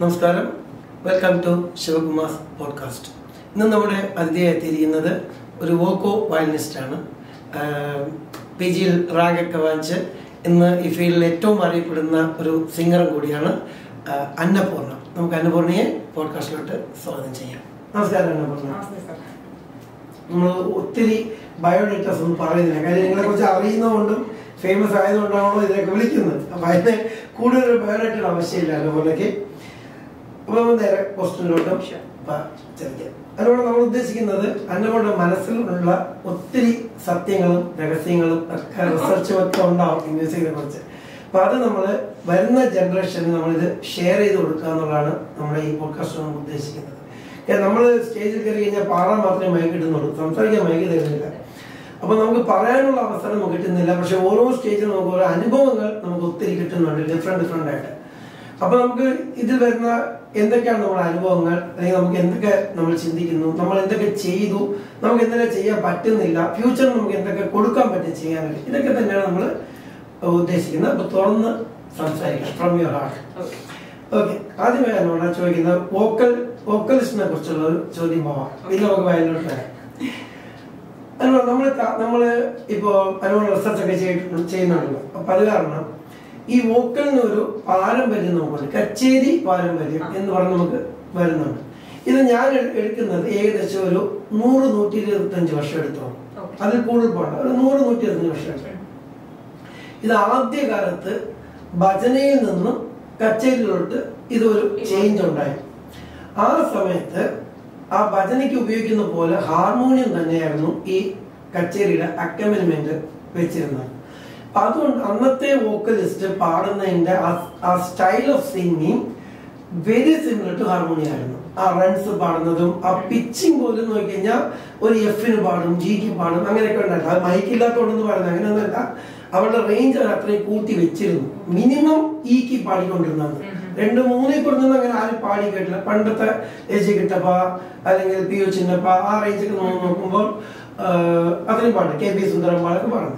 നമസ്കാരം welcome to Shivakumar podcast ഇന്ന് നമ്മുടെ അതിഥിയായി എത്തിയിരിക്കുന്നത് ഒരു വോക്കോ വയലിനിസ്റ്റാണ് പി ജിയിൽ റാഗൊക്കെ വാങ്ങിച്ച് ഇന്ന് ഈ ഫീൽഡിൽ ഏറ്റവും അറിയപ്പെടുന്ന ഒരു സിംഗറും കൂടിയാണ് ആ, അന്നപൂർണ നമുക്ക് അന്നപൂർണയെ പോഡ്കാസ്റ്റിലോട്ട് സ്വാഗതം ചെയ്യാം നമസ്കാരം അന്നപൂർണ നമ്മൾ ഒത്തിരി ബയോഡേറ്റാസ് ഒന്നും പറയുന്നില്ല കാര്യം നിങ്ങളെ കുറിച്ച് അറിയുന്നതുകൊണ്ടും ഫേമസ് ആയതുകൊണ്ടാണല്ലോ ഇതിനൊക്കെ വിളിക്കുന്നത് അപ്പൊ അതിന് കൂടുതൽ ഒരു ബയോഡേറ്റയുടെ ആവശ്യമില്ല അന്നപൂർണയ്ക്ക് അപ്പൊ നമ്മൾ നേരെ ക്വസ്റ്റ്യനിലോട്ടും ചെറിയ അതിനോട് നമ്മൾ ഉദ്ദേശിക്കുന്നത് അന്നപൂർണ്ണ മനസ്സിലുള്ള ഒത്തിരി സത്യങ്ങളും രഹസ്യങ്ങളും ഒക്കെ റിസർച്ചും ഒക്കെ ഉണ്ടാവും ഈ മ്യൂസിക്കിനെ കുറിച്ച് അപ്പൊ അത് നമ്മൾ വരുന്ന ജനറേഷന് നമ്മളിത് ഷെയർ ചെയ്ത് കൊടുക്കുക എന്നുള്ളതാണ് നമ്മുടെ ഈ പോഡ്കാസ്റ്റ് നമ്മൾ ഉദ്ദേശിക്കുന്നത് നമ്മൾ സ്റ്റേജിൽ കയറി കഴിഞ്ഞാൽ പാടാൻ മാത്രമേ മയക്ക് കിട്ടുന്നുള്ളൂ സംസാരിക്കാൻ മയക്ക് തരുന്നില്ല അപ്പൊ നമുക്ക് പറയാനുള്ള അവസരം നമുക്ക് കിട്ടുന്നില്ല പക്ഷെ ഓരോ സ്റ്റേജിലും നമുക്ക് ഓരോ അനുഭവങ്ങൾ നമുക്ക് ഒത്തിരി കിട്ടുന്നുണ്ട് ഡിഫറെന്റ് ഡിഫറെന്റ് ആയിട്ട് അപ്പൊ നമുക്ക് ഇതിൽ വരുന്ന എന്തൊക്കെയാണ് നമ്മുടെ അനുഭവങ്ങൾ അല്ലെങ്കിൽ നമുക്ക് എന്തൊക്കെ നമ്മൾ ചിന്തിക്കുന്നു നമ്മൾ എന്തൊക്കെ ചെയ്തു നമുക്ക് എന്തൊക്കെ ചെയ്യാൻ പറ്റുന്നില്ല ഫ്യൂച്ചറിൽ നമുക്ക് എന്തൊക്കെ കൊടുക്കാൻ പറ്റും ചെയ്യാനായിട്ട് ഇതൊക്കെ തന്നെയാണ് നമ്മൾ ഉദ്ദേശിക്കുന്നത് അപ്പൊ തുറന്ന് സംസാരിക്കാം ഫ്രം യുവർ ഹാർട്ട് ഓക്കെ ആദ്യമായി എന്നോട് ചോദിക്കുന്നത് വോക്കൽ വോക്കലിസ്റ്റിനെ കുറിച്ചുള്ള ഒരു ചോദ്യം പോവാം പിന്നെ നമുക്ക് വയലിലോട്ട് വരാം അനുഭവം നമ്മൾ നമ്മള് ഇപ്പോ അനുഭവം റിസർച്ച് ഒക്കെ ചെയ്തിട്ടുണ്ട് ചെയ്യുന്നുണ്ടല്ലോ അപ്പൊ അത് കാരണം ഈ വോക്കലിന് ഒരു പാരമ്പര്യം നമുക്കുണ്ട് കച്ചേരി പാരമ്പര്യം എന്ന് പറഞ്ഞ് നമുക്ക് വരുന്നുണ്ട് ഇത് ഞാൻ എ- എടുക്കുന്നത് ഏകദേശം ഒരു നൂറ് നൂറ്റി ഇരുപത്തഞ്ച് വർഷം എടുത്തോളാം Okay. അതിൽ കൂടുതൽ പോകണ്ട ഒരു നൂറ് നൂറ്റി ഇരുപത്തഞ്ച് വർഷം എടുത്തോളാം ഇത് ആദ്യകാലത്ത് ഭജനയിൽ നിന്നും കച്ചേരിയിലോട്ട് ഇതൊരു ചേഞ്ച് ഉണ്ടായി ആ സമയത്ത് ആ ഭജനയ്ക്ക് ഉപയോഗിക്കുന്ന പോലെ ഹാർമോണിയം തന്നെയായിരുന്നു ഈ കച്ചേരിയുടെ അക്കമ്പനിമെന്റ് വെച്ചിരുന്നത് അപ്പൊ അതുകൊണ്ട് അന്നത്തെ വോക്കലിസ്റ്റ് പാടുന്നതിന്റെ ആ- ആ style of singing very similar to harmonium ആയിരുന്നു ആ റൺസ് പാടുന്നതും ആ പിച്ചിങ് പോലും നോക്കി കഴിഞ്ഞാൽ ഒരു എഫിന് പാടും ജിക്ക് പാടും അങ്ങനെയൊക്കെ ഉണ്ടായിരുന്നു അത് മൈക്കില്ലാത്തോണ്ടെന്ന് പറയുന്നത് അങ്ങനെയൊന്നുമല്ല അവരുടെ റേഞ്ച് അവർ അത്രയും കൂട്ടി വെച്ചിരുന്നു മിനിമം ഈക്ക് പാടിക്കൊണ്ടിരുന്നത് രണ്ട് മൂന്നിൽ കുറഞ്ഞൊന്നും അങ്ങനെ ആരും പാടി കേട്ടില്ല പണ്ടത്തെ എജി കിട്ടപ്പ അല്ലെങ്കിൽ പി ഒ ചിന്നപ്പ ആ റേഞ്ചൊക്കെ നമ്മൾ നോക്കുമ്പോൾ ആ, അത്രയും പാട്ട് കെ പി സുന്ദരമ്പാളൊക്കെ പാടുന്നത്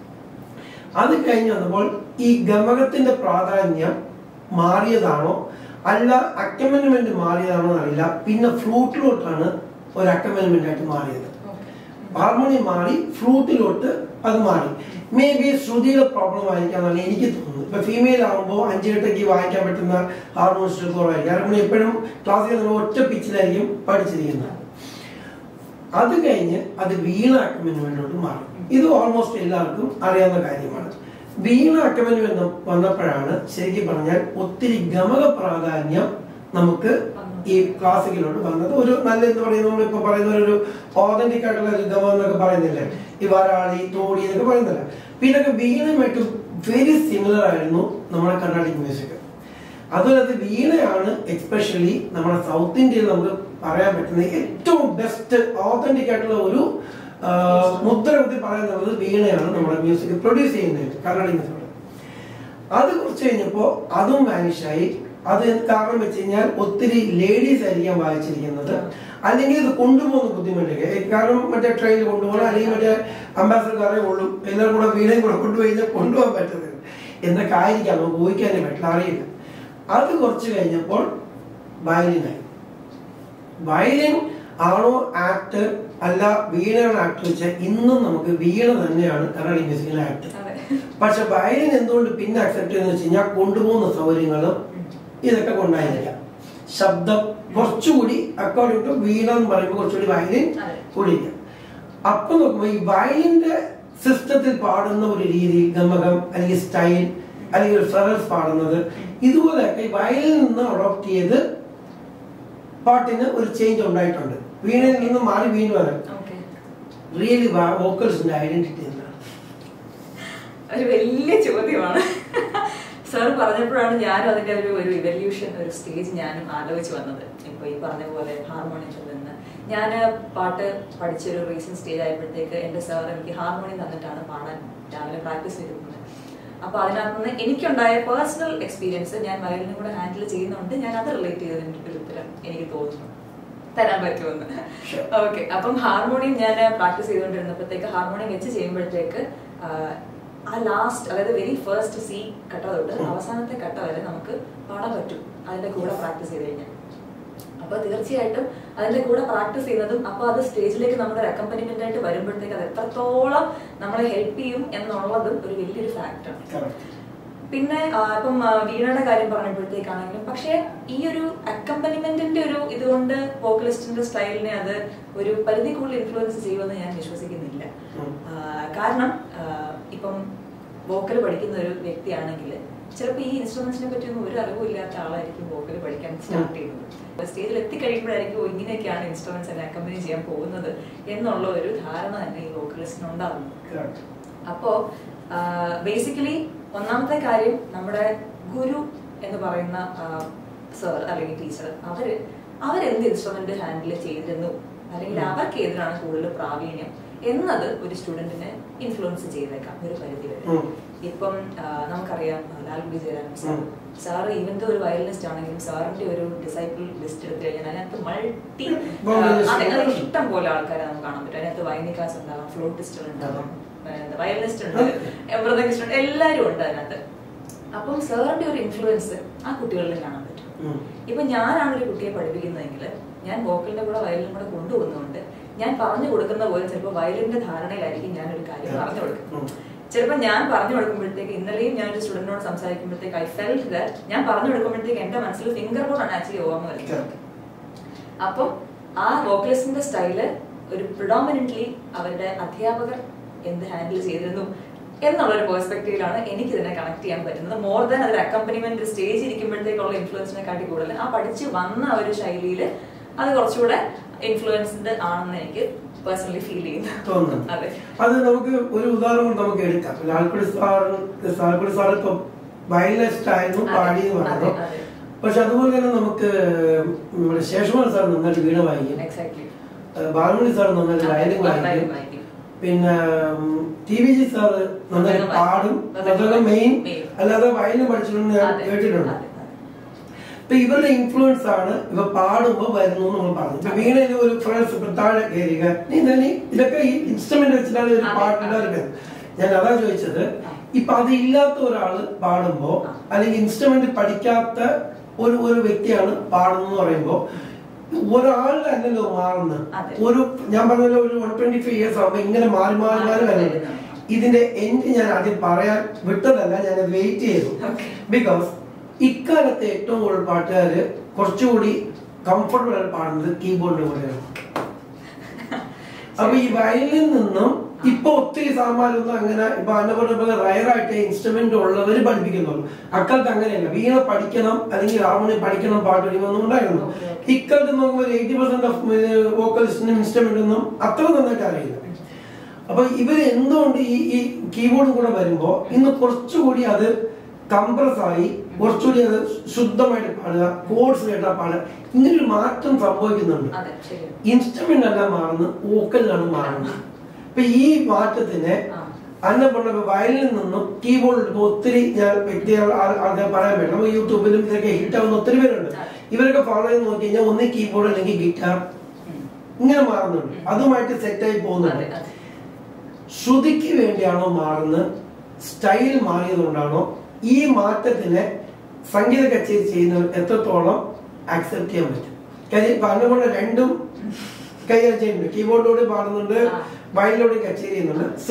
അത് കഴിഞ്ഞ് വന്നപ്പോൾ ഈ ഗമകത്തിന്റെ പ്രാധാന്യം മാറിയതാണോ അല്ല അക്കമ്പനിമെന്റ് മാറിയതാണോ എന്നറിയില്ല പിന്നെ ഫ്ലൂട്ടിലോട്ടാണ് ഒരു അക്കമ്പനിമെന്റ് ആയിട്ട് മാറിയത് ഹാർമോണിയം മാറി ഫ്ലൂട്ടിലോട്ട് അത് മാറി മേ ബി ശ്രുതിയുടെ പ്രോബ്ലം ആയിരിക്കാന്നാണ് എനിക്ക് തോന്നുന്നത് ഇപ്പൊ ഫീമെയിൽ ആകുമ്പോൾ അഞ്ചുകെട്ടയ്ക്ക് വായിക്കാൻ പറ്റുന്ന ഹാർമോണിസ്റ്റ് കുറവായിരിക്കും ഹാർമോണിയം എപ്പോഴും ക്ലാസ്സിൽ നമ്മൾ ഒറ്റ പിച്ചിലായിരിക്കും പഠിച്ചിരിക്കുന്നത് അത് കഴിഞ്ഞ് അത് വീണ അക്കമ്പനിമെന്റിലോട്ട് മാറി ഇത് ഓൾമോസ്റ്റ് എല്ലാവർക്കും അറിയാവുന്ന കാര്യമാണ് വീണ അക്കമ്പനിമെന്റ് വന്നപ്പോഴാണ് ശരിക്കും പറഞ്ഞാൽ ഒത്തിരി ഗമക പ്രാധാന്യം നമുക്ക് ഈ ക്ലാസിക്കലോട്ട് വന്നത് ഒരു നല്ല എന്ന് പറയുന്നത് നമ്മളിപ്പോ പറയുന്ന ഒരു ഓതന്റിക് ആയിട്ടുള്ള ഒരു ഗമം എന്നൊക്കെ പറയുന്നില്ലേ ഈ വരാളി തോടി എന്നൊക്കെ പറയുന്നില്ല പിന്നെ ഇതൊക്കെ വീണയുമായിട്ട് വെരി സിമിലർ ആയിരുന്നു നമ്മുടെ കർണാടിക് മ്യൂസിക് അതുപോലെ അത് വീണയാണ് എക്സ്പെഷ്യലി നമ്മുടെ സൗത്ത് ഇന്ത്യയിൽ നമുക്ക് പറയാൻ പറ്റുന്ന ഏറ്റവും ബെസ്റ്റ് ഓതന്റിക് ആയിട്ടുള്ള ഒരു ആ, മുദ്ര കുത്തി പറയുന്നത് വീണയാണ് നമ്മുടെ മ്യൂസിക് പ്രൊഡ്യൂസ് ചെയ്യുന്നത് കർണാടിക് മ്യൂസിക് അത് കുറച്ച് കഴിഞ്ഞപ്പോ അതും വാനിഷായി അത് കാരണം വെച്ച് കഴിഞ്ഞാൽ ഒത്തിരി ലേഡീസ് ആയിരിക്കാം വായിച്ചിരിക്കുന്നത് അല്ലെങ്കിൽ ഇത് കൊണ്ടുപോകുന്ന ബുദ്ധിമുട്ട് കാരണം മറ്റേ ട്രെയിനിൽ കൊണ്ടുപോകണം അല്ലെങ്കിൽ മറ്റേ അംബാസഡറെ ഉള്ളൂ എല്ലാവരും കൂടെ വീണയും കൂടെ കൊണ്ടുപോയി കഴിഞ്ഞാൽ കൊണ്ടുപോകാൻ പറ്റുന്നത് എന്നൊക്കെ ആയിരിക്കാം നമുക്ക് ഊഹിക്കാനേ പറ്റില്ല അറിയില്ല അത് കുറച്ച് കഴിഞ്ഞപ്പോൾ വയലിനായി വയലിൻ ആണോ ആക്ട് അല്ല വീണയാണ് ആക്ട് വെച്ചാൽ ഇന്നും നമുക്ക് വീണ തന്നെയാണ് കർണാടിക് മ്യൂസിക്കിലെ ആക്ട് പക്ഷെ വയലിൻ എന്തുകൊണ്ട് പിന്നെ അക്സെപ്റ്റ് ചെയ്യുന്ന വെച്ച് കഴിഞ്ഞാൽ കൊണ്ടുപോകുന്ന സൗകര്യങ്ങളും ഇതൊക്കെ കൊണ്ടായിരിക്കാം ശബ്ദം കുറച്ചുകൂടി അക്കോർഡിംഗ് ടു വീണ എന്ന് പറയുമ്പോൾ കുറച്ചുകൂടി വയലിൻ അതെ. കൂടിയിരിക്കാം അപ്പൊ നോക്കുമ്പോൾ ഈ വയലിന്റെ സിസ്റ്റത്തിൽ പാടുന്ന ഒരു രീതി ഗമകം അല്ലെങ്കിൽ സ്റ്റൈൽ അല്ലെങ്കിൽ ഒരു ഫെറൽസ് പാടുന്നത് ഇതുപോലെയൊക്കെ ഈ വയലിൽ നിന്ന് അഡോപ്റ്റ് ചെയ്ത് പാട്ടിന് ഒരു ചേഞ്ച് ഉണ്ടായിട്ടുണ്ട് വീണയിൽ നിന്ന് മാറി വീണ്ടും വരാൻ റിയലി വോക്കൽസിന്റെ ഐഡന്റിറ്റി എന്താണ് ഒരു വലിയ ചോദ്യമാണ് സാർ പറഞ്ഞപ്പോഴാണ് ഞാനും അതിന്റെ ഒരു ഒരു ഇവല്യൂഷൻ ഒരു സ്റ്റേജ് ഞാനും ആലോചിച്ച് വന്നത് ഇപ്പൊ ഈ പറഞ്ഞ പോലെ ഹാർമോണിയത്തിൽ നിന്ന് ഞാൻ പാട്ട് പഠിച്ചൊരു റീസെന്റ് സ്റ്റേജ് ആയപ്പോഴത്തേക്ക് എന്റെ സാർ എനിക്ക് ഹാർമോണിയം തന്നിട്ടാണ് പാടാൻ രാവിലെ പ്രാക്ടീസ് ചെയ്തിരുന്നത് അപ്പൊ അതിനകത്ത് നിന്ന് എനിക്കുണ്ടായ പേഴ്സണൽ എക്സ്പീരിയൻസ് ഞാൻ വയലിനും കൂടെ ഹാൻഡിൽ ചെയ്യുന്നതുകൊണ്ട് ഞാൻ അത് റിലേറ്റ് ചെയ്തതിന്റെ ഒരു ഉത്തരം എനിക്ക് തോന്നുന്നു തരാൻ പറ്റുമെന്ന് Sure. ഓക്കെ അപ്പം ഹാർമോണിയം ഞാൻ പ്രാക്ടീസ് ചെയ്തുകൊണ്ടിരുന്നപ്പോഴത്തേക്ക് ഹാർമോണിയം വെച്ച് ചെയ്യുമ്പോഴത്തേക്ക് ആ, ആ ലാസ്റ്റ് അതായത് വെരി ഫസ്റ്റ് സി കട്ട തൊട്ട് അവസാനത്തെ കട്ട വരെ നമുക്ക് പാടാൻ പറ്റും അതിന്റെ കൂടെ പ്രാക്ടീസ് ചെയ്ത് കഴിഞ്ഞാൽ അപ്പൊ തീർച്ചയായിട്ടും അതിന്റെ കൂടെ പ്രാക്ടീസ് ചെയ്യുന്നതും അപ്പൊ അത് സ്റ്റേജിലേക്ക് നമ്മുടെ ഒരു അക്കമ്പനിമെന്റ് ആയിട്ട് വരുമ്പോഴത്തേക്ക് അത് എത്രത്തോളം നമ്മളെ ഹെൽപ്പ് ചെയ്യും എന്നുള്ളതും ഒരു വലിയൊരു ഫാക്ടറാണ് Correct. പിന്നെ ആ, ഇപ്പം ആ, വീണയുടെ കാര്യം പറഞ്ഞപ്പോഴത്തേക്കാണെങ്കിലും പക്ഷേ ഈ ഒരു അക്കമ്പനിമെന്റിന്റെ ഒരു ഇതുകൊണ്ട് വോക്കലിസ്റ്റിന്റെ സ്റ്റൈലിനെ അത് ഒരു പരിധി കൂടുതൽ ഇൻഫ്ലുവൻസ് ചെയ്യുമെന്ന് ഞാൻ വിശ്വസിക്കുന്നില്ല ഉം. ആ, കാരണം ആ, ഇപ്പം വോക്കൽ പഠിക്കുന്ന ഒരു വ്യക്തിയാണെങ്കിൽ ചിലപ്പോൾ ഈ ഇൻസ്ട്രുമെന്റ്സിനെ പറ്റിയൊന്നും ഒരു അറിവും ഇല്ലാത്ത ആളായിരിക്കും വോക്കൽ പഠിക്കാൻ സ്റ്റാർട്ട് ചെയ്യുന്നത് സ്റ്റേജിൽ എത്തിക്കഴിയുമ്പോഴായിരിക്കും "ഓ, ഇങ്ങനെയൊക്കെയാണ് ഇൻസ്ട്രുമെന്റ്സ് എന്നെ അക്കമ്പനി ചെയ്യാൻ പോകുന്നത് എന്നുള്ള ഒരു ധാരണ തന്നെ ഈ വോക്കലിസ്റ്റിന് ഉണ്ടാകുന്നു Correct. അപ്പോ ബേസിക്കലി ഒന്നാമത്തെ കാര്യം നമ്മുടെ ഗുരു എന്ന് പറയുന്ന സർ അല്ലെങ്കിൽ ടീച്ചർ അവര് അവരെന്ത് ഇൻസ്ട്രുമെന്റ് ഹാൻഡിൽ ചെയ്തിരുന്നു അല്ലെങ്കിൽ അവർക്ക് ഏതിനാണ് കൂടുതൽ പ്രാവീണ്യം എന്നത് ഒരു സ്റ്റുഡന്റിനെ ഇൻഫ്ലുവൻസ് ചെയ്തേക്കാം ഒരു പരിധി വരെ ഉം. ഇപ്പം ആ, നമുക്കറിയാം ആ, ലാൽഗുഡി ജയരാമൻ സാർ ഉം. സാറ് ഇവന്റെ ഒരു വയലിനിസ്റ്റ് ആണെങ്കിലും സാറിന്റെ ഒരു ഡിസൈപ്പിൾ ലിസ്റ്റ് എടുത്തു കഴിഞ്ഞാൽ അതിനകത്ത് മൾട്ടി Violinist. അതെ അത് ഇഷ്ടം പോലെ ആൾക്കാരെ നമുക്ക് കാണാൻ പറ്റും അതിനകത്ത് വൈനിക്കാസ് ഉണ്ടാവാം ഫ്ലോട്ടിസ്റ്റുകൾ ഉണ്ടാവാം വയലിനിസ്റ്റ് ഉണ്ട് മൃദംഗിസ്റ്റ് ഉണ്ട് എല്ലാവരും ഉണ്ട് അതിനകത്ത് അപ്പം സാറിന്റെ ഒരു ഇൻഫ്ലുവൻസ് ആ കുട്ടികളിൽ കാണാൻ പറ്റും ഉം. ഇപ്പൊ ഞാനാണ് ഒരു കുട്ടിയെ പഠിപ്പിക്കുന്നതെങ്കിൽ ഞാൻ വോക്കലിന്റെ കൂടെ വയലിനും കൂടെ കൊണ്ടുപോകുന്നതുകൊണ്ട് ഞാൻ പറഞ്ഞു കൊടുക്കുന്ന പോലെ ചിലപ്പോൾ വയലിന്റെ ധാരണയിലായിരിക്കും ഞാൻ ഒരു കാര്യം പറഞ്ഞു കൊടുക്കുന്നത് ഉം. ചിലപ്പോൾ ഞാൻ പറഞ്ഞു കൊടുക്കുമ്പോഴത്തേക്ക് ഇന്നലെയും ഞാൻ ഒരു സ്റ്റുഡന്റിനോട് സംസാരിക്കുമ്പോഴത്തേക്ക് ഐ ഫെൽറ്റ് ദാറ്റ് ഞാൻ പറഞ്ഞു കൊടുക്കുമ്പോഴത്തേക്ക് എന്റെ മനസ്സിൽ ഫിംഗർ ബോർഡാണ് ആക്ച്വലി ഓർമ്മ വരുന്നത് Correct. അപ്പം ആ വോക്കലിസ്റ്റിന്റെ സ്റ്റൈല് ഒരു പ്രിഡോമിനന്റ്ലി അവരുടെ അധ്യാപകർ എന്ത് ഹാൻഡിൽ ചെയ്തിരുന്നു എന്നുള്ള ഒരു പെർസ്പെക്റ്റീവിലാണ് എനിക്ക് ഇതിനെ കണക്ട് ചെയ്യാൻ പറ്റുന്നത് മോർ ദാൻ അതിൽ അക്കമ്പനിമെന്റ് സ്റ്റേജ് ഇരിക്കുമ്പോഴത്തേക്കുള്ള ഇൻഫ്ലുവൻസിനെ കാട്ടി കൂടുതൽ ആ പഠിച്ച് വന്ന ആ ഒരു ശൈലിയിൽ അത് കുറച്ചുകൂടെ ഇൻഫ്ലുവൻസ്ഡ് ആണെന്ന് എനിക്ക് പേഴ്സണലി ഫീൽ ചെയ്യുന്നു തോന്നുന്നുണ്ട് അതെ അത് നമുക്ക് ഒരു ഉദാഹരണം നമുക്ക് എടുക്കാം ലാൽക്കുടി സാർ ലാൽക്കുടി സാർ ഇപ്പൊ വയലിനിസ്റ്റ് ആയിരുന്നു അതെ, പാടി എന്ന് പറഞ്ഞു അതെ, അതെ. പക്ഷെ അതുപോലെ തന്നെ നമുക്ക് നമ്മുടെ ശേഷമാൻ സാർ നന്നായിട്ട് വീണ വായിക്കും എക്സാക്ട്ലി ഏഹ് ബാലമണി സാർ നന്നായിട്ട് വയലിൻ വായിക്കും പിന്നെ ടി വി ജി സാർ നന്നായിട്ട് നന്നായി പാടും വായിക്കും. അതൊക്കെ മെയിൻ മെയിൻ. അല്ലാതെ വയലിൻ പഠിച്ചിട്ടുണ്ട് ഞാൻ കേട്ടിട്ടുണ്ട് ഇപ്പൊ ഇവരുടെ ഇൻഫ്ലുവൻസ് ആണ് ഇവ പാടുമ്പോ വരുന്നു എന്ന് നമ്മൾ പറഞ്ഞു ഇപ്പൊ വീണയിൽ ഒരു ഫ്രണ്ട്സ് ഇപ്പൊ താഴെ കയറിയ നീ തന്നെ ഇതൊക്കെ ഈ ഇൻസ്ട്രുമെന്റ് വെച്ചിട്ടാണ് ഒരു അതെ, പാട്ടിന്റെ അതെ. ഒരു ഞാൻ അതാ ചോദിച്ചത് ആ. ഇപ്പൊ അത് ഇല്ലാത്ത ഒരാള് പാടുമ്പോ ആ. അല്ലെങ്കിൽ ഇൻസ്ട്രുമെന്റ് പഠിക്കാത്ത ഒരു ഒരു വ്യക്തിയാണ് പാടുന്നത് പറയുമ്പോ ഒരാളുടെ അല്ലല്ലോ മാറുന്നത് അതെ. ഒരു ഞാൻ പറഞ്ഞല്ലോ ഒരു വൺ ട്വന്റി ഫൈവ് ഇയേഴ്സ് ആകുമ്പോ ഇങ്ങനെ മാറി മാറി മാറി മാറി വരുന്നത് വരുന്നതാണ്. ഇതിന്റെ എൻഡ് ഞാൻ ആദ്യം പറയാൻ വിട്ടതല്ല ഞാൻ വെയിറ്റ് ചെയ്തു Okay. ബിക്കോസ് ഇക്കാലത്ത് ഏറ്റവും കൂടുതൽ പാട്ടുകാര് കുറച്ചുകൂടി കംഫർട്ടബിൾ ആയിട്ട് പാടുന്നത് കീബോർഡിന്റെ കൂടെയാണ് അപ്പൊ ഈ വയലിൽ നിന്നും ഇപ്പൊ ഒത്തിരി സാമാനൊന്നും അങ്ങനെ ഇപ്പൊ അതിനെ പോലെ റയറായിട്ട് ഇൻസ്ട്രുമെന്റ് ഉള്ളവര് പഠിപ്പിക്കുന്നുള്ളൂ അക്കാലത്ത് അങ്ങനെയല്ല വീണ പഠിക്കണം അല്ലെങ്കിൽ ഹാർമോണിയം പഠിക്കണം പാട്ട് പഠിക്കണം ഉണ്ടായിരുന്നു Okay, okay. ഇക്കാലത്ത് നോക്കുമ്പോൾ ഒരു എയ്റ്റി പെർസെന്റ് ഓഫ് വോക്കലിസ്റ്റിനും ഇൻസ്ട്രുമെന്റ് ഒന്നും അത്ര നന്നായിട്ട് അറിയില്ല അപ്പൊ ഇവർ എന്തുകൊണ്ട് ഈ ഈ കീബോർഡും കൂടെ വരുമ്പോ ഇന്ന് കുറച്ചുകൂടി അത് കംപ്രസ് ആയി കുറച്ചുകൂടി അത് ശുദ്ധമായിട്ട് പാടുക കോഡ്സ് കേട്ടാ പാടുക ഇങ്ങനെ ഒരു മാറ്റം സംഭവിക്കുന്നുണ്ട് അതെ ശരി ഇൻസ്ട്രുമെന്റ് അല്ല മാറുന്നത് വോക്കലിലാണ് മാറുന്നത് അപ്പൊ ഈ മാറ്റത്തിനെ ആ. അന്നെ പറഞ്ഞ വയലിൽ നിന്നും കീബോർഡിൽ ഇപ്പൊ ഒത്തിരി ഞാൻ വ്യക്തികൾ ആ- ആൾക്കാർ പറയാൻ പറ്റും നമുക്ക് യൂട്യൂബിലും ഇതൊക്കെ ഹിറ്റ് ആവുന്ന ഒത്തിരി പേരുണ്ട് അതെ. ഇവരൊക്കെ ഫോളോ ചെയ്ത് നോക്കി കഴിഞ്ഞാൽ ഒന്ന് കീബോർഡ് അല്ലെങ്കിൽ ഗിറ്റാർ ഉം. ഇങ്ങനെ മാറുന്നുണ്ട് അതുമായിട്ട് സെറ്റായി അതെ പോകുന്നുണ്ട് അതെ ശ്രുതിക്ക് വേണ്ടിയാണോ മാറുന്നത് സ്റ്റൈൽ മാറിയതുകൊണ്ടാണോ ഈ മാറ്റത്തിനെ സംഗീത കച്ചേരി ചെയ്യുന്നവർ എത്രത്തോളം ആക്സെപ്റ്റ് ചെയ്യാൻ പറ്റും കാര്യം ഇപ്പൊ അതിനെ കൊണ്ട് രണ്ടും കൈകാര്യം ചെയ്യുന്നുണ്ട് കീബോർഡിലൂടെ പാടുന്നുണ്ട് ആ. വയലിലൂടെ കച്ചേരി ചെയ്യുന്നുണ്ട് സോ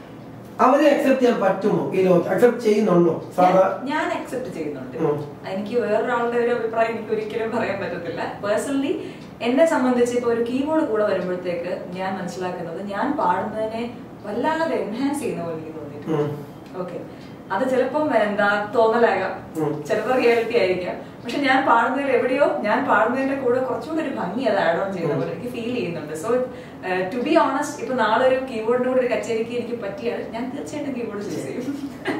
അവരെ അക്സെപ്റ്റ് ചെയ്യാൻ പറ്റുമോ ഈ ലോകത്ത് അക്സെപ്റ്റ് ചെയ്യുന്നുണ്ടോ സാധാ ഞാൻ- ഞാൻ അക്സെപ്റ്റ് ചെയ്യുന്നുണ്ട് ഉം. എനിക്ക് വേറൊരാളുടെ ഒരു അഭിപ്രായം എനിക്ക് ഒരിക്കലും പറയാൻ പറ്റത്തില്ല പേഴ്സണലി എന്നെ സംബന്ധിച്ച് ഇപ്പൊ ഒരു കീബോർഡ് കൂടെ വരുമ്പോഴത്തേക്ക് ഞാൻ മനസ്സിലാക്കുന്നത് ഞാൻ പാടുന്നതിനെ വല്ലാതെ എൻഹാൻസ് ചെയ്യുന്ന പോലെ എനിക്ക് തോന്നിയിട്ടുണ്ട് ഉം. ഓക്കെ അത് ചിലപ്പം എന്താ തോന്നലാകാം ഉം. ചിലപ്പോൾ റിയാലിറ്റി ആയിരിക്കാം പക്ഷെ ഞാൻ പാടുന്നതിൽ എവിടെയോ ഞാൻ പാടുന്നതിന്റെ കൂടെ കുറച്ചുകൂടി ഒരു ഭംഗി അത് ആഡ് ഓൺ ചെയ്യുന്ന പോലെ എനിക്ക് ഫീൽ ചെയ്യുന്നുണ്ട് സോ ടു ബി ഓണസ്റ്റ് ഇപ്പൊ നാളെ ഒരു കീബോർഡിന്റെ കൂടെ ഒരു കച്ചേരിക്ക് എനിക്ക് പറ്റിയാൽ ഞാൻ തീർച്ചയായിട്ടും കീബോർഡ് ചൂസ് ചെയ്യും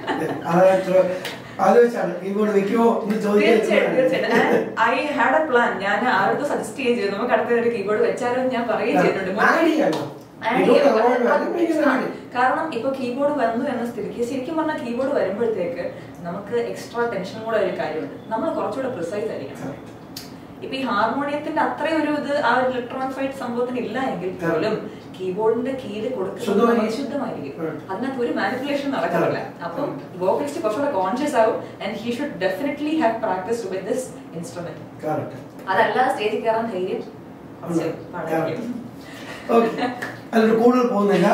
അതായത് ആലോചിച്ചാണ് കീബോർഡ് വെക്കുമോ എന്ന് തീർച്ചയായിട്ടും ചോദിക്കാൻ തീർച്ചയായിട്ടും ഐ ഹാഡ് എ പ്ലാൻ ഞാൻ ആരോടും സജസ്റ്റ് ചെയ്യുകയും ചെയ്തു നമുക്ക് അടുത്ത ഒരു കീബോർഡ് വെച്ചാലോ എന്ന് ഞാൻ പറയുകയും ചെയ്തിട്ടുണ്ട് ആഡ് ചെയ്യാലോ Add Keyboard ചെയ്യാം. avoid ചെയ്യാം. അത് ഭയങ്കര ആണ്. add. കാരണം ഇപ്പൊ കീബോർഡ് വന്നു എന്ന സ്ഥിതിക്ക് ശരിക്കും പറഞ്ഞാൽ കീബോർഡ് വരുമ്പോഴത്തേക്ക് നമുക്ക് എക്സ്ട്രാ ടെൻഷനും കൂടെ ഒരു കാര്യമുണ്ട് നമ്മൾ കുറച്ചുകൂടെ പ്രിസൈസ് ആയിരിക്കണം ഇപ്പൊ ഈ ഹാർമോണിയത്തിന്റെ അത്രയും ഒരു ഇത് ആ ഒരു ഇലക്ട്രോണിക് ഫൈറ്റ് സംഭവത്തിന് ഇല്ല എങ്കിൽ പോലും കീബോർഡിന്റെ കീഴിൽ കൊടുക്കുന്നത് ശുദ്ധമായി- ശുദ്ധമായിരിക്കും ഉം. അതിനകത്ത് ഒരു മാനിപ്പുലേഷൻ നടക്കുന്നില്ല Correct. അപ്പം ഉം. വോക്കലിസ്റ്റ് കുറച്ചുകൂടെ കോൺഷ്യസ് ആവും and he should definitely have practice with this instrument correct അതല്ലാതെ സ്റ്റേജിൽ കയറാൻ ധൈര്യം കുറച്ച് പാടായിരിക്കും ഓക്കെ അതിലൊരു കൂടുതൽ പോകുന്നില്ല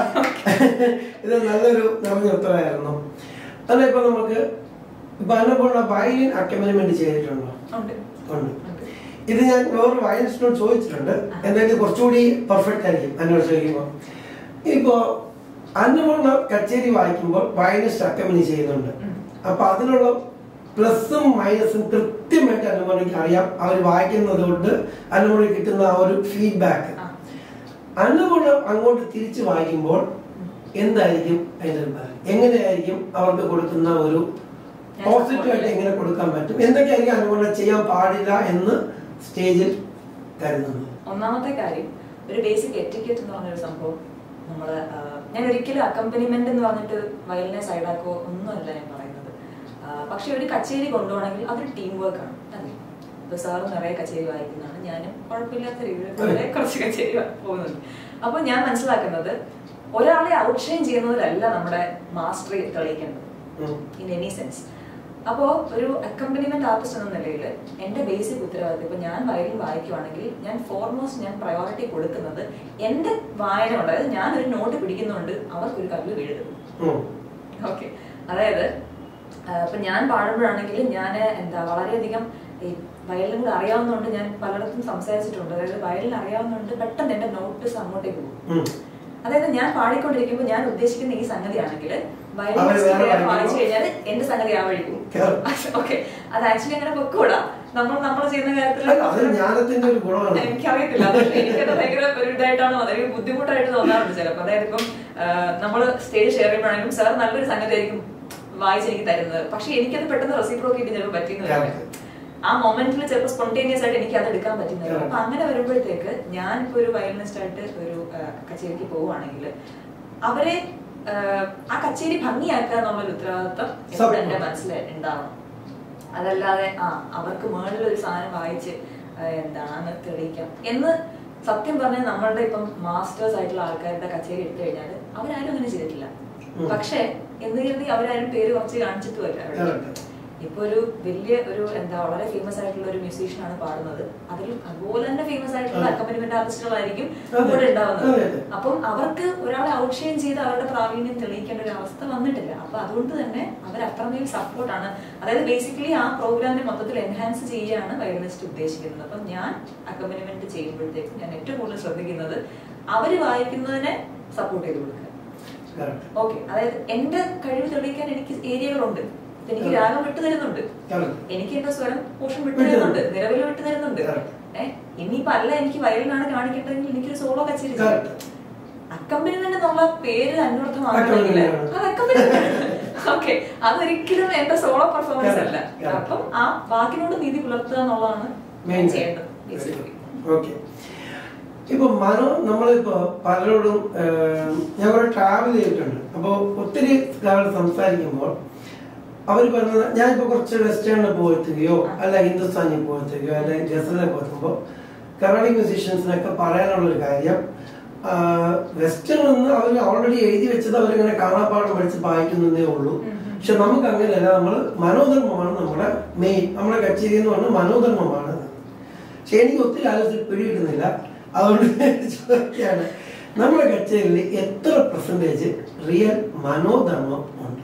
ഇത് നല്ലൊരു നിറഞ്ഞ ഉത്തരവായിരുന്നു അല്ല ഇപ്പൊ നമുക്ക് ഇപ്പൊ അന്നപൂർണ്ണ വയലിൻ അക്കമ്പനിമെന്റ് ചെയ്തിട്ടുണ്ടോ ഉണ്ട് ഉണ്ട് ഉണ്ട്. ഇത് ഞാൻ വേറൊരു വയലിനിസ്റ്റിനോട് ചോദിച്ചിട്ടുണ്ട് എന്തായാലും കുറച്ചുകൂടി പെർഫെക്റ്റ് ആയിരിക്കും എന്നോട് ചോദിക്കുമ്പോൾ ഇപ്പോ അന്നപൂർണ്ണ കച്ചേരി വായിക്കുമ്പോൾ വയലിനിസ്റ്റ് അക്കമ്പനി ചെയ്യുന്നുണ്ട് ഉം. അപ്പൊ അതിനുള്ള പ്ലസും മൈനസും കൃത്യമായിട്ട് അന്നപൂർണ്ണയ്ക്ക് അറിയാം അവർ വായിക്കുന്നത് കൊണ്ട് അന്നപൂർണ്ണ കിട്ടുന്ന ആ ഒരു ഫീഡ്ബാക്ക് ആ. അന്നപൂർണ്ണ അങ്ങോട്ട് തിരിച്ചു വായിക്കുമ്പോൾ എന്തായിരിക്കും അതിന്റെ ഒരു ഫലം? എങ്ങനെയായിരിക്കും അവർക്ക് കൊടുക്കുന്ന ഒരു ഞാൻ പോസിറ്റീവ് ആയിട്ട് support എങ്ങനെ കൊടുക്കാൻ പറ്റും എന്തൊക്കെയായിരിക്കും അന്നപൂർണ്ണ ചെയ്യാൻ പാടില്ല എന്ന് സ്റ്റേജിൽ കരുതുന്നത് ഒന്നാമത്തെ കാര്യം ഒരു ബേസിക് എറ്റിക്കറ്റ് എന്ന് പറഞ്ഞൊരു സംഭവം നമ്മൾ ഞാൻ ഒരിക്കലും അക്കമ്പനിമെന്റ് എന്ന് പറഞ്ഞിട്ട് വയലിനെ സൈഡാക്കോ ഒന്നുമല്ല ഞാൻ പറയുന്നത് ആ, പക്ഷെ ഒരു കച്ചേരി കൊണ്ടുപോകണമെങ്കിൽ അതൊരു ടീം വർക്ക് ആണ് അതെ ഇപ്പൊ സാറ് നിറയെ കച്ചേരി വായിക്കുന്നതാണ് ഞാനും കുഴപ്പമില്ലാത്ത രീതിയിൽ വളരെ കുറച്ച് കച്ചേരി വാ- പോകുന്നുണ്ട് അപ്പൊ ഞാൻ മനസ്സിലാക്കുന്നത് ഒരാളെ ഔട്ട്ഷൈൻ ചെയ്യുന്നതിലല്ല നമ്മുടെ മാസ്റ്ററി തെളിയിക്കേണ്ടത് ഉം. ഇൻ എനി സെൻസ് അപ്പോ ഒരു അക്കമ്പനിമെന്റ് ആർട്ടിസ്റ്റ് എന്ന നിലയിൽ എന്റെ ബേസിക് ഉത്തരവാദിത്വം ഇപ്പൊ ഞാൻ വയലിൻ വായിക്കുവാണെങ്കിൽ ഞാൻ ഫോർമോസ്റ്റ് ഞാൻ പ്രയോറിറ്റി കൊടുക്കുന്നത് എന്റെ വായന കൊണ്ട് അതായത് ഞാൻ ഒരു നോട്ട് പിടിക്കുന്നുണ്ട് അവർക്കൊരു കല്ല് വീഴും ഉം. ഓക്കെ അതായത് ആ, ഇപ്പൊ ഞാൻ പാടുമ്പോഴാണെങ്കിൽ ഞാൻ എന്താ വളരെയധികം ഈ വയലിൻ കൂടെ അറിയാവുന്നതുകൊണ്ട് ഞാൻ പലയിടത്തും സംസാരിച്ചിട്ടുണ്ട് അതായത് വയലിൻ അറിയാവുന്നതുകൊണ്ട് പെട്ടെന്ന് എന്റെ നോട്ട്സ് അങ്ങോട്ടേക്ക് പോകും ഉം. അതായത് ഞാൻ പാടിക്കൊണ്ടിരിക്കുമ്പോൾ ഞാൻ ഉദ്ദേശിക്കുന്ന ഈ സംഗതിയാണെങ്കിൽ വയലിൻ അവര് വേറെ വായിച്ചു പാടിക്കുമ്പോ- കഴിഞ്ഞാൽ എന്റെ സംഗതി ആ വഴിക്കും Correct. ഓക്കെ അത് ആക്ച്വലി അങ്ങനെ പൊക്കൂടാ നമ്മൾ നമ്മൾ ചെയ്യുന്ന അല്ല, അത് കാര്യത്തിൽ ജ്ഞാനത്തിന്റെ ഒരു ഗുണമാണ് എനിക്കറിയത്തില്ല പക്ഷെ എനിക്കത് ഭയങ്കര ഒരു ഇതായിട്ടാണ് തോന്നുന്നത് എനിക്ക് ബുദ്ധിമുട്ടായിട്ട് തോന്നാറുണ്ട് ചിലപ്പോൾ അതായത് ഇപ്പം നമ്മൾ സ്റ്റേജ് ഷെയർ ചെയ്യുമ്പോഴാണെങ്കിലും സാർ നല്ലൊരു സംഗതി ആയിരിക്കും വായിച്ച് എനിക്ക് തരുന്നത് പക്ഷെ എനിക്കത് പെട്ടെന്ന് റെസിപ്രോക്കേറ്റ് ചിലപ്പോൾ പറ്റുന്നില്ല Correct. ആ മൊമെന്റിൽ ചിലപ്പോൾ സ്പോണ്ടേനിയസ് ആയിട്ട് എനിക്ക് അത് എടുക്കാൻ പറ്റുന്നില്ല Correct. അപ്പൊ അങ്ങനെ വരുമ്പോഴത്തേക്ക് ഞാൻ ഇപ്പൊ ഒരു വയലിനിസ്റ്റ് ആയിട്ട് ഒരു ആ, കച്ചേരിക്ക് പോവുകയാണെങ്കിൽ അവരെ ആ, ആ കച്ചേരി ഭംഗിയാക്കുക എന്നുള്ളൊരു ഉത്തരവാദിത്വം എപ്പോഴും Support. എന്റെ മനസ്സിൽ ഉണ്ടാവണം അതല്ലാതെ ആ അവർക്ക് മേളിൽ ഒരു സാധനം വായിച്ച് ആ, എന്താണ് തെളിയിക്കാം എന്ന് സത്യം പറഞ്ഞാൽ നമ്മളുടെ ഇപ്പം മാസ്റ്റേഴ്സ് ആയിട്ടുള്ള ആൾക്കാരുടെ കച്ചേരി എടുത്തു കഴിഞ്ഞാൽ അവരാരും അങ്ങനെ ചെയ്തിട്ടില്ല ഉം. പക്ഷെ എന്ന് കരുതി അവരാരും പേര് കുറച്ച് കാണിച്ചിട്ടുമല്ല അവിടെ. Correct. ഇപ്പൊ ഒരു വലിയ ഒരു എന്താ വളരെ ഫേമസ് ആയിട്ടുള്ള ഒരു മ്യൂസീഷ്യൻ ആണ് പാടുന്നത് അതിൽ അതുപോലെ തന്നെ ഫേമസ് ആയിട്ടുള്ള അതെ. അക്കമ്പനിമെന്റ് ആർട്ടിസ്റ്റുകളായിരിക്കും അതെ. കൂടെ ഉണ്ടാവുന്നത് അതെ, അതെ. അപ്പം അവർക്ക് ഒരാളെ ഔട്ട്ഷൈൻ ചെയ്ത് അവരുടെ പ്രാവീണ്യം തെളിയിക്കേണ്ട ഒരു അവസ്ഥ വന്നിട്ടില്ല അപ്പൊ അതുകൊണ്ട് തന്നെ അവർ അത്രമേൽ സപ്പോർട്ടാണ് അതായത് ബേസിക്കലി ആ പ്രോഗ്രാമിനെ മൊത്തത്തിൽ എൻഹാൻസ് ചെയ്യുകയാണ് വയലിനിസ്റ്റ് ഉദ്ദേശിക്കുന്നത് അപ്പം ഞാൻ അക്കമ്പനിമെന്റ് ചെയ്യുമ്പോഴത്തേക്കും ഞാൻ ഏറ്റവും കൂടുതൽ ശ്രദ്ധിക്കുന്നത് അവര് വായിക്കുന്നതിനെ സപ്പോർട്ട് ചെയ്ത് കൊടുക്കുക Correct. ഓക്കെ അതായത് എന്റെ കഴിവ് തെളിയിക്കാൻ എനിക്ക് ഏരിയകളുണ്ട് ഇപ്പൊ എനിക്ക് അതെ. രാഗം വിട്ടു തരുന്നുണ്ട് Correct. എനിക്ക് എന്റെ സ്വരം പോഷൻ വിട്ടു വിട്ടു തരുന്നുണ്ട് തരുന്നു. നിലവിൽ വിട്ടു തരുന്നുണ്ട് Correct. ഏഹ് ഇനിയിപ്പോ അല്ല എനിക്ക് വയലിനാണ് കാണിക്കേണ്ടതെങ്കിൽ എനിക്കൊരു സോളോ കച്ചേരി Correct. അക്കമ്പനിമെന്റ് എന്നുള്ള പേര് അന്വർത്ഥമാണെങ്കിൽ Accompaniment ആണ്. അത് അക്കമ്പനിമെന്റ് ഓക്കെ അതൊരിക്കലും എന്റെ സോളോ പെർഫോമൻസ് Correct. അല്ല Correct. അപ്പം ആ വാക്കിനോട് നീതി പുലർത്തുക എന്നുള്ളതാണ് Main ഞാൻ ചെയ്യേണ്ടത് ബേസിക്കലി ഓക്കെ ഇപ്പൊ മനോ നമ്മളിപ്പോ പലരോടും ഏഹ്, ഞാൻ കുറെ ട്രാവൽ ചെയ്തിട്ടുണ്ട് അപ്പോൾ ഒത്തിരി ആൾ സംസാരിക്കുമ്പോൾ അവർ പറഞ്ഞത് ഞാനിപ്പോ കുറച്ച് വെസ്റ്റേണിൽ പോയെത്തുകയോ അല്ല ഹിന്ദുസ്ഥാനിൽ പോയെത്തുകയോ അല്ല ഗസലിനെ പോയെത്തുമ്പോൾ കർണാടിക് മ്യൂസീഷ്യൻസിനൊക്കെ പറയാനുള്ള ഒരു കാര്യം വെസ്റ്റേൺ നിന്ന് അവർ ഓൾറെഡി എഴുതി വെച്ചത് അവരിങ്ങനെ കാണാപ്പാടം പഠിച്ച് വായിക്കുന്നതേ ഉള്ളൂ ഉം ഉം. പക്ഷെ നമുക്ക് അങ്ങനെയല്ല നമ്മൾ മനോധർമ്മമാണ് നമ്മുടെ മെയിൻ നമ്മുടെ കച്ചേരി എന്ന് പറഞ്ഞാൽ മനോധർമ്മമാണ് പക്ഷെ എനിക്ക് ഒത്തിരി ആലോചിച്ച് പിടികിട്ടുന്നില്ല അതുകൊണ്ട് ചോദിക്കുകയാണ് നമ്മുടെ കച്ചേരിയിൽ എത്ര പെർസെൻറ്റേജ് റിയൽ മനോധർമ്മം ഉണ്ട്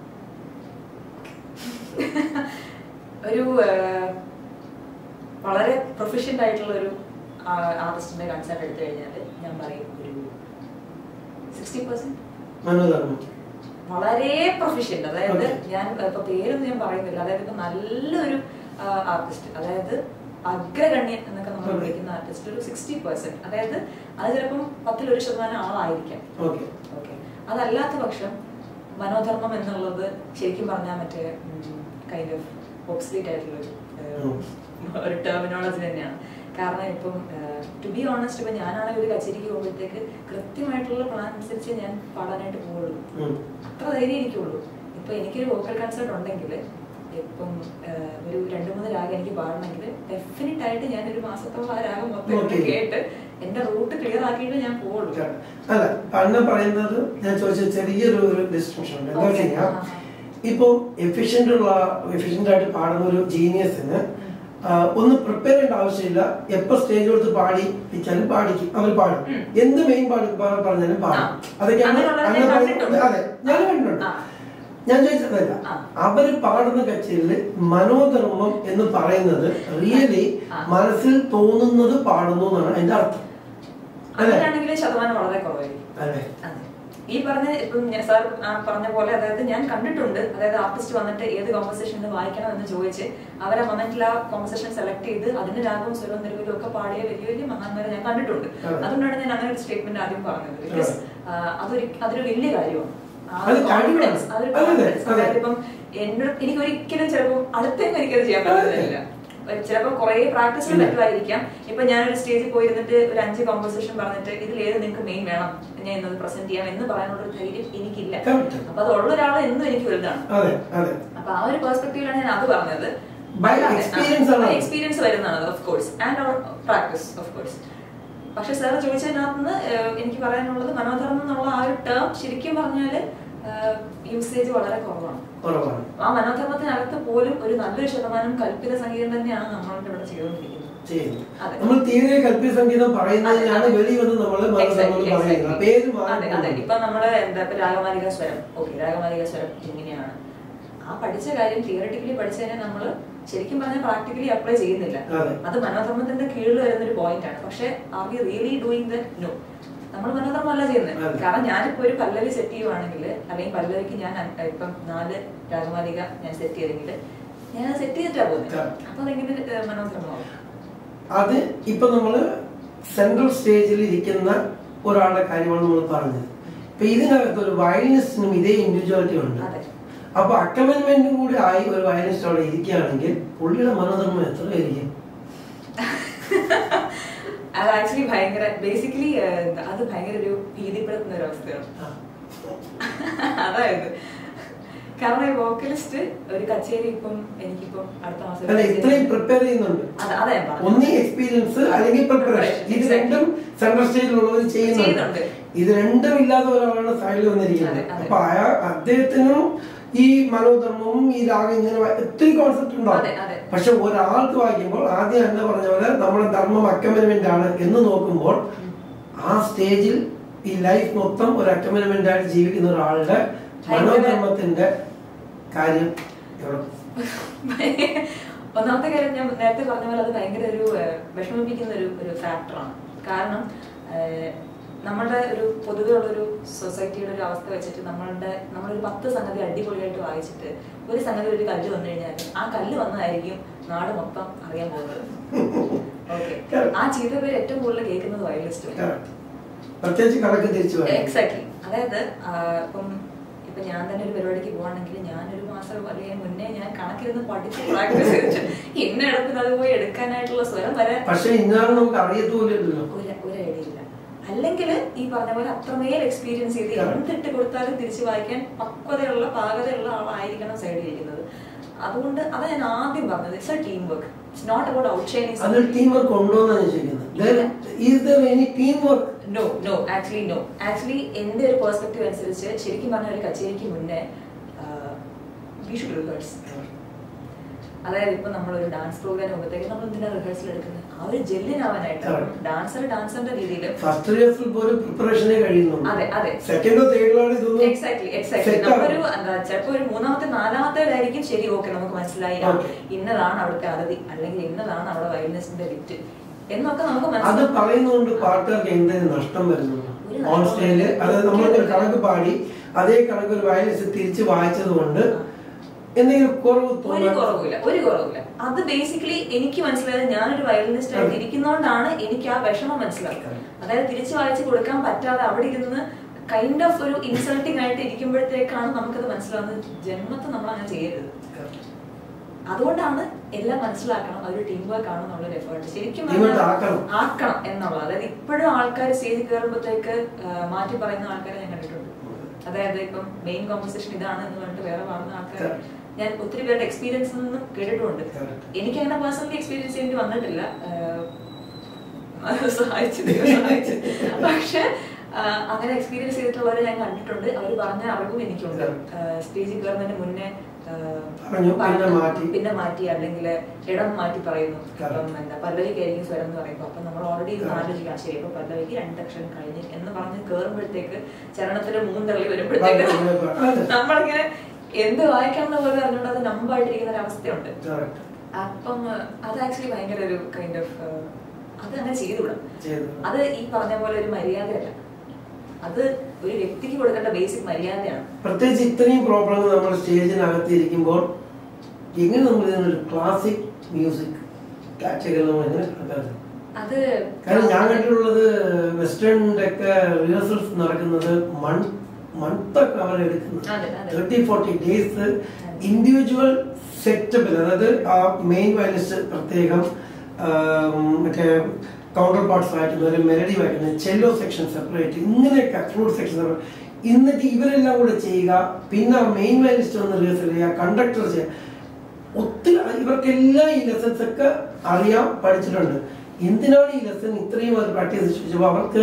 ഒരു ആഹ്, വളരെ പ്രൊഫഷ്യൻ്റ് ആയിട്ടുള്ള ഒരു ആർട്ടിസ്റ്റിന്റെ കൺസേർട്ട് എടുത്തു കഴിഞ്ഞാൽ ഞാൻ പറയും ഒരു സിക്സ്റ്റി പെർസെന്റ് മനോധർമ്മം വളരെ പ്രൊഫഷ്യൻ്റ് അതായത് Okay. ഞാൻ ഇപ്പൊ പേരൊന്നും ഞാൻ പറയുന്നില്ല അതായത് ഇപ്പൊ നല്ലൊരു ആർട്ടിസ്റ്റ് അതായത് അഗ്രഗണ്യൻ എന്നൊക്കെ നമ്മൾ Okay. വിളിക്കുന്ന ആർട്ടിസ്റ്റ് ഒരു സിക്സ്റ്റി പെർസെന്റ് അതായത് അത് ചിലപ്പം പത്തിലൊരു ശതമാനം ആളായിരിക്കാം ഓക്കെ ഓക്കെ അതല്ലാത്ത പക്ഷം മനോധർമ്മം എന്നുള്ളത് ശരിക്കും പറഞ്ഞാൽ മറ്റേ കൈൻഡ് ഓഫ് ഓബ്സ്ലീറ്റ് ആയിട്ടുള്ള ഒരു, ഏഹ്, ഒരു ടെർമിനോളജി തന്നെയാണ് കാരണം ഇപ്പം ടു ബി ഓണസ്റ്റ് ഇപ്പം ഞാനാണെങ്കിൽ ഒരു കച്ചേരിക്ക് പോകുമ്പോഴത്തേക്ക് കൃത്യമായിട്ടുള്ള പ്ലാൻ അനുസരിച്ച് ഞാൻ പാടാനായിട്ട് പോവുള്ളൂ അത്ര ധൈര്യം എനിക്കുള്ളൂ ഇപ്പൊ എനിക്കൊരു വോക്കൽ കൺസേർട്ട് ഉണ്ടെങ്കിൽ ഇപ്പം ഏഹ്, ഒരു രണ്ട് മൂന്ന് രാഗം എനിക്ക് പാടണമെങ്കിൽ ഡെഫിനറ്റ് ആയിട്ട് ഞാൻ ഒരു മാസത്തോളം ആ രാഗം മൊത്തം Okay. ഇരുന്ന് കേട്ട് എന്റെ റൂട്ട് ക്ലിയർ ആക്കിയിട്ട് ഞാൻ പോവുള്ളൂ അല്ല അണ്ണ പറയുന്നത് ഞാൻ ചോദിച്ച ചെറിയൊരു ഒരു ഡിസ്ട്രിക്ഷൻ ഉണ്ട് എന്താ Okay. വെച്ചാൽ ആ. ഇപ്പൊ എഫിഷ്യന്റ് ഉള്ള എഫിഷ്യന്റ് ആയിട്ട് പാടുന്ന ഒരു ജീനിയസിന് ഒന്ന് പ്രിപ്പയർ ചെയ്യേണ്ട ആവശ്യമില്ല എപ്പോ സ്റ്റേജ് കൊടുത്ത് പാടി വെച്ചാലും പാടിക്കും അവർ പാടും ഉം. എന്ത് മെയിൻ പാടി പ- പറഞ്ഞാലും പാടും ആ. അതൊക്കെയാണ് അങ്ങനെയുള്ളവരെ അണ്ണ ഞാൻ പറയുന്നത് കണ്ടിട്ടുണ്ട്. അതെ ഞാൻ കണ്ടിട്ടുണ്ട് ആ. ഞാൻ ചോദിച്ചതല്ല ആ. അവര് പാടുന്ന കച്ചേരിയില് മനോധർമ്മം എന്ന് പറയുന്നത് റിയലി ആ. മനസ്സിൽ തോന്നുന്നത് പാടുന്നു എന്നാണ് അതിന്റെ അർത്ഥം അല്ലേ അങ്ങനെയാണെങ്കിൽ ശതമാനം വളരെ കുറവായിരിക്കും അതെ അതെ. ഈ പറഞ്ഞ ഇപ്പം ഞാൻ സാർ ആ പറഞ്ഞ പോലെ അതായത് ഞാൻ കണ്ടിട്ടുണ്ട് അതായത് ആർട്ടിസ്റ്റ് വന്നിട്ട് ഏത് കോമ്പസിഷൻ വായിക്കണം എന്ന് ചോദിച്ച് അവരെ മൊമെന്റിൽ ആ കോമ്പസിഷൻ സെലക്ട് ചെയ്ത് അതിന്റെ രാഗവും സ്വരവും നിലവിലും ഒക്കെ പാടിയ വലിയ വലിയ മഹാന്മാരെ ഞാൻ കണ്ടിട്ടുണ്ട് അതെ. അതുകൊണ്ടാണ് ഞാൻ അങ്ങനെ ഒരു സ്റ്റേറ്റ്മെന്റ് ആദ്യം പറഞ്ഞത് ബിക്കോസ് അതൊരു അതൊരു വലിയ കാര്യമാണ് ആ അത് ഒരു കഴിവാണ്. confidence, അതൊരു അതെ, അതെ, confidence. അതെ. അതായത് ഇപ്പം എന്നോട് എനിക്ക് ഒരിക്കലും ചിലപ്പോൾ അടുത്തേക്ക് എനിക്കത് ചെയ്യാൻ പറ്റുന്നില്ല ചിലപ്പോൾ കുറെ പ്രാക്ടീസിൽ ഇല്ല. പറ്റുമായിരിക്കാം ഇപ്പൊ ഞാനൊരു സ്റ്റേജിൽ പോയിരുന്നിട്ട് ഒരു അഞ്ച് കോമ്പോസിഷൻ പറഞ്ഞിട്ട് ഇതിൽ ഏത് നിങ്ങൾക്ക് മെയിൻ വേണം ഞാൻ ഇന്നത് പ്രസന്റ് ചെയ്യാം എന്ന് പറയാനുള്ള ഒരു ധൈര്യം എനിക്കില്ല Correct. അപ്പൊ അത് ഉള്ള ഒരാൾ എന്നും എനിക്ക് വലുതാണ് അതെ അതെ അപ്പൊ ആ ഒരു പെർസ്പെക്ടീവിലാണ് ഞാൻ അത് പറഞ്ഞത് By experience ആണ് അത്. എക്സ്പീരിയൻസ് വരുന്നതാണ് of course and practice of course പക്ഷെ സാർ ചോദിച്ചതിനകത്ത് നിന്ന് എനിക്ക് പറയാനുള്ളത് മനോധർമ്മം എന്നുള്ള ആ ഒരു ടേം ശരിക്കും പറഞ്ഞാല് യൂസേജ് വളരെ കുറവാണ് കുറവാണ് ആ മനോധർമ്മത്തിനകത്ത് പോലും ഒരു നല്ലൊരു ശതമാനം കൽപ്പിത സംഗീതം തന്നെയാണ് നമ്മളുടെ ഇവിടെ ചെയ്തുകൊണ്ടിരിക്കുന്നത് ചെയ്യുന്നു അതെ. നമ്മൾ തീരെ കൽപ്പിത സംഗീതം പറയുന്നതിനാണ് അതെ, അതെ. വെളി വന്ന് നമ്മൾ മനസ്സമ്മതം Exactly, പറയുന്നത് exactly. പേര് അതെ അതെ മാറി ഇപ്പൊ നമ്മള് എന്താ ഇപ്പൊ രാഗമാലിക സ്വരം ഓക്കെ രാഗമാലിക സ്വരം ഇങ്ങനെയാണ് ആ പഠിച്ച കാര്യം തിയറട്ടിക്കലി പഠിച്ചതിനെ നമ്മൾ ശരിക്കും പറഞ്ഞാൽ പ്രാക്ടിക്കലി അപ്ലൈ ചെയ്യുന്നില്ല അതെ. അത് മനോധർമ്മത്തിന്റെ കീഴിൽ വരുന്ന ഒരു പോയിന്റ് ആണ് പക്ഷെ are we really doing the no നമ്മൾ മനോധർമ്മം അല്ല ചെയ്യുന്നത് അതെ. കാരണം ഞാനിപ്പോ ഒരു പല്ലവി സെറ്റ് ചെയ്യുവാണെങ്കിൽ അല്ലെങ്കിൽ പല്ലവിക്ക് ഞാൻ അൻ- ഇപ്പം നാല് രാഗമാലിക ഞാൻ സെറ്റ് ചെയ്തെങ്കിൽ ഞാൻ സെറ്റ് ചെയ്തിട്ടാ പോകുന്നത് Correct. അപ്പൊ അതെങ്ങനെ ഏഹ്, മനോധർമ്മമാവും അത് ഇപ്പൊ നമ്മള് സെൻട്രൽ സ്റ്റേജിൽ ഇരിക്കുന്ന ഒരാളുടെ കാര്യമാണ് നമ്മൾ പറഞ്ഞത് ഇപ്പൊ ഇതിനകത്ത് ഒരു വയലിനിസ്റ്റിനും ഇതേ ഇൻഡിവിജ്വാലിറ്റി ഉണ്ട് അതെ അപ്പൊ അക്കമൻമെന്റും കൂടി ആയി ഒരു വയലിനിസ്റ്റ് അവിടെ ഇരിക്കുകയാണെങ്കിൽ പുള്ളിയുടെ മനോധർമ്മം എത്ര ആയിരിക്കും അത് ആക്ച്വലി ഭയങ്കര ബേസിക്കലി അത് ഭയങ്കര ഒരു ഭീതിപ്പെടുത്തുന്ന ഒരു അവസ്ഥയാണ് അതായത് കാരണം ഈ വോക്കലിസ്റ്റ് ഒരു കച്ചേരി ഇപ്പം എനിക്കിപ്പം അടുത്ത മാസം അല്ല ഇത്രയും പ്രിപ്പയർ ചെയ്യുന്നുണ്ട് അതെ അതെ ഞാൻ പറഞ്ഞത്. ഒന്നി എക്സ്പീരിയൻസ് അല്ലെങ്കിൽ പ്രിപ്പറേഷൻ ഇത് Exactly. രണ്ടും സെൻട്രൽ സ്റ്റേജിലുള്ളവർ ചെയ്യുന്നുണ്ട് ചെയ്യുന്നുണ്ട്. ഇത് രണ്ടും ഇല്ലാത്ത ഒരാളാണ് സൈഡിൽ വന്നിരിക്കുന്നത് അതെ, അതെ. അപ്പൊ അയാൾ അദ്ദേഹത്തിനും ഈ മനോധർമ്മവും ഈ രാഗം ഇങ്ങനെ വ- ഒത്തിരി കോൺസെപ്റ്റ് ഉണ്ടാവും അതെ, അതെ. പക്ഷെ ഒരാൾക്ക് വായിക്കുമ്പോൾ ആദ്യം എന്നെ പറഞ്ഞ പോലെ നമ്മുടെ ധർമ്മം അക്കമനമെന്റ് ആണ് എന്ന് നോക്കുമ്പോൾ ആ സ്റ്റേജിൽ ഈ ലൈഫ് മൊത്തം ഒരു അക്കമനമെന്റ് ആയിട്ട് ജീവിക്കുന്ന ഒരാളുടെ ഭയങ്കര- മനോധർമ്മത്തിന്റെ കാര്യം എവിടെ ഒന്നാമത്തെ കാര്യം ഞാൻ നേരത്തെ പറഞ്ഞ പോലെ അത് ഭയങ്കര ഒരു ഏഹ്, വിഷമിപ്പിക്കുന്ന ഒരു ഒരു ഫാക്ടറാണ് കാരണം ഏഹ്, നമ്മളുടെ ഒരു പൊതുവെ ഉള്ളൊരു സൊസൈറ്റിയുടെ ഒരു അവസ്ഥ വെച്ചിട്ട് നമ്മളുടെ നമ്മളൊരു പത്ത് സംഗതി അടിപൊളിയായിട്ട് വായിച്ചിട്ട് ഒരു സംഗതി ഒരു കല്ല് വന്നു കഴിഞ്ഞാൽ ആ കല്ല് വന്നതായിരിക്കും നാട് മൊത്തം അറിയാൻ പോകുന്നത് ഓക്കെ ആ ചീത്ത പേര് ഏറ്റവും കൂടുതൽ കേൾക്കുന്നത് വയലിസ്റ്റ് Correct. പ്രത്യേകിച്ച് കണക്ക് തിരിച്ചു വരാം എക്സാക്ട്ലി അതായത് ആ, ഇപ്പം ഇപ്പൊ ഞാൻ തന്നെ ഒരു പരിപാടിക്ക് പോവാണെങ്കിൽ ഞാനൊരു മാസം അല്ലെങ്കിൽ മുന്നേ ഞാൻ കണക്കിരുന്ന് പഠിച്ച് പ്രാക്ടീസ് ചെയ്തിട്ട് ഇന്ന ഇടത്തിൽ അത് പോയി എടുക്കാനായിട്ടുള്ള സ്വരം വരെ പക്ഷെ ഇന്നാണ് നമുക്ക് അറിയത്തുപോലില്ലല്ലോ ഒരു ഒരു ഐഡിയ ഇല്ല അല്ലെങ്കിൽ ഈ പറഞ്ഞ പോലെ അത്രമേൽ എക്സ്പീരിയൻസ് ചെയ്ത് Correct. എന്തിട്ട് കൊടുത്താലും തിരിച്ചു വായിക്കാൻ പക്വതയുള്ള പാകതയുള്ള ആളായിരിക്കണം സൈഡിൽ ഇരിക്കുന്നത് അതുകൊണ്ട് അതാ ഞാൻ ആദ്യം പറഞ്ഞത് it's a team work it's not about out shining അതിൽ ടീം വർക്ക് ഉണ്ടോ എന്നാണ് ഞാൻ ചോദിക്കുന്നത് is there any team work no no actually no actually എന്റെ ഒരു പെർസ്പെക്റ്റീവ് അനുസരിച്ച് ശരിക്കും പറഞ്ഞ ഒരു കച്ചേരിക്ക് മുന്നേ വി ഷുഡ് റിഹേഴ്സ് അതായത് ഇപ്പൊ നമ്മൾ ഒരു ഡാൻസ് പ്രോഗ്രാം പോകുമ്പോഴത്തേക്ക് നമ്മൾ എന്തിനാ റിഹേഴ്സൽ എടുക്കുന്നത് ആ ഒരു ജെല്ലിനാവാനായിട്ട് Correct. ഡാൻസർ ഡാൻസറിന്റെ രീതിയിൽ ഫസ്റ്റ് റിഹേഴ്സൽ പോലും പ്രിപ്പറേഷനെ കഴിയുന്നുള്ളൂ അതെ അതെ സെക്കൻഡോ തേർഡിലാണ് ഇതൊന്നും എക്സാക്ട്ലി എക്സാക്ട്ലി set നമ്മളൊരു ആവുന്നത്. എന്താ ചിലപ്പോ ഒരു മൂന്നാമത്തെ നാലാമത്തേലായിരിക്കും ശരി ഓക്കെ നമുക്ക് മനസ്സിലായി ആ, Okay. ഇന്നതാണ് അവിടുത്തെ അതിഥി അല്ലെങ്കിൽ ഇന്നതാണ് അവിടെ വയലിനിസ്റ്റിന്റെ വിറ്റ് എന്നൊക്കെ നമുക്ക് അത് മനസ്സിലാവും പറയുന്നതുകൊണ്ട് പാട്ടുകാർക്ക് എന്തെങ്കിലും നഷ്ടം വരുന്നുണ്ടോ ഒരു ഓൺ നഷ്ടവും സ്റ്റേജില് ഇല്ല. അതായത് നമ്മളൊരു കണക്ക് പാടി അതേ കണക്ക് ഒരു വയലിസ്റ്റ് തിരിച്ച് വായിച്ചത് കൊണ്ട് എന്തെങ്കിലും കുറവ് ഒരു തോന്നാൻ കുറവില്ല ഒരു കുറവില്ല അത് ബേസിക്കലി എനിക്ക് മനസ്സിലായത് ഞാനൊരു വയലിനിസ്റ്റ് ആയിട്ട് അതെ. ഇരിക്കുന്നോണ്ടാണ് എനിക്ക് ആ വിഷമം മനസ്സിലാക്കുന്നത് അതായത് തിരിച്ചു വായിച്ചു കൊടുക്കാൻ പറ്റാതെ അവിടെ ഇരുന്ന് കൈൻഡ് ഓഫ് ഒരു ഇൻസൾട്ടിങ് ആയിട്ട് ഇരിക്കുമ്പോഴത്തേക്കാണ് നമുക്കത് മനസ്സിലാവുന്നത് ജന്മത്തെ നമ്മൾ അങ്ങനെ ചെയ്യരുത് അതുകൊണ്ടാണ് എല്ലാം മനസ്സിലാക്കണം അതൊരു ടീം വർക്ക് ആണ് എന്നുള്ളൊരു എഫേർട്ട് ശരിക്കും Team work പറഞ്ഞാൽ ആക്കണം. ആക്കണം എന്നുള്ളത് അതായത് ഇപ്പോഴും ആൾക്കാർ സ്റ്റേജിൽ കയറുമ്പോഴത്തേക്ക് ആ, മാറ്റി പറയുന്ന ആൾക്കാരെ ഞാൻ കണ്ടിട്ടുണ്ട് അതായത് ഇപ്പം മെയിൻ കോമ്പസിഷൻ ഇതാണ് എന്ന് പറഞ്ഞിട്ട് വേറെ പാടുന്ന ആൾക്കാർ Correct. ഞാൻ ഒത്തിരി പേരുടെ എക്സ്പീരിയൻസിൽ നിന്നും കേട്ടിട്ടുണ്ട് Correct. എനിക്ക് അങ്ങനെ പേഴ്സണലി എക്സ്പീരിയൻസ് ചെയ്യേണ്ടി വന്നിട്ടില്ല ആഹ് സഹായിച്ചു ദൈവം സഹായിച്ചു പക്ഷെ ആഹ് അങ്ങനെ എക്സ്പീരിയൻസ് ചെയ്തിട്ടുള്ളവരെ ഞാൻ കണ്ടിട്ടുണ്ട് അവർ പറഞ്ഞ അറിവും എനിക്കുണ്ട് Correct. സ്റ്റേജിൽ കയറുന്നതിന് മുന്നേ ആഹ് പറഞ്ഞു, പിന്നെ പറഞ്ഞു, മാറ്റി. പിന്നെ മാറ്റി അല്ലെങ്കിൽ ഇടം മാറ്റി പറയുന്നു Correct. അപ്പം എന്താ പല്ലവിക്കായിരിക്കും സ്വരം എന്ന് പറയുമ്പോൾ അപ്പൊ നമ്മൾ ഓൾറെഡി Correct. ആലോചിക്കാം ശരി അപ്പൊ പല്ലവിക്ക് രണ്ടക്ഷരം കഴിഞ്ഞ് എന്ന് പറഞ്ഞ് കയറുമ്പോഴത്തേക്ക് ചരണത്തില് മൂന്നള്ളി വരുമ്പോഴത്തേക്ക് അതെ. നമ്മളിങ്ങനെ എന്ത് വായിക്കണം എന്ന് പോലും അറിഞ്ഞുകൊണ്ട് അത് നമ്പായിട്ടിരിക്കുന്ന ഒരു അവസ്ഥയുണ്ട് Correct. അപ്പം അത് ആക്ച്വലി ഭയങ്കര ഒരു കൈൻഡ് ഓഫ് അത് അങ്ങനെ ചെയ്തുവിടും ചെയ്തു. അത് ഈ പറഞ്ഞ പോലെ ഒരു മര്യാദയല്ല അത് ഒരു വ്യക്തിക്ക് കൊടുക്കേണ്ട ബേസിക് മര്യാദയാണ് പ്രത്യേകിച്ച് ഇത്രയും പ്രോബ്ലങ്ങൾ നമ്മൾ സ്റ്റേജിനകത്ത് ഇരിക്കുമ്പോൾ എങ്ങനെ നമ്മൾ ഇതിനൊരു ക്ലാസിക് മ്യൂസിക് കാറ്റഗറി നമ്മൾ എങ്ങനെ കണക്കാക്കും അത് കാരണം ഞാൻ കണ്ടിട്ടുള്ളത് വെസ്റ്റേണിന്റെ ഒക്കെ റിഹേഴ്സൽസ് നടക്കുന്നത് മൺ മൺത്തൊക്കെ അവർ എടുക്കുന്നത് അതെ, അതെ. തേർട്ടി ഫോർട്ടി ഡേയ്സ് ഇൻഡിവിജ്വൽ സെറ്റപ്പിൽ അതായത് ആ മെയിൻ വയലിസ്റ്റ് പ്രത്യേകം ആം, മറ്റേ കൗണ്ടർ പാർട്സ് വായിക്കുന്നത് മെലഡി വായിക്കുന്നത് ചെല്ലോ സെക്ഷൻ സെപ്പറേറ്റ് ഇങ്ങനെയൊക്കെ ഫ്ലൂട്ട് സെക്ഷൻ സെപ്പറേറ്റ് എന്നിട്ട് ഇവരെല്ലാം കൂടെ ചെയ്യുക പിന്നെ മെയിൻ വയലിസ്റ്റ് ഒന്ന് റിഹേഴ്സൽ ചെയ്യുക കണ്ടക്ടർ ചെയ്യുക ഒത്തിരി ഇവർക്കെല്ലാം ഈ ലെസൺസ് ഒക്കെ അറിയാം പഠിച്ചിട്ടുണ്ട് എന്തിനാണ് ഈ ലെസൺ ഇത്രയും അവർ പ്രാക്ടീസ് ചോദിച്ചപ്പോൾ അവർക്ക്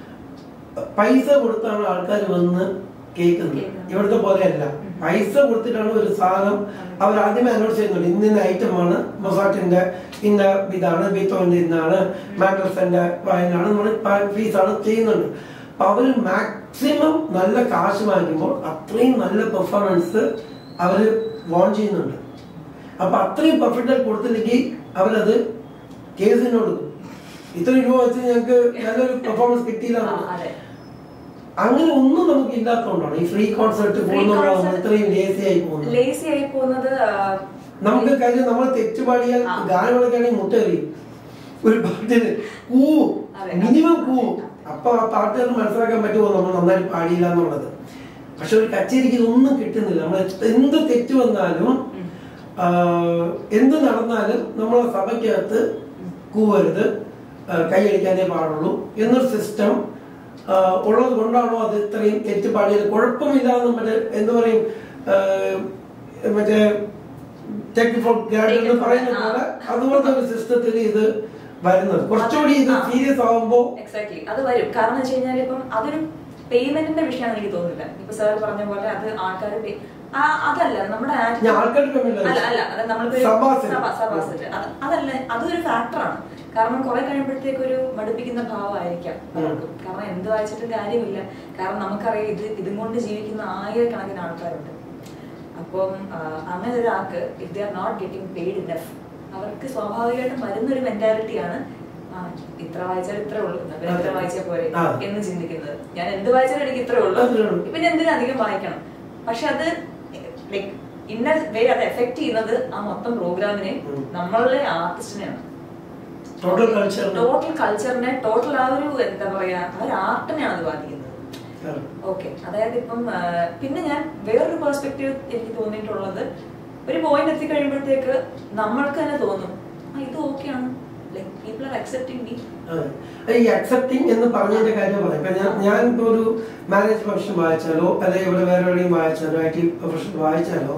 പൈസ കൊടുത്താണ് ആൾക്കാർ വന്ന് കേൾക്കുന്നത് കേൾക്കുന്നത്. ഇവിടുത്തെ പോലെയല്ല പൈസ കൊടുത്തിട്ടാണ് ഒരു സാധനം അവർ ആദ്യമേ അനൗൺസ് ചെയ്യുന്നുണ്ട് ഇന്ന ഐറ്റമാണ് മൊസാട്ടിന്റെ ഇന്ന ഇതാണ് ബീത്തോന്റെ ഇന്നാണ് മാൻഡൽസന്റെ വയനാണ് നമ്മൾ ഫീസാണ് ചെയ്യുന്നുണ്ട് അപ്പൊ അവര് മാക്സിമം നല്ല കാശ് വാങ്ങിക്കുമ്പോൾ അത്രയും നല്ല പെർഫോമൻസ് അവര് വോൺ ചെയ്യുന്നുണ്ട് അപ്പൊ അത്രയും പെർഫെക്റ്റ് കൊടുത്തില്ലെങ്കിൽ അവരത് കേസിന് കൊടുക്കും ഇത്രയും രൂപ വെച്ച് ഞങ്ങൾക്ക് നല്ലൊരു പെർഫോമൻസ് കിട്ടിയില്ല ആ, അതെ അങ്ങനെ ഒന്നും നമുക്ക് ഇല്ലാത്തതുകൊണ്ടാണ് ഈ ഫ്രീ കോൺസെർട്ട് പോകുന്നതാണ് concert- ഇത്രയും ലേസി ആയി പോകുന്നത് ലേസി ആയി പോകുന്നത് ആ, നമുക്ക് കാര്യം നമ്മൾ തെറ്റ് പാടിയാൽ ആ. ഗാനം കളിക്കുകയാണെങ്കിൽ മുട്ടെറിയും ഒരു പാട്ടിന് കൂവും അതെ. മിനിമം കൂവും അപ്പൊ ആ പാട്ടുകാരന് മനസ്സിലാക്കാൻ പറ്റുമോ നമ്മൾ നന്നായി പാടിയില്ല എന്നുള്ളത് പക്ഷെ ഒരു കച്ചേരിക്ക് ഇതൊന്നും കിട്ടുന്നില്ല നമ്മൾ എന്ത് തെറ്റ് വന്നാലും ഉം. ആ, എന്ത് നടന്നാലും നമ്മളെ സഭയ്ക്കകത്ത് കൂവരുത് ആ, കൈയടിക്കാനേ പാടുള്ളൂ എന്നൊരു സിസ്റ്റം ഉള്ളത് കൊണ്ടാണോ അത് ഇത്രയും തെറ്റ് പാടിയത് കുഴപ്പമില്ല എന്ന് മറ്റേ എന്ത് പറയും ആ, മറ്റേ ടേക്ക് ഫോർ ഗ്രാൻഡ് എന്ന് പറയുന്ന പോലെ അതുപോലത്തെ ഒരു സിസ്റ്റത്തിൽ ഇത് വരുന്നത് കുറച്ചുകൂടി ഇത് ആ. സീരിയസ് ആവുമ്പോൾ എക്സാക്ട്ലി അത് വരും കാരണം എന്ന് വെച്ച് കഴിഞ്ഞാൽ ഇപ്പം അതൊരു പേയ്മെന്റിന്റെ വിഷയമാണ് എനിക്ക് തോന്നുന്നില്ല ഇപ്പൊ സാർ പറഞ്ഞ പോലെ അത് ആൾക്കാർ അതല്ല നമ്മുടെ attitude- ഞാൻ ആൾക്കാരുടെ payment അല്ല. അല്ല അല്ല അത് നമ്മൾക്ക് സഭാസൻ. സഭാസൻ അതല്ല അതൊരു ഫാക്ടറാണ് കാരണം കുറെ കഴിയുമ്പോഴത്തേക്ക് ഒരു മടുപ്പിക്കുന്ന ഭാവമായിരിക്കാം പലർക്കും കാരണം എന്ത് വായിച്ചിട്ടും കാര്യമില്ല കാരണം നമുക്കറിയാം ഇത് ഇതും കൊണ്ട് ജീവിക്കുന്ന ആയിരക്കണക്കിന് ആൾക്കാരുണ്ട് അപ്പം ആ, അങ്ങനെ ഒരാൾക്ക് if they are not getting paid enough അവർക്ക് സ്വാഭാവികമായിട്ടും വരുന്നൊരു മെന്റാലിറ്റിയാണ് ആ ഇത്ര വായിച്ചാൽ ഇത്രേ ഉള്ളൂ എന്നാ പിന്നെ ഇത്ര വായിച്ചാൽ പോരെ ആ. എന്ന് ചിന്തിക്കുന്നത് ഞാൻ എന്ത് വായിച്ചാലും എനിക്ക് ഇത്രേ ഉള്ളൂ അത്രേ ഉള്ളൂ. പിന്നെ എന്തിനാ അധികം വായിക്കണം പക്ഷെ അത് ലൈക് ഇന്ന വേ അത് എഫക്ട് ചെയ്യുന്നത് ആ മൊത്തം പ്രോഗ്രാമിനെ ഉം. നമ്മളുടെ ആർട്ടിസ്റ്റിനെയാണ് ടോട്ടൽ കൾച്ചർ ടോട്ടൽ കൾച്ചറിനെ ടോട്ടൽ ആ ഒരു എന്താ പറയാ ആ ഒരു ആർട്ടിനെയാണ് അത് ബാധിക്കുന്നത് ഓക്കെ അതായത് ഇപ്പം ആ, പിന്നെ ഞാൻ വേറൊരു പെർസ്പെക്റ്റീവ് എനിക്ക് തോന്നിയിട്ടുള്ളത് ഒരു പോയിന്റ് എത്തിക്കഴിയുമ്പോഴത്തേക്ക് നമ്മൾക്ക് തന്നെ തോന്നും ആ ഇത് ഓക്കെയാണ് like people are accepting me അതെ. ഈ അക്സെപ്റ്റിംഗ് എന്ന് പറഞ്ഞതിന്റെ കാര്യം പറയാം ഇപ്പൊ ഞാൻ ഞാൻ ഇപ്പൊ ഒരു മാരേജ് പ്രൊഫഷൻ വായിച്ചാലോ അല്ലെങ്കിൽ ഇവിടെ വേറെ എവിടെയും വായിച്ചാലോ ഐ ടി പ്രൊഫഷൻ വായിച്ചാലോ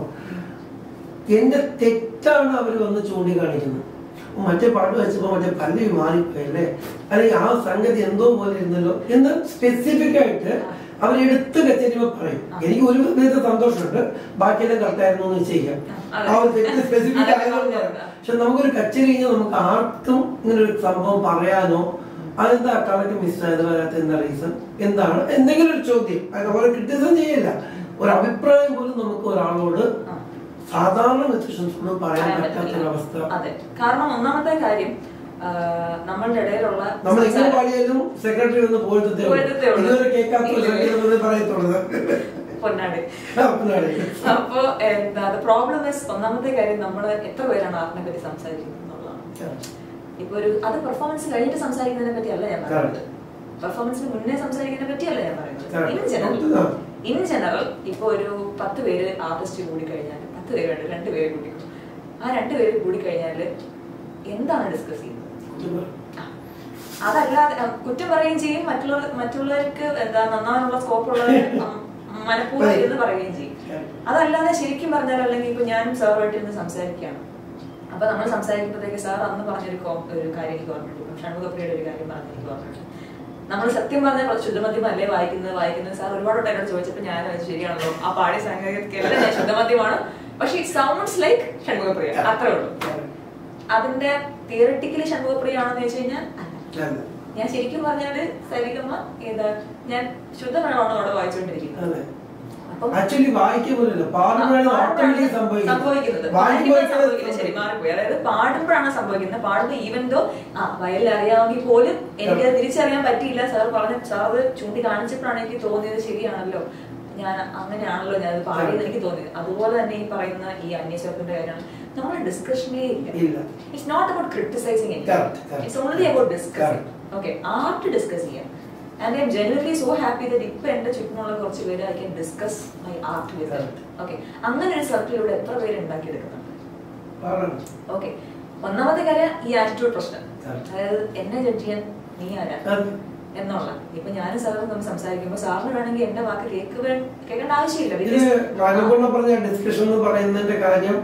എന്റെ തെറ്റാണ് അവർ വന്ന് ചൂണ്ടിക്കാണിക്കുന്നത് ഓ, മറ്റേ പാട്ട് വെച്ചപ്പോ മറ്റേ പല്ലവി മാറിപ്പോയല്ലേ അല്ലെങ്കിൽ ആ സംഗതി എന്തോ പോലെ ഇരുന്നല്ലോ എന്ന് സ്പെസിഫിക് ആയിട്ട് അവർ എടുത്ത് കച്ചേരിമ പറയും എനിക്ക് ഒരു വിധത്തെ സന്തോഷമുണ്ട് ബാക്കിയെല്ലാം കറക്റ്റായിരുന്നു എന്ന് ചെയ്യാം അതെ. ആ ഒരു തെറ്റ് സ്പെസിഫിക് അതെ, ആയതുകൊണ്ട് അതെ, അതെ. പക്ഷെ നമുക്കൊരു കച്ചേരി കഴിഞ്ഞാൽ നമുക്ക് ആർക്കും ഇങ്ങനെ ഒരു സംഭവം പറയാനോ അതെന്താ കണക്ക് മിസ്സായത് വരാത്ത എന്താ റീസൺ എന്താണ് എന്തെങ്കിലും ഒരു ചോദ്യം അത് നമ്മളെ ക്രിറ്റിസം ചെയ്യില്ല ഒരു അഭിപ്രായം പോലും നമുക്ക് ഒരാളോട് ആ. സാധാരണ മ്യൂസിഷ്യൻസിനോട് പറയാൻ പറയാൻ പറ്റാത്ത പറ്റില്ല. അവസ്ഥ അതെ കാരണം ഒന്നാമത്തെ കാര്യം ആ, നമ്മളുടെ ഇടയിലുള്ള നമ്മൾ എങ്ങനെ സംസാരം- പാടിയാലും സെക്രട്ടറി ഒന്ന് പോയിട്ടേ പോയിട്ടേ ഉള്ളൂ. ഇതുവരെ കേൾക്കാത്ത ഒരു ഇല്ല. സംഗീതം എന്നേ പറയത്തുള്ളത് പൊന്നാട് ആ, പിന്നാലെ. അപ്പൊ എന്താ പ്രോബ്ലം ഒന്നാമത്തെ കാര്യം നമ്മൾ എത്ര പേരാണ് ആർട്ടിനെ പറ്റി സംസാരിക്കുന്നത് എന്നുള്ളതാണ് ഇപ്പൊ ഒരു അത് പെർഫോമൻസ് കഴിഞ്ഞിട്ട് സംസാരിക്കുന്നതിനെ പറ്റിയല്ല ഞാൻ പറയുന്നത് പെർഫോമൻസിന് മുന്നേ സംസാരിക്കുന്നതിനെ പറ്റിയല്ല ഞാൻ പറയുന്നത് Correct. ഇൻ ജനറൽ ആ. ഇൻ ജനറൽ ഇപ്പൊ ഒരു പത്ത് പേര് ആർട്ടിസ്റ്റ് കൂടി കഴിഞ്ഞാൽ പത്ത് പേരുണ്ട് രണ്ട് പേര് കൂടി ആ രണ്ട് പേര് കൂടി കഴിഞ്ഞാൽ എന്താണ് ഡിസ്കസ് ചെയ്യുന്നത് ആ. അതല്ലാതെ ആ, കുറ്റം പറയുകയും ചെയ്യും മറ്റുള്ള മറ്റുള്ളവർക്ക് എന്താ നന്നാവാനുള്ള സ്കോപ്പ് ഉള്ളവർ മനഃപൂർവ്വം എന്ന് പറയുകയും ചെയ്യും അതല്ലാതെ ശരിക്കും പറഞ്ഞാൽ അല്ലെങ്കിൽ ഇപ്പൊ ഞാനും സാറുമായിട്ട് ഇരുന്ന് സംസാരിക്കുകയാണ് അപ്പൊ നമ്മൾ സംസാരിക്കുമ്പോഴത്തേക്ക് സാർ അന്ന് പറഞ്ഞൊരു കോ- ഒരു കാര്യം എനിക്ക് ഓർമ്മയുണ്ട് ഇപ്പം ഷൺമുഖപ്രിയയുടെ ഒരു കാര്യം പറഞ്ഞ എനിക്ക് ഓർമ്മയുണ്ട് നമ്മൾ സത്യം പറഞ്ഞാൽ കുറച്ച് ശുദ്ധമദ്യം അല്ലേ വായിക്കുന്നത് വായിക്കുന്നത് സാർ ഒരുപാട് വട്ടം എന്നോട് ചോദിച്ചപ്പോൾ ഞാൻ അത് ശരിയാണല്ലോ ആ പാടിയ സംഗീതത്തിലെല്ലാം ഞാൻ ശുദ്ധമദ്യമാണ് പക്ഷെ ഇറ്റ് സൗണ്ട്സ് ലൈക്ക് ഷൺമുഖപ്രിയ അത്രേ ഉള്ളൂ അതിന്റെ തിയറട്ടിക്കലി ഷൺമുഖപ്രിയ ആണെന്ന് വെച്ച് കഴിഞ്ഞാൽ അല്ല അല്ല. ഞാൻ ശരിക്കും പറഞ്ഞാല് സരിഗമ്മ ഏതാ ഞാൻ ശുദ്ധമഴമാണ് അവിടെ വായിച്ചുകൊണ്ടിരിക്കുന്നത് അതെ. അപ്പം ആക്ച്വലി വായിക്കുമ്പോഴല്ല പാടുമ്പോഴാണ് ഓട്ടോമാറ്റിക്കലി സംഭവിക്കുന്നത് സംഭവിക്കുന്നത് പാടുമ്പോൾ സംഭവിക്കില്ല ശരി മാറിപ്പോയി അതായത് പാടുമ്പോഴാണ് സംഭവിക്കുന്നത് പാടുമ്പോൾ ഈവൻ ദോ ആ വയലിൽ അറിയാമെങ്കിൽ പോലും എനിക്കത് തിരിച്ചറിയാൻ പറ്റിയില്ല സാർ പറഞ്ഞ സാർ അത് ചൂണ്ടി കാണിച്ചപ്പോഴാണ് എനിക്ക് തോന്നിയത് ശരിയാണല്ലോ ഞാൻ അങ്ങനെയാണല്ലോ ഞാൻ അത് പാടിയത് എനിക്ക് തോന്നിയത് അതുപോലെ തന്നെ ഈ പറയുന്ന ഈ അന്യശബ്ദത്തിന്റെ കാര്യമാണ് നമ്മൾ ഡിസ്കഷനേ ഇല്ല ഇല്ല. It's not about criticising Correct, correct. It's only about discussing Correct. Okay art discuss ചെയ്യാം and I am genuinely so happy that ഇപ്പൊ എന്റെ ചുറ്റുമുള്ള കുറച്ച് പേര് I can discuss my art with Correct. Okay അങ്ങനെ ഒരു സർക്കിൾ ഇവിടെ എത്ര പേര് ഉണ്ടാക്കിയെടുക്കുന്നുണ്ട് പറയണം. ഓക്കെ ഒന്നാമത്തെ കാര്യം ഈ ആറ്റിറ്റ്യൂഡ് പ്രശ്നം Correct. അതായത് എന്നെ ജഡ്ജ് ചെയ്യാൻ നീ ആരാ അതെ. എന്നുള്ള ഇപ്പൊ ഞാനും സാറും തമ്മിൽ സംസാരിക്കുമ്പോൾ സാറിന് വേണമെങ്കിൽ എന്റെ വാക്ക് കേൾക്കുക കേൾക്കേണ്ട ആവശ്യമില്ല ഇത് because- രാജപൂർണ്ണ പറഞ്ഞ ഡിസ്കഷൻ എന്ന് പറയുന്നതിന്റെ കാര്യം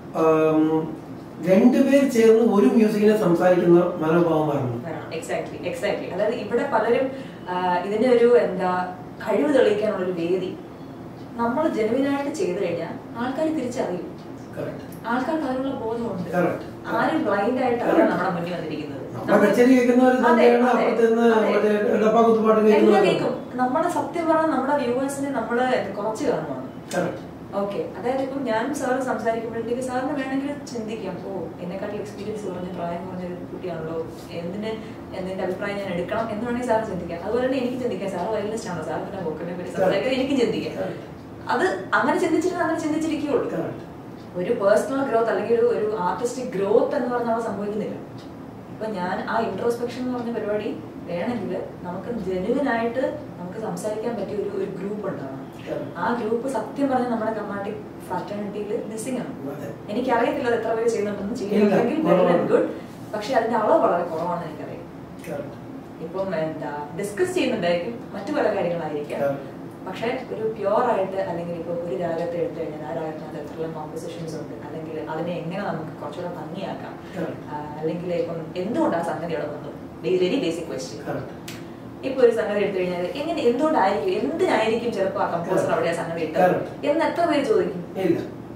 ആം, രണ്ടുപേർ ചേർന്ന് ഒരു മ്യൂസിക്കിനെ സംസാരിക്കുന്ന മനോഭാവം വരണം എക്സാക്ട്ലി എക്സാക്ട്ലി അതായത് ഇവിടെ പലരും ആ, ഇതിന്റെ ഒരു എന്താ കഴിവ് തെളിയിക്കാനുള്ള ഒരു വേദി നമ്മൾ ജനുവിനായിട്ട് ചെയ്തു കഴിഞ്ഞാൽ ആൾക്കാർ തിരിച്ചറിയും Correct. ആൾക്കാർക്ക് അതിനുള്ള ബോധമുണ്ട് Correct. ആരും ബ്ലൈൻഡ് ആയിട്ടല്ല Correct. നമ്മുടെ മുന്നിൽ വന്നിരിക്കുന്നത് നമ്മുടെ കച്ചേരി കേൾക്കുന്നവർ അതെ, തന്നെയാണ് അതെ, അപ്പുറത്ത് നിന്ന് അതെ. മറ്റേ ഡപ്പാക്കുത്തുപാട്ട് എല്ലാം കേൾക്കുന്നവർ കേൾക്കും നമ്മുടെ സത്യം പറഞ്ഞാൽ നമ്മുടെ വ്യൂവേഴ്സിനെ നമ്മള് കുറച്ച് കാണുവാണ് Correct. ഓക്കെ അതായത് ഇപ്പം ഞാനും സാറ് സംസാരിക്കുമ്പോഴത്തേക്ക് സാറിന് വേണമെങ്കിൽ ചിന്തിക്കാം ഓ എന്നെക്കാട്ടിൽ എക്സ്പീരിയൻസ് കുറഞ്ഞ പ്രായം കുറഞ്ഞ ഒരു കുട്ടിയാണല്ലോ എന്തിന് എന്തിന്റെ അഭിപ്രായം ഞാൻ എടുക്കണം എന്ന് വേണമെങ്കിൽ സാർ ചിന്തിക്കാം അതുപോലെ തന്നെ എനിക്ക് ചിന്തിക്കാം സാർ വയലിനിസ്റ്റ് ആണോ സാർ പിന്നെ ബുക്കിനെ പറ്റി സംസാരിക്കാൻ എനിക്ക് ചിന്തിക്കാം Correct. അത് അങ്ങനെ ചിന്തിച്ചിട്ട് അങ്ങനെ ചിന്തിച്ചിരിക്കുകയുള്ളൂ Correct. ഒരു പേഴ്സണൽ ഗ്രോത്ത് അല്ലെങ്കിൽ ഒരു ഒരു ആർട്ടിസ്റ്റിക് ഗ്രോത്ത് എന്ന് പറഞ്ഞാൽ അവിടെ സംഭവിക്കുന്നില്ല ഇപ്പൊ ഞാൻ ആ ഇൻട്രോസ്പെക്ഷൻ എന്ന് പറഞ്ഞ പരിപാടി വേണമെങ്കിൽ നമുക്ക് ജെനുവിൻ ആയിട്ട് നമുക്ക് സംസാരിക്കാൻ പറ്റിയ ഒരു ഒരു ഗ്രൂപ്പ് ഉണ്ടാവണം Correct. ആ ഗ്രൂപ്പ് സത്യം പറഞ്ഞാൽ നമ്മുടെ കർണാട്ടിക് ഫ്രാറ്റേണിറ്റിയിൽ മിസ്സിംഗ് ആണ് അതെ. എനിക്കറിയത്തില്ല അത് എത്ര പേര് ചെയ്യുന്നുണ്ടെന്ന് ഇല്ല, ചെയ്യുന്നുണ്ടെങ്കിൽ വെരി കുറവാണ്. ഗുഡ് പക്ഷെ അതിന്റെ അളവ് വളരെ കുറവാണെന്ന് എനിക്കറിയാം Correct. ഇപ്പം എന്താ ഡിസ്കസ് ചെയ്യുന്നുണ്ടായിരിക്കും മറ്റു പല കാര്യങ്ങളായിരിക്കാം Correct. പക്ഷെ ഒരു പ്യുവർ ആയിട്ട് അല്ലെങ്കിൽ ഇപ്പൊ ഒരു രാഗത്തെ എടുത്തു കഴിഞ്ഞാൽ ആ രാഗത്തിനകത്ത് എത്രയെല്ലാം കോമ്പോസിഷൻസ് ഉണ്ട് അല്ലെങ്കിൽ അതിനെ എങ്ങനെ നമുക്ക് കുറച്ചുകൂടെ ഭംഗിയാക്കാം Correct. ആ, അല്ലെങ്കിൽ ഇപ്പം എന്തുകൊണ്ട് ആ സംഗതി അവിടെ വന്നു വെരി ബേസിക് ക്വസ്റ്റ്യൻ Correct. ഇപ്പൊ ഒരു സംഗതി എടുത്തു കഴിഞ്ഞാൽ എങ്ങനെ എന്തുകൊണ്ടായിരിക്കും എന്തിനായിരിക്കും ചിലപ്പോൾ ആ കമ്പോസർ അവിടെ ആ സംഗതി ഇട്ടത് Correct. എന്ന് എത്ര പേര് ചോദിക്കും ഇല്ല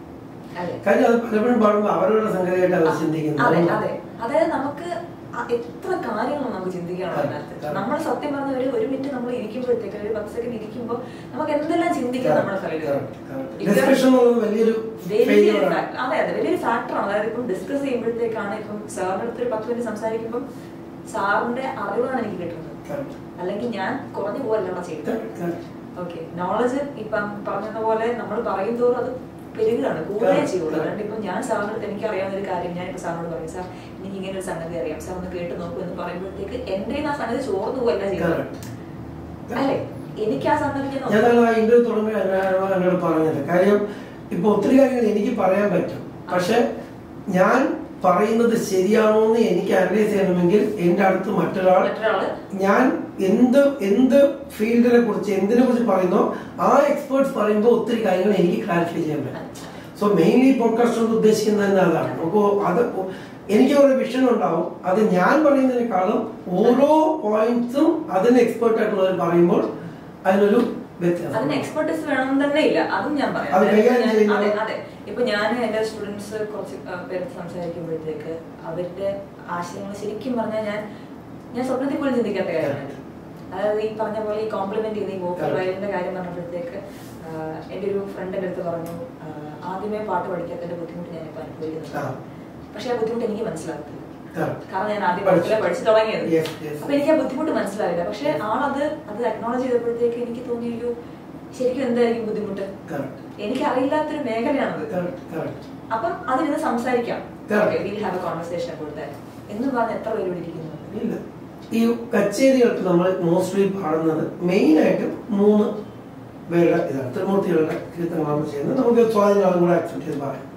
അതെ കാര്യം അത് പലപ്പോഴും പാടുമ്പോൾ അവരവരുടെ സംഗതിയായിട്ട് അവർ അതെ ചിന്തിക്കുന്നത് അതെ അതായത് നമുക്ക് ആ എത്ര കാര്യങ്ങൾ നമുക്ക് ചിന്തിക്കണം അതെ, അതിനകത്ത് അതെ. നമ്മൾ സത്യം പറഞ്ഞ ഒരു ഒരു മിനിറ്റ് നമ്മൾ ഇരിക്കുമ്പോഴത്തേക്ക് ഒരു പത്ത് സെക്കൻഡ് ഇരിക്കുമ്പോൾ നമുക്ക് എന്തെല്ലാം ചിന്തിക്കാൻ നമ്മുടെ തലയിൽ വരും. If you are- ഡിസ്കഷൻ എന്നുള്ളത് വലിയൊരു വലിയൊരു failure ആണ്. fact- അതെ അതെ വലിയൊരു ഫാക്ടറാണ് അതായത് ഇപ്പം ഡിസ്കസ് ചെയ്യുമ്പോഴത്തേക്കാണ് ഇപ്പം സാറിന്റെ അടുത്ത് ഒരു പത്ത് മിനിറ്റ് സംസാരിക്കുമ്പോൾ സാറിന്റെ അറിവാണ് എനിക്ക് കിട്ടുന്നത് Correct. അല്ലെങ്കിൽ ഞാൻ കുറഞ്ഞു പോകല്ല അവിടെ ചെയ്തത് Correct, correct. ഓക്കെ നോളജ് ഇപ്പം പറഞ്ഞതുപോലെ നമ്മൾ പറയും തോറും അത് പെരുകയാണ് കൂടുകയേ Correct, ചെയ്യുള്ളൂ correct. അതുകൊണ്ട് ഇപ്പം ഞാൻ സാറിന്റെ അടുത്ത് എനിക്ക് അറിയാവുന്ന ഒരു കാര്യം ഞാൻ ഇപ്പൊ സാറിനോട് പറയും സാർ എനിക്ക് ഇങ്ങനെ ഒരു സംഗതി അറിയാം സാർ ഒന്ന് കേട്ട് നോക്കൂ എന്ന് പറയുമ്പോഴത്തേക്ക് എന്റെ ആ സംഗതി ചോർന്നു പോകല്ല ചെയ്യുന്നത് Correct. അല്ലേ എനിക്ക് ആ സംഗതി ഞാൻ ഞാൻ ആ ഇന്റർവ്യൂ തുടങ്ങുമ്പോൾ എന്നോട് പറഞ്ഞത് കാര്യം ഇപ്പൊ ഒത്തിരി കാര്യങ്ങൾ എനിക്ക് പറയാൻ പറ്റും പക്ഷെ ഞാൻ പറയുന്നത് ശരിയാണോ എന്ന് എനിക്ക് അനലൈസ് ചെയ്യണമെങ്കിൽ എന്റെ അടുത്ത് മറ്റൊരാൾ മറ്റൊരാള് ഞാൻ എന്ത് എന്ത് ഫീൽഡിനെ കുറിച്ച് എന്തിനെ കുറിച്ച് പറയുന്നോ ആ എക്സ്പേർട്സ് പറയുമ്പോൾ ഒത്തിരി കാര്യങ്ങൾ എനിക്ക് ക്ലാരിഫൈ ചെയ്യാൻ പറ്റും സോ മെയിൻലി പോഡ്കാസ്റ്റ് കൊണ്ട് ഉദ്ദേശിക്കുന്നത് തന്നെ അതാണ് നമുക്ക് അത് എനിക്ക് ഒരു വിഷൻ ഉണ്ടാവും അത് ഞാൻ പറയുന്നതിനേക്കാളും ഓരോ പോയിന്റ്സും അതിന് എക്സ്പേർട്ട് ആയിട്ടുള്ളവർ പറയുമ്പോൾ അതിനൊരു വ്യത്യാസം അതിന് എക്സ്പെർട്ടീസ് വേണമെന്ന് തന്നെ ഇല്ല അതും ഞാൻ പറയാം അത് അതായത് കൈകാര്യം ഞാൻ- ചെയ്യുന്നത് അതെ അതെ ഇപ്പൊ ഞാൻ എന്റെ സ്റ്റുഡൻസ് കുറച്ച് ആ, പേര് സംസാരിക്കുമ്പോഴത്തേക്ക് അവരുടെ ആശയങ്ങൾ ശരിക്കും പറഞ്ഞാൽ ഞാൻ ഞാൻ സ്വപ്നത്തിൽ പോലും ചിന്തിക്കാത്ത കാര്യമാണ് അതായത് ഈ പറഞ്ഞ പോലെ ഈ കോംപ്ലിമെന്റ് ചെയ്യുന്ന ഈ വോക്കൽ Correct. വയലിന്റെ കാര്യം പറഞ്ഞപ്പോഴത്തേക്ക് ആ, എന്റെ ഒരു ഫ്രണ്ട് എൻ്റെ അടുത്ത് പറഞ്ഞു ആ, ആദ്യമേ പാട്ട് പഠിക്കാത്തതിന്റെ ബുദ്ധിമുട്ട് ഞാനിപ്പോൾ അനുഭവിക്കുന്നുണ്ട് ആ. പക്ഷെ ആ ബുദ്ധിമുട്ട് എനിക്ക് മനസ്സിലാകത്തില്ല Correct. കാരണം ഞാൻ ആദ്യം പഠിച്ചു. പഠിച്ചില്ല പഠിച്ചു തുടങ്ങിയത് Yes, yes. അപ്പൊ എനിക്ക് ആ ബുദ്ധിമുട്ട് മനസ്സിലായില്ല പക്ഷെ ആളത് അത് അക്നോളജ് ചെയ്തപ്പോഴത്തേക്ക് എനിക്ക് തോന്നിയൊരു ശരിക്കും എന്തായിരിക്കും ബുദ്ധിമുട്ട് Correct. എനിക്ക് അറിയില്ലാത്തൊരു മേഖലയാണത് Correct, correct. അപ്പം അതിന് സംസാരിക്കാം Correct. Will have a conversation about that എന്ന് പറഞ്ഞ് എത്ര പേര് ഇവിടെ ഇരിക്കുന്നു ഇല്ല ഈ കച്ചേരികൾക്ക് നമ്മൾ മോസ്റ്റ്ലി പാടുന്നത് മെയിൻ ആയിട്ട് മൂന്ന് പേരുടെ ഇതാണ് ത്രിമൂർത്തികളുടെ കീർത്തനങ്ങളാണ് ചെയ്യുന്നത് നമുക്ക് സ്വാധീനം കൂടെ ആക്സെപ്റ്റ് ചെയ്ത് പറയാം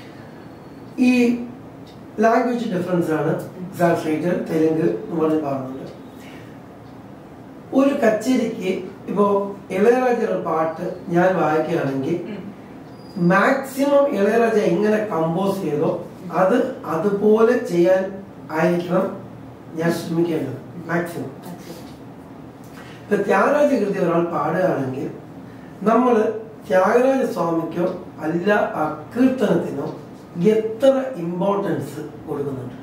ഈ ലാംഗ്വേജ് ഡിഫറൻസ് ആണ് സാൻസ്ക്രിറ്റ് തെലുങ്ക് എന്ന് പറഞ്ഞ് പാടുന്നുണ്ട് ഒരു കച്ചേരിക്ക് ഇപ്പോ ഇളയരാജയുടെ പാട്ട് ഞാൻ വായിക്കുകയാണെങ്കിൽ മാക്സിമം ഇളയരാജ എങ്ങനെ കമ്പോസ് ചെയ്തോ അത് അതുപോലെ ചെയ്യാൻ ആയിരിക്കണം ഞാൻ ശ്രമിക്കേണ്ടത് മാക്സിമം ഇപ്പൊ ത്യാഗരാജ കൃതി ഒരാൾ പാടുകയാണെങ്കിൽ നമ്മൾ ത്യാഗരാജ സ്വാമിക്കോ അല്ല ആ കീർത്തനത്തിനോ എത്ര ഇമ്പോർട്ടൻസ് കൊടുക്കുന്നുണ്ട്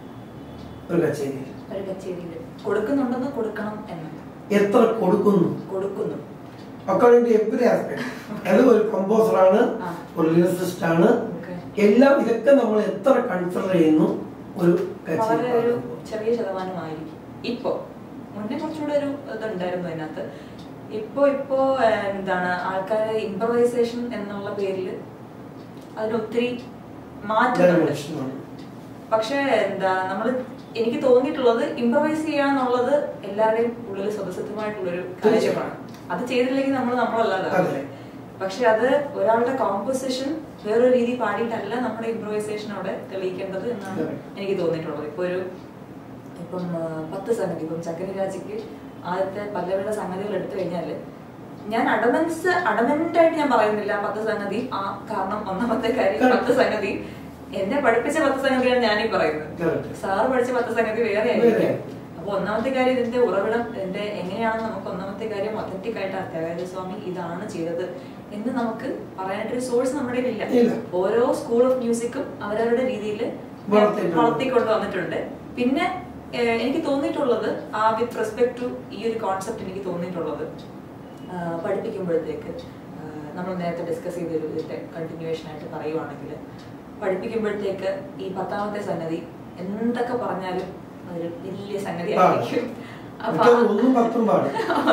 ഒരു കച്ചേരിയിൽ ഒരു കച്ചേരിയിൽ കൊടുക്കുന്നുണ്ടെന്ന് കൊടുക്കണം എന്ന് എത്ര കൊടുക്കുന്നു കൊടുക്കുന്നു അക്കോർഡിംഗ് ടു എവറി ആസ്പെക്ട് അത് ഒരു കമ്പോസർ ആണ് ആ. ഒരു ലിറിസിസ്റ്റ് ആണ് Okay. എല്ലാം ഇതൊക്കെ നമ്മൾ എത്ര കൺസിഡർ ചെയ്യുന്നു ഒരു വളരെ കച്ചേരി ഒരു പാടുമ്പോൾ. ചെറിയ ശതമാനമായിരിക്കും ഇപ്പോ മുന്നേ കുറച്ചുകൂടെ ഒരു ഇതുണ്ടായിരുന്നു അതിനകത്ത് ഇപ്പോ ഇപ്പോ ഏഹ്, എന്താണ് ആൾക്കാരെ ഇംപ്രവൈസേഷൻ എന്നുള്ള പേരിൽ അതിന് ഒത്തിരി മാറ്റുന്നുണ്ട് Dimension ആണ്. പക്ഷേ എന്താ നമ്മൾ എനിക്ക് തോന്നിയിട്ടുള്ളത് ഇംപ്രവൈസ് ചെയ്യാന്നുള്ളത് എല്ലാവരുടെയും ഉള്ളിൽ സ്വതസിദ്ധമായിട്ടുള്ളൊരു കാര്യമാണ് അത് ചെയ്തില്ലെങ്കിൽ നമ്മൾ നമ്മളല്ലാതെ അതെ. പക്ഷെ അത് ഒരാളുടെ കോമ്പോസിഷൻ വേറൊരു രീതി പാടിയിട്ടല്ല നമ്മുടെ ഇംപ്രവൈസേഷൻ അവിടെ തെളിയിക്കേണ്ടത് എന്നാണ് അതെ. എനിക്ക് തോന്നിയിട്ടുള്ളത് ഇപ്പൊ ഒരു ഇപ്പം ആ, പത്ത് സംഗതി ഇപ്പം ചക്കര രാജിക്ക് ആദ്യത്തെ പല്ലവിയുടെ സംഗതികൾ എടുത്തു കഴിഞ്ഞാല് ഞാൻ അഡമൻസ് അഡമന്റ് ആയിട്ട് ഞാൻ പറയുന്നില്ല പത്ത് സംഗതി ആ കാരണം ഒന്നാമത്തെ കാര്യം Correct. പത്ത് സംഗതി എന്നെ പഠിപ്പിച്ച പത്ത് സംഗതിയാണ് ഞാനീ പറയുന്നത് Correct. സാറ് പഠിച്ച പത്ത് സംഗതി വേറെ വേറെ. ആയിരിക്കും അപ്പൊ ഒന്നാമത്തെ കാര്യം ഇതിന്റെ ഉറവിടം ഇതിന്റെ എങ്ങനെയാണ് നമുക്ക് ഒന്നാമത്തെ കാര്യം ഒത്തന്റിക് ആയിട്ട് അത്യാഗാര്യ സ്വാമി ഇതാണ് ചെയ്തത് എന്ന് നമുക്ക് പറയാനായിട്ടൊരു സോഴ്സ് നമ്മുടെ ഇല്ല. കയ്യിലില്ല ഓരോ സ്കൂൾ ഓഫ് മ്യൂസിക്കും അവരവരുടെ രീതിയിൽ വളർത്തിയിട്ടുണ്ട്. വളർത്തിക്കൊണ്ട് വന്നിട്ടുണ്ട് പിന്നെ ഏഹ്, എനിക്ക് തോന്നിയിട്ടുള്ളത് ആ വിത്ത് റെസ്പെക്ട് ടു ഈ ഒരു കോൺസെപ്റ്റ് എനിക്ക് തോന്നിയിട്ടുള്ളത് ആ, പഠിപ്പിക്കുമ്പോഴത്തേക്ക് ആ, നമ്മൾ നേരത്തെ ഡിസ്കസ് ചെയ്തൊരു ഇതിന്റെ കണ്ടിന്യൂവേഷൻ ആയിട്ട് പറയുവാണെങ്കിൽ പഠിപ്പിക്കുമ്പോഴത്തേക്ക് ഈ പത്താമത്തെ സംഗതി എന്തൊക്കെ പറഞ്ഞാലും അതൊരു വലിയ സംഗതി ആയിരിക്കും അപ്പൊ മിക്കവാറും ആ- ഒന്നും പത്തും പാടും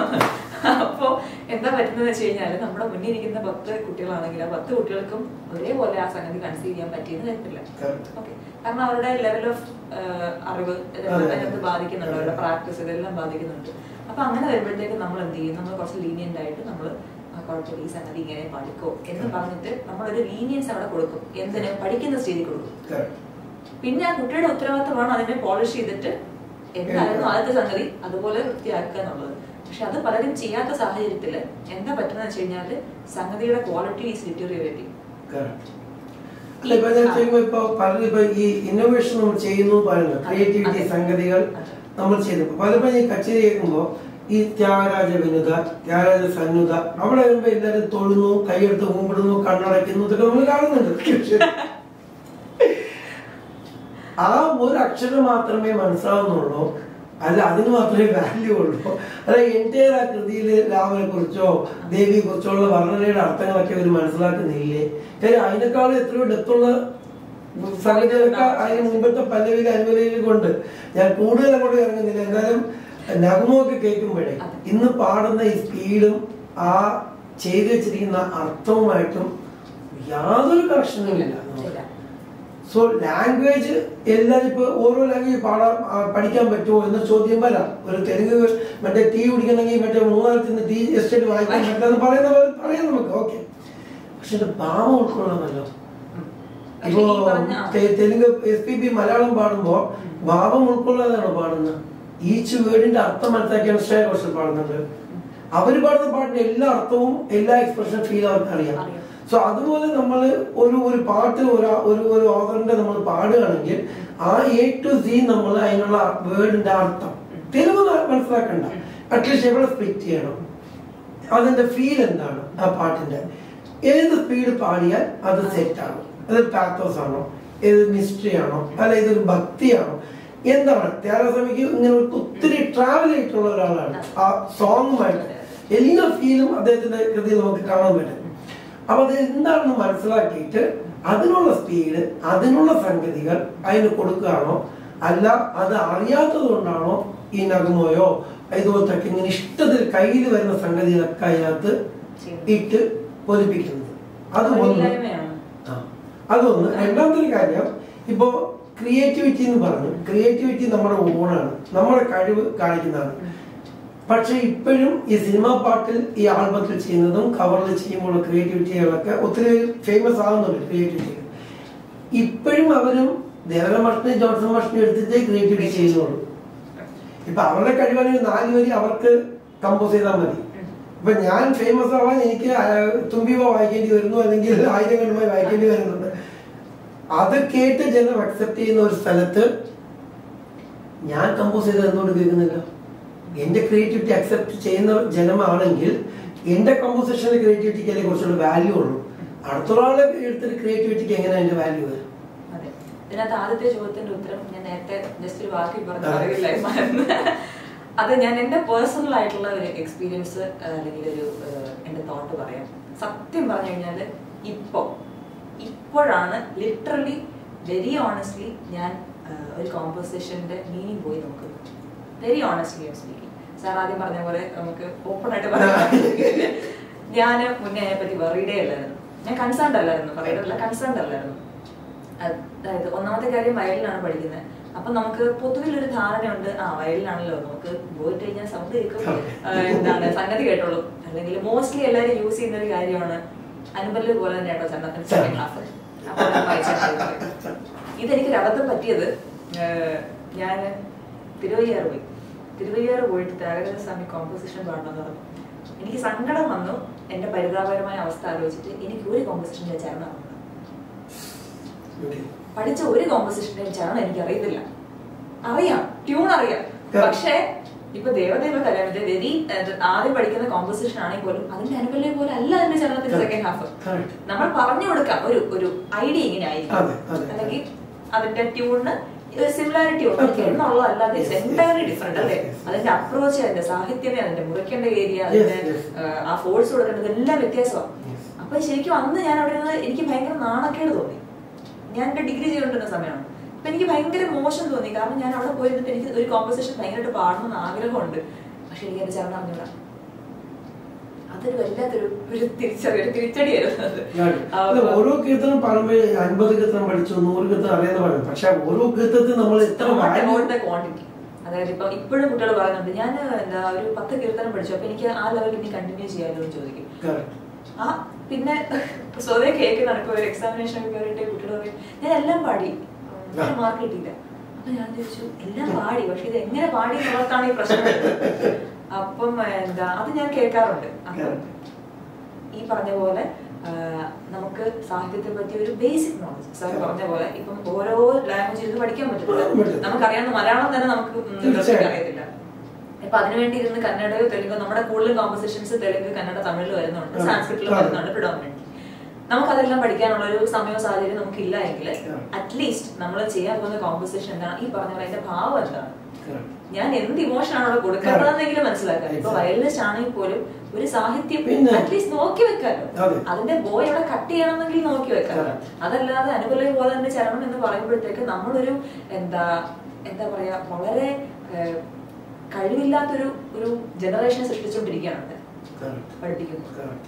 അപ്പോ എന്താ പറ്റുന്നത് വെച്ച് കഴിഞ്ഞാല് നമ്മുടെ മുന്നിൽ ഇരിക്കുന്ന പത്ത് കുട്ടികളാണെങ്കിൽ ആ പത്ത് കുട്ടികൾക്കും ഒരേപോലെ ആ സംഗതി കൺസീവ് ചെയ്യാൻ പറ്റിയെന്ന് വരത്തില്ല Correct. ഓക്കെ കാരണം അവരുടെ ലെവൽ ഓഫ് അറിവ് ഇതെല്ലാം അതെ. അതിനകത്ത് ബാധിക്കുന്നുണ്ട് അതെ. അവരുടെ പ്രാക്ടീസ് ഇതെല്ലാം ബാധിക്കുന്നുണ്ട് അപ്പൊ അങ്ങനെ വരുമ്പോഴത്തേക്ക് നമ്മൾ എന്ത് ചെയ്യും നമ്മൾ കുറച്ച് ലീനിയന്റ് ആയിട്ട് നമ്മൾ കുഴപ്പമില്ല ഈ സംഗതി ഇങ്ങനെ പാടിക്കോ എന്ന് പറഞ്ഞിട്ട് നമ്മളൊരു ലീനിയൻസ് അവിടെ കൊടുക്കും എന്തിന് പഠിക്കുന്ന സ്റ്റേജിൽ കൊടുക്കും Correct. പിന്നെ ആ കുട്ടിയുടെ ഉത്തരവാദിത്തമാണ് അതിനെ പോളിഷ് ചെയ്തിട്ട് എന്തായിരുന്നു ആദ്യത്തെ സംഗതി അതുപോലെ വൃത്തിയാക്കുക എന്നുള്ളത് പക്ഷെ അത് പലരും ചെയ്യാത്ത സാഹചര്യത്തിൽ എന്താ പറ്റുന്നത് വെച്ച് കഴിഞ്ഞാല് സംഗതിയുടെ ക്വാളിറ്റി ഈസ് ഡിറ്റോറിയേറ്റിംഗ് Correct. അല്ല ഇപ്പൊ ഞാൻ ചെയ്യുമ്പോ ഇപ്പൊ പലരും ഇപ്പൊ ഈ ഇന്നോവേഷൻ നമ്മൾ ചെയ്യുന്നു പറയുന്നത് അതെ, ക്രിയേറ്റിവിറ്റി അതെ. സംഗതികൾ അതെ. നമ്മൾ ചെയ്തു പലപ്പോഴും ഈ കച്ചേരി കേൾക്കുമ്പോ ഈ ത്യാഗരാജ വിനുത ത്യാഗരാജ സന്നുത അവിടെ വരുമ്പോ എല്ലാവരും തൊഴുന്നു കൈയെടുത്ത് കുമ്പിടുന്നു കണ്ണടയ്ക്കുന്നു ഇതൊക്കെ നമ്മൾ കാണുന്നുണ്ട് പക്ഷേ ആ ഒരു അക്ഷരം മാത്രമേ മനസ്സിലാവുന്നുള്ളൂ അല്ല അതിന് മാത്രമേ വാല്യൂ ഉള്ളൂ അല്ല എൻ്റെ ആ കൃതിയിൽ രാമനെ കുറിച്ചോ ദേവിയെ കുറിച്ചോ ഉള്ള വർണ്ണനയുടെ അർത്ഥങ്ങളൊക്കെ അവർ മനസ്സിലാക്കുന്നില്ലേ കാര്യം അതിനേക്കാളും എത്രയോ ഡെപ്തുള്ള സംഗതികളൊക്കെ അതിന് മുമ്പത്തെ പല്ലവിയിൽ അനുവലിയിൽ കൊണ്ട് ഞാൻ കൂടുതൽ അങ്ങോട്ട് ഇറങ്ങുന്നില്ല എന്നാലും നഗമൊക്കെ കേൾക്കുമ്പോഴേ അതെ. ഇന്ന് പാടുന്ന ഈ സ്പീഡും ആ ചെയ്തു വെച്ചിരിക്കുന്ന അർത്ഥവുമായിട്ടും യാതൊരു കണക്ഷനും ഇല്ല നമുക്ക്. സോ ലാംഗ്വേജ് എല്ലാവരും ഇപ്പൊ ഓരോ ലാംഗ്വേജ് പാടാൻ ആ, പഠിക്കാൻ പറ്റുമോ എന്ന ചോദ്യം വരാം ഒരു തെലുങ്ക് മറ്റേ ടീ കുടിക്കണമെങ്കിൽ മറ്റേ മൂന്നാമത്തെ നിന്ന് ടീ എസ്റ്റേറ്റ് വാങ്ങിക്കാൻ പറ്റുമെന്ന് പറയുന്ന പോലെ പറയാം നമുക്ക് ഓക്കെ പക്ഷെ ഇത് ഭാവം ഉൾക്കൊള്ളാമല്ലോ പക്ഷേ ഇപ്പോ ഈ പറഞ്ഞ- തെ- Telugu S P B Malayalam പാടുമ്പോ ഭാവം ഉൾക്കൊള്ളാതെയാണോ പാടുന്നത് ഈച്ച് വേർഡിന്റെ അർത്ഥം മനസ്സിലാക്കിയാണ് ശ്രേയ ഘോഷൽ പാടുന്നുണ്ട് അവര് പാടുന്ന പാട്ടിന്റെ എല്ലാ അർത്ഥവും എല്ലാ എക്സ്പ്രഷൻ ഫീൽ അവർക്ക് അറിയാം അറിയാം. സോ അതുപോലെ നമ്മൾ ഒരു ഒരു പാട്ട് ഒരു ഒരു ഒരു ഓഥറിന്റെ നമ്മൾ പാടുകയാണെങ്കിൽ ആ എ ടു സി നമ്മൾ അതിനുള്ള വേർഡിന്റെ അർത്ഥം തെളിവ് ന- മനസ്സിലാക്കണ്ട അറ്റ്ലീസ്റ്റ് എവിടെ സ്പ്ലിറ്റ് ചെയ്യണം അതിന്റെ ഫീൽ എന്താണ് ആ പാട്ടിന്റെ ഏത് സ്പീഡ് പാടിയാൽ അത് സെറ്റ് ആണ് അത് പാത്തോസ് ആണോ ഏത് മിസ്റ്ററി ആണോ അല്ല ഇതൊരു ഭക്തിയാണോ എന്താണ് ത്യാഗസ്വാമിക്ക് ഇങ്ങനെ ഒരു ഒത്തിരി ട്രാവൽ ആയിട്ടുള്ള ഒരാളാണ് ആ സോങ്ങുമായിട്ട് എല്ലാ ഫീലും അദ്ദേഹത്തിന്റെ കൃതിയിൽ നമുക്ക് കാണാൻ പറ്റും അപ്പൊ അത് എന്താണെന്ന് മനസ്സിലാക്കിയിട്ട് അതിനുള്ള സ്പീഡ് അതിനുള്ള സംഗതികൾ അതിന് കൊടുക്കുകയാണോ അല്ല അത് അറിയാത്തത് കൊണ്ടാണോ ഈ നഗമോയോ ഇതുപോലത്തെ ഇങ്ങനെ ഇഷ്ടത്തിൽ കയ്യിൽ വരുന്ന സംഗതികളൊക്കെ അതിനകത്ത് ഇട്ട് പൊലിപ്പിക്കുന്നത് അത് ഒന്ന് ഇല്ലായ്മയാണ് ആ. അതൊന്ന് രണ്ടാമത്തെ ഒരു കാര്യം ഇപ്പോ ക്രിയേറ്റിവിറ്റി എന്ന് പറഞ്ഞു ക്രിയേറ്റിവിറ്റി നമ്മുടെ ഓണാണ് നമ്മുടെ കഴിവ് കാണിക്കുന്നതാണ് പക്ഷെ ഇപ്പോഴും ഈ സിനിമാ പാട്ടിൽ ഈ ആൽബത്തിൽ ചെയ്യുന്നതും കവറിൽ ചെയ്യുമ്പോൾ ക്രിയേറ്റിവിറ്റികളൊക്കെ ഒത്തിരി ഫേമസ് ആകുന്നുണ്ട് ക്രിയേറ്റിവിറ്റി ഇപ്പോഴും അവരും ദേവര മാഷിനെ ജോൺസൺ മാഷിനെ എടുത്തിട്ടേ ക്രിയേറ്റിവിറ്റി ചെയ്യുന്നുള്ളൂ ഇപ്പൊ അവരുടെ കഴിവാണെങ്കിൽ നാല് വരി അവർക്ക് കമ്പോസ് ചെയ്താൽ മതി അപ്പൊ ഞാൻ ഫേമസ് ആവാൻ എനിക്ക് ആ, തുമ്പിവ വായിക്കേണ്ടി വരുന്നു അല്ലെങ്കിൽ ആയിരം കണ്ടുമായി വായിക്കേണ്ടി വരുന്നുണ്ട് അത് കേട്ട് ജനം അക്സെപ്റ്റ് ചെയ്യുന്ന ഒരു സ്ഥലത്ത് ഞാൻ കമ്പോസ് ചെയ്ത് എന്തുകൊണ്ട് കേൾക്കുന്നില്ല എന്റെ ക്രിയേറ്റിവിറ്റി അക്സെപ്റ്റ് ചെയ്യുന്ന ജനമാണെങ്കിൽ എന്റെ കമ്പോസിഷനിലെ ക്രിയേറ്റിവിറ്റിക്ക് അല്ലെങ്കിൽ കുറച്ചുകൂടെ വാല്യൂ ഉള്ളൂ അടുത്തൊരാളെ എടുത്തിട്ട് ക്രിയേറ്റിവിറ്റിക്ക് എങ്ങനെ അതിന്റെ വാല്യൂ വരും അതെ ഇതിനകത്ത് ആദ്യത്തെ ചോദ്യത്തിന്റെ ഉത്തരം ഞാൻ നേരത്തെ ജസ്റ്റ് ഒരു വാക്കിൽ പറഞ്ഞു ആ. അറിയില്ലായിരുന്നു അത് ഞാൻ എന്റെ പേഴ്സണൽ ആയിട്ടുള്ള ഒരു എക്സ്പീരിയൻസ് അല്ലെങ്കിൽ ഒരു ഏഹ്, എന്റെ തോട്ട് പറയാം സത്യം പറഞ്ഞു കഴിഞ്ഞാൽ ഇപ്പോ ഇപ്പോഴാണ് ലിറ്ററലി വെരി ഓണസ്റ്റ്ലി ഞാൻ ഏഹ്, ഒരു കോമ്പോസിഷന്റെ മീനിങ് പോയി നോക്കുന്നത് വെരി ഓണസ്റ്റ്ലി സ്പീക്കിംഗ് സാർ ആദ്യം പറഞ്ഞ പോലെ നമുക്ക് ഓപ്പൺ ആയിട്ട് പറയാം ഞാൻ മുന്നേ അതിനെ പറ്റി വെറീഡേ അല്ലായിരുന്നു ഞാൻ കൺസേൺഡ് അല്ലായിരുന്നു പറയുന്നില്ല കൺസേൺഡ് അല്ലായിരുന്നു അതായത് ഒന്നാമത്തെ കാര്യം വയലിനാണ് പഠിക്കുന്നത് അപ്പൊ നമുക്ക് പൊതുവിൽ ഒരു ധാരണയുണ്ട് ആ വയലിനാണല്ലോ നമുക്ക് പോയിട്ട് കഴിഞ്ഞാൽ സൗണ്ട് കേൾക്കും ആ, എന്താണ് സംഗതി കേട്ടോളൂ അല്ലെങ്കിൽ മോസ്റ്റ്ലി എല്ലാവരും യൂസ് ചെയ്യുന്ന ഒരു കാര്യമാണ് അനുബല് പോലെ തന്നെ കേട്ടോ ചരണത്തിന് സെക്കൻഡ് ഹാഫ് അപ്പോൾ ഞാൻ വായിച്ചാൽ മതി. ഇതെനിക്കൊരു അബദ്ധം പറ്റിയത് ഞാൻ തിരുവയ്യാറ് പോയി തിരുവയ്യാറ് പോയിട്ട് ത്യാഗരാജ സ്വാമി കോമ്പോസിഷൻ പാടണമെന്ന് പറഞ്ഞു എനിക്ക് സങ്കടം വന്നു എന്റെ പരിതാപകരമായ അവസ്ഥ ആലോചിച്ചിട്ട് എനിക്ക് ഒരു കോമ്പോസിഷന്റെ ചരണം അറിഞ്ഞൂടാ. പഠിച്ച ഒരു കോമ്പോസിഷന്റെയും ചരണം എനിക്ക് അറിയത്തില്ല അറിയാം ട്യൂൺ അറിയാം Yeah. പക്ഷേ ഇപ്പൊ ദേവദേവ കലാമിന്റെ വെരി ആദ്യം പഠിക്കുന്ന കോമ്പോസിഷൻ ആണെങ്കിൽ പോലും അതിന്റെ അനുബല്യം പോലെ അല്ല അതിന്റെ ചരണത്തിന്റെ Correct. Second half Correct. നമ്മൾ പറഞ്ഞു കൊടുക്കാം ഒരു ഒരു ഐഡിയ ഇങ്ങനെ ആയിരിക്കും അതെ, അതെ. അല്ലെങ്കിൽ അതിന്റെ ട്യൂണിന് സിമിലാരിറ്റി ഉണ്ട് Okay. എന്നുള്ളതല്ലാതെ Yes, yes. എൻറ്റയർലി ഡിഫറെന്റ് അല്ലേ Yes, yes. അതിന്റെ അപ്രോച്ച് അതിന്റെ സാഹിത്യമേ അതിന്റെ മുറിക്കേണ്ട ഏരിയ അതിന്റെ yes. ഏഹ്, ആ ഫോഴ്സ് കൊടുക്കേണ്ടത് എല്ലാം വ്യത്യാസമാണ് Yes. അപ്പൊ ശരിക്കും അന്ന് ഞാൻ അവിടെ നിന്ന് എനിക്ക് ഭയങ്കര നാണക്കേട് തോന്നി ഞാൻ എന്റെ ഡിഗ്രി ചെയ്തുകൊണ്ടിരുന്ന സമയമാണ് അപ്പൊ എനിക്ക് ഭയങ്കര മോശം തോന്നി കാരണം ഞാൻ അവിടെ പോയിരുന്നിട്ട് എനിക്ക് ഒരു കോമ്പസിഷൻ ഭയങ്കരമായിട്ട് പാടണമെന്ന് ആഗ്രഹമുണ്ട് പക്ഷെ എനിക്ക് എന്റെ ചരണം അറിഞ്ഞൂടാ അതൊരു വല്ലാത്തൊരു ഒരു തിരിച്ചറി ഒരു തിരിച്ചടിയായിരുന്നു അത് അല്ല, ഓരോ കീർത്തനം പാടുമ്പോൾ അൻപത് കീർത്തനം പഠിച്ചു നൂറ് കീർത്തനം അറിയാന്ന് പറയും പക്ഷെ ഓരോ കീർത്തനത്തിൽ നമ്മൾ എത്ര വാല്യൂ ക്വാണ്ടിറ്റി അതായത് ഇപ്പൊ ഇപ്പോഴും കുട്ടികൾ പറയുന്നുണ്ട് ഞാൻ എന്താ ഒരു പത്ത് കീർത്തനം പഠിച്ചു അപ്പൊ എനിക്ക് ആ ലെവലിൽ ഇനി കണ്ടിന്യൂ ചെയ്യാമല്ലോ എന്ന് ചോദിക്കും ആ പിന്നെ സ്വതേ കേൾക്കുന്നതാണ് ഇപ്പൊ ഒരു എക്സാമിനേഷൻ ഒക്കെ കയറിയിട്ട് കുട്ടികൾ പറയും ഞാൻ എല്ലാം പാടി മാർക്ക് കിട്ടിയില്ല അപ്പൊ ഞാൻ ചോദിച്ചു എല്ലാം പാടി പക്ഷെ ഇത് എങ്ങനെ പാടി എന്നുള്ളതാണ് ഈ പ്രശ്നം വരുന്നത്. അപ്പം എന്താ അത് ഞാൻ കേൾക്കാറുണ്ട് അപ്പം ഈ പറഞ്ഞ പോലെ ആ, നമുക്ക് സാഹിത്യത്തെ പറ്റി ഒരു ബേസിക് നോളജ് സാർ പറഞ്ഞ പോലെ ഇപ്പം ഓരോ ലാംഗ്വേജ് ഇരുന്ന് പഠിക്കാൻ പറ്റത്തില്ല പറ്റില്ല. നമുക്കറിയാവുന്ന മലയാളം തന്നെ നമുക്ക് ഉം, തീർച്ചയായും. അറിയത്തില്ല ഇപ്പൊ അതിനുവേണ്ടി ഇരുന്ന് കന്നഡയോ തെലുങ്കോ നമ്മുടെ കൂടുതൽ കോമ്പസിഷൻസ് തെലുങ്ക് കന്നഡ തമിഴിൽ വരുന്നുണ്ട് ആ. സാൻസ്ക്രിറ്റിൽ ആ. വരുന്നുണ്ട് പ്രിഡോമിനന്റ് നമുക്കതെല്ലാം പഠിക്കാനുള്ള ഒരു സമയവും സാഹചര്യം നമുക്കില്ല എങ്കിൽ ആ. അറ്റ്ലീസ്റ്റ് നമ്മൾ ചെയ്യാൻ പോകുന്ന കോമ്പസിഷൻ എന്താണ് ഈ പറഞ്ഞ പോലെ അതിന്റെ ഭാവം എന്താണ് ഞാൻ എന്ത് ഇമോഷൻ ആണ് അവിടെ കൊടുക്കേണ്ടതെന്നെങ്കിലും മനസ്സിലാക്കാം ഇപ്പൊ Exactly. വയലിനിസ്റ്റ് ആണെങ്കിൽ പോലും ഒരു സാഹിത്യം പിന്നെ? അറ്റ്ലീസ്റ്റ് നോക്കി വെക്കാലോ അതെ. അതിന്റെ ബോയ് അവിടെ കട്ട് ചെയ്യണമെന്നെങ്കിൽ നോക്കി വെക്കാലോ Correct. അതല്ലാതെ അനുകൂലം പോലെ തന്നെ ചരണം എന്ന് പറയുമ്പോഴത്തേക്ക് നമ്മളൊരു എന്താ എന്താ പറയാ വളരെ ഏഹ്, കഴിവില്ലാത്തൊരു ഒരു ജനറേഷനെ സൃഷ്ടിച്ചുകൊണ്ടിരിക്കുകയാണ് അവിടെ പഠിപ്പിക്കുന്നു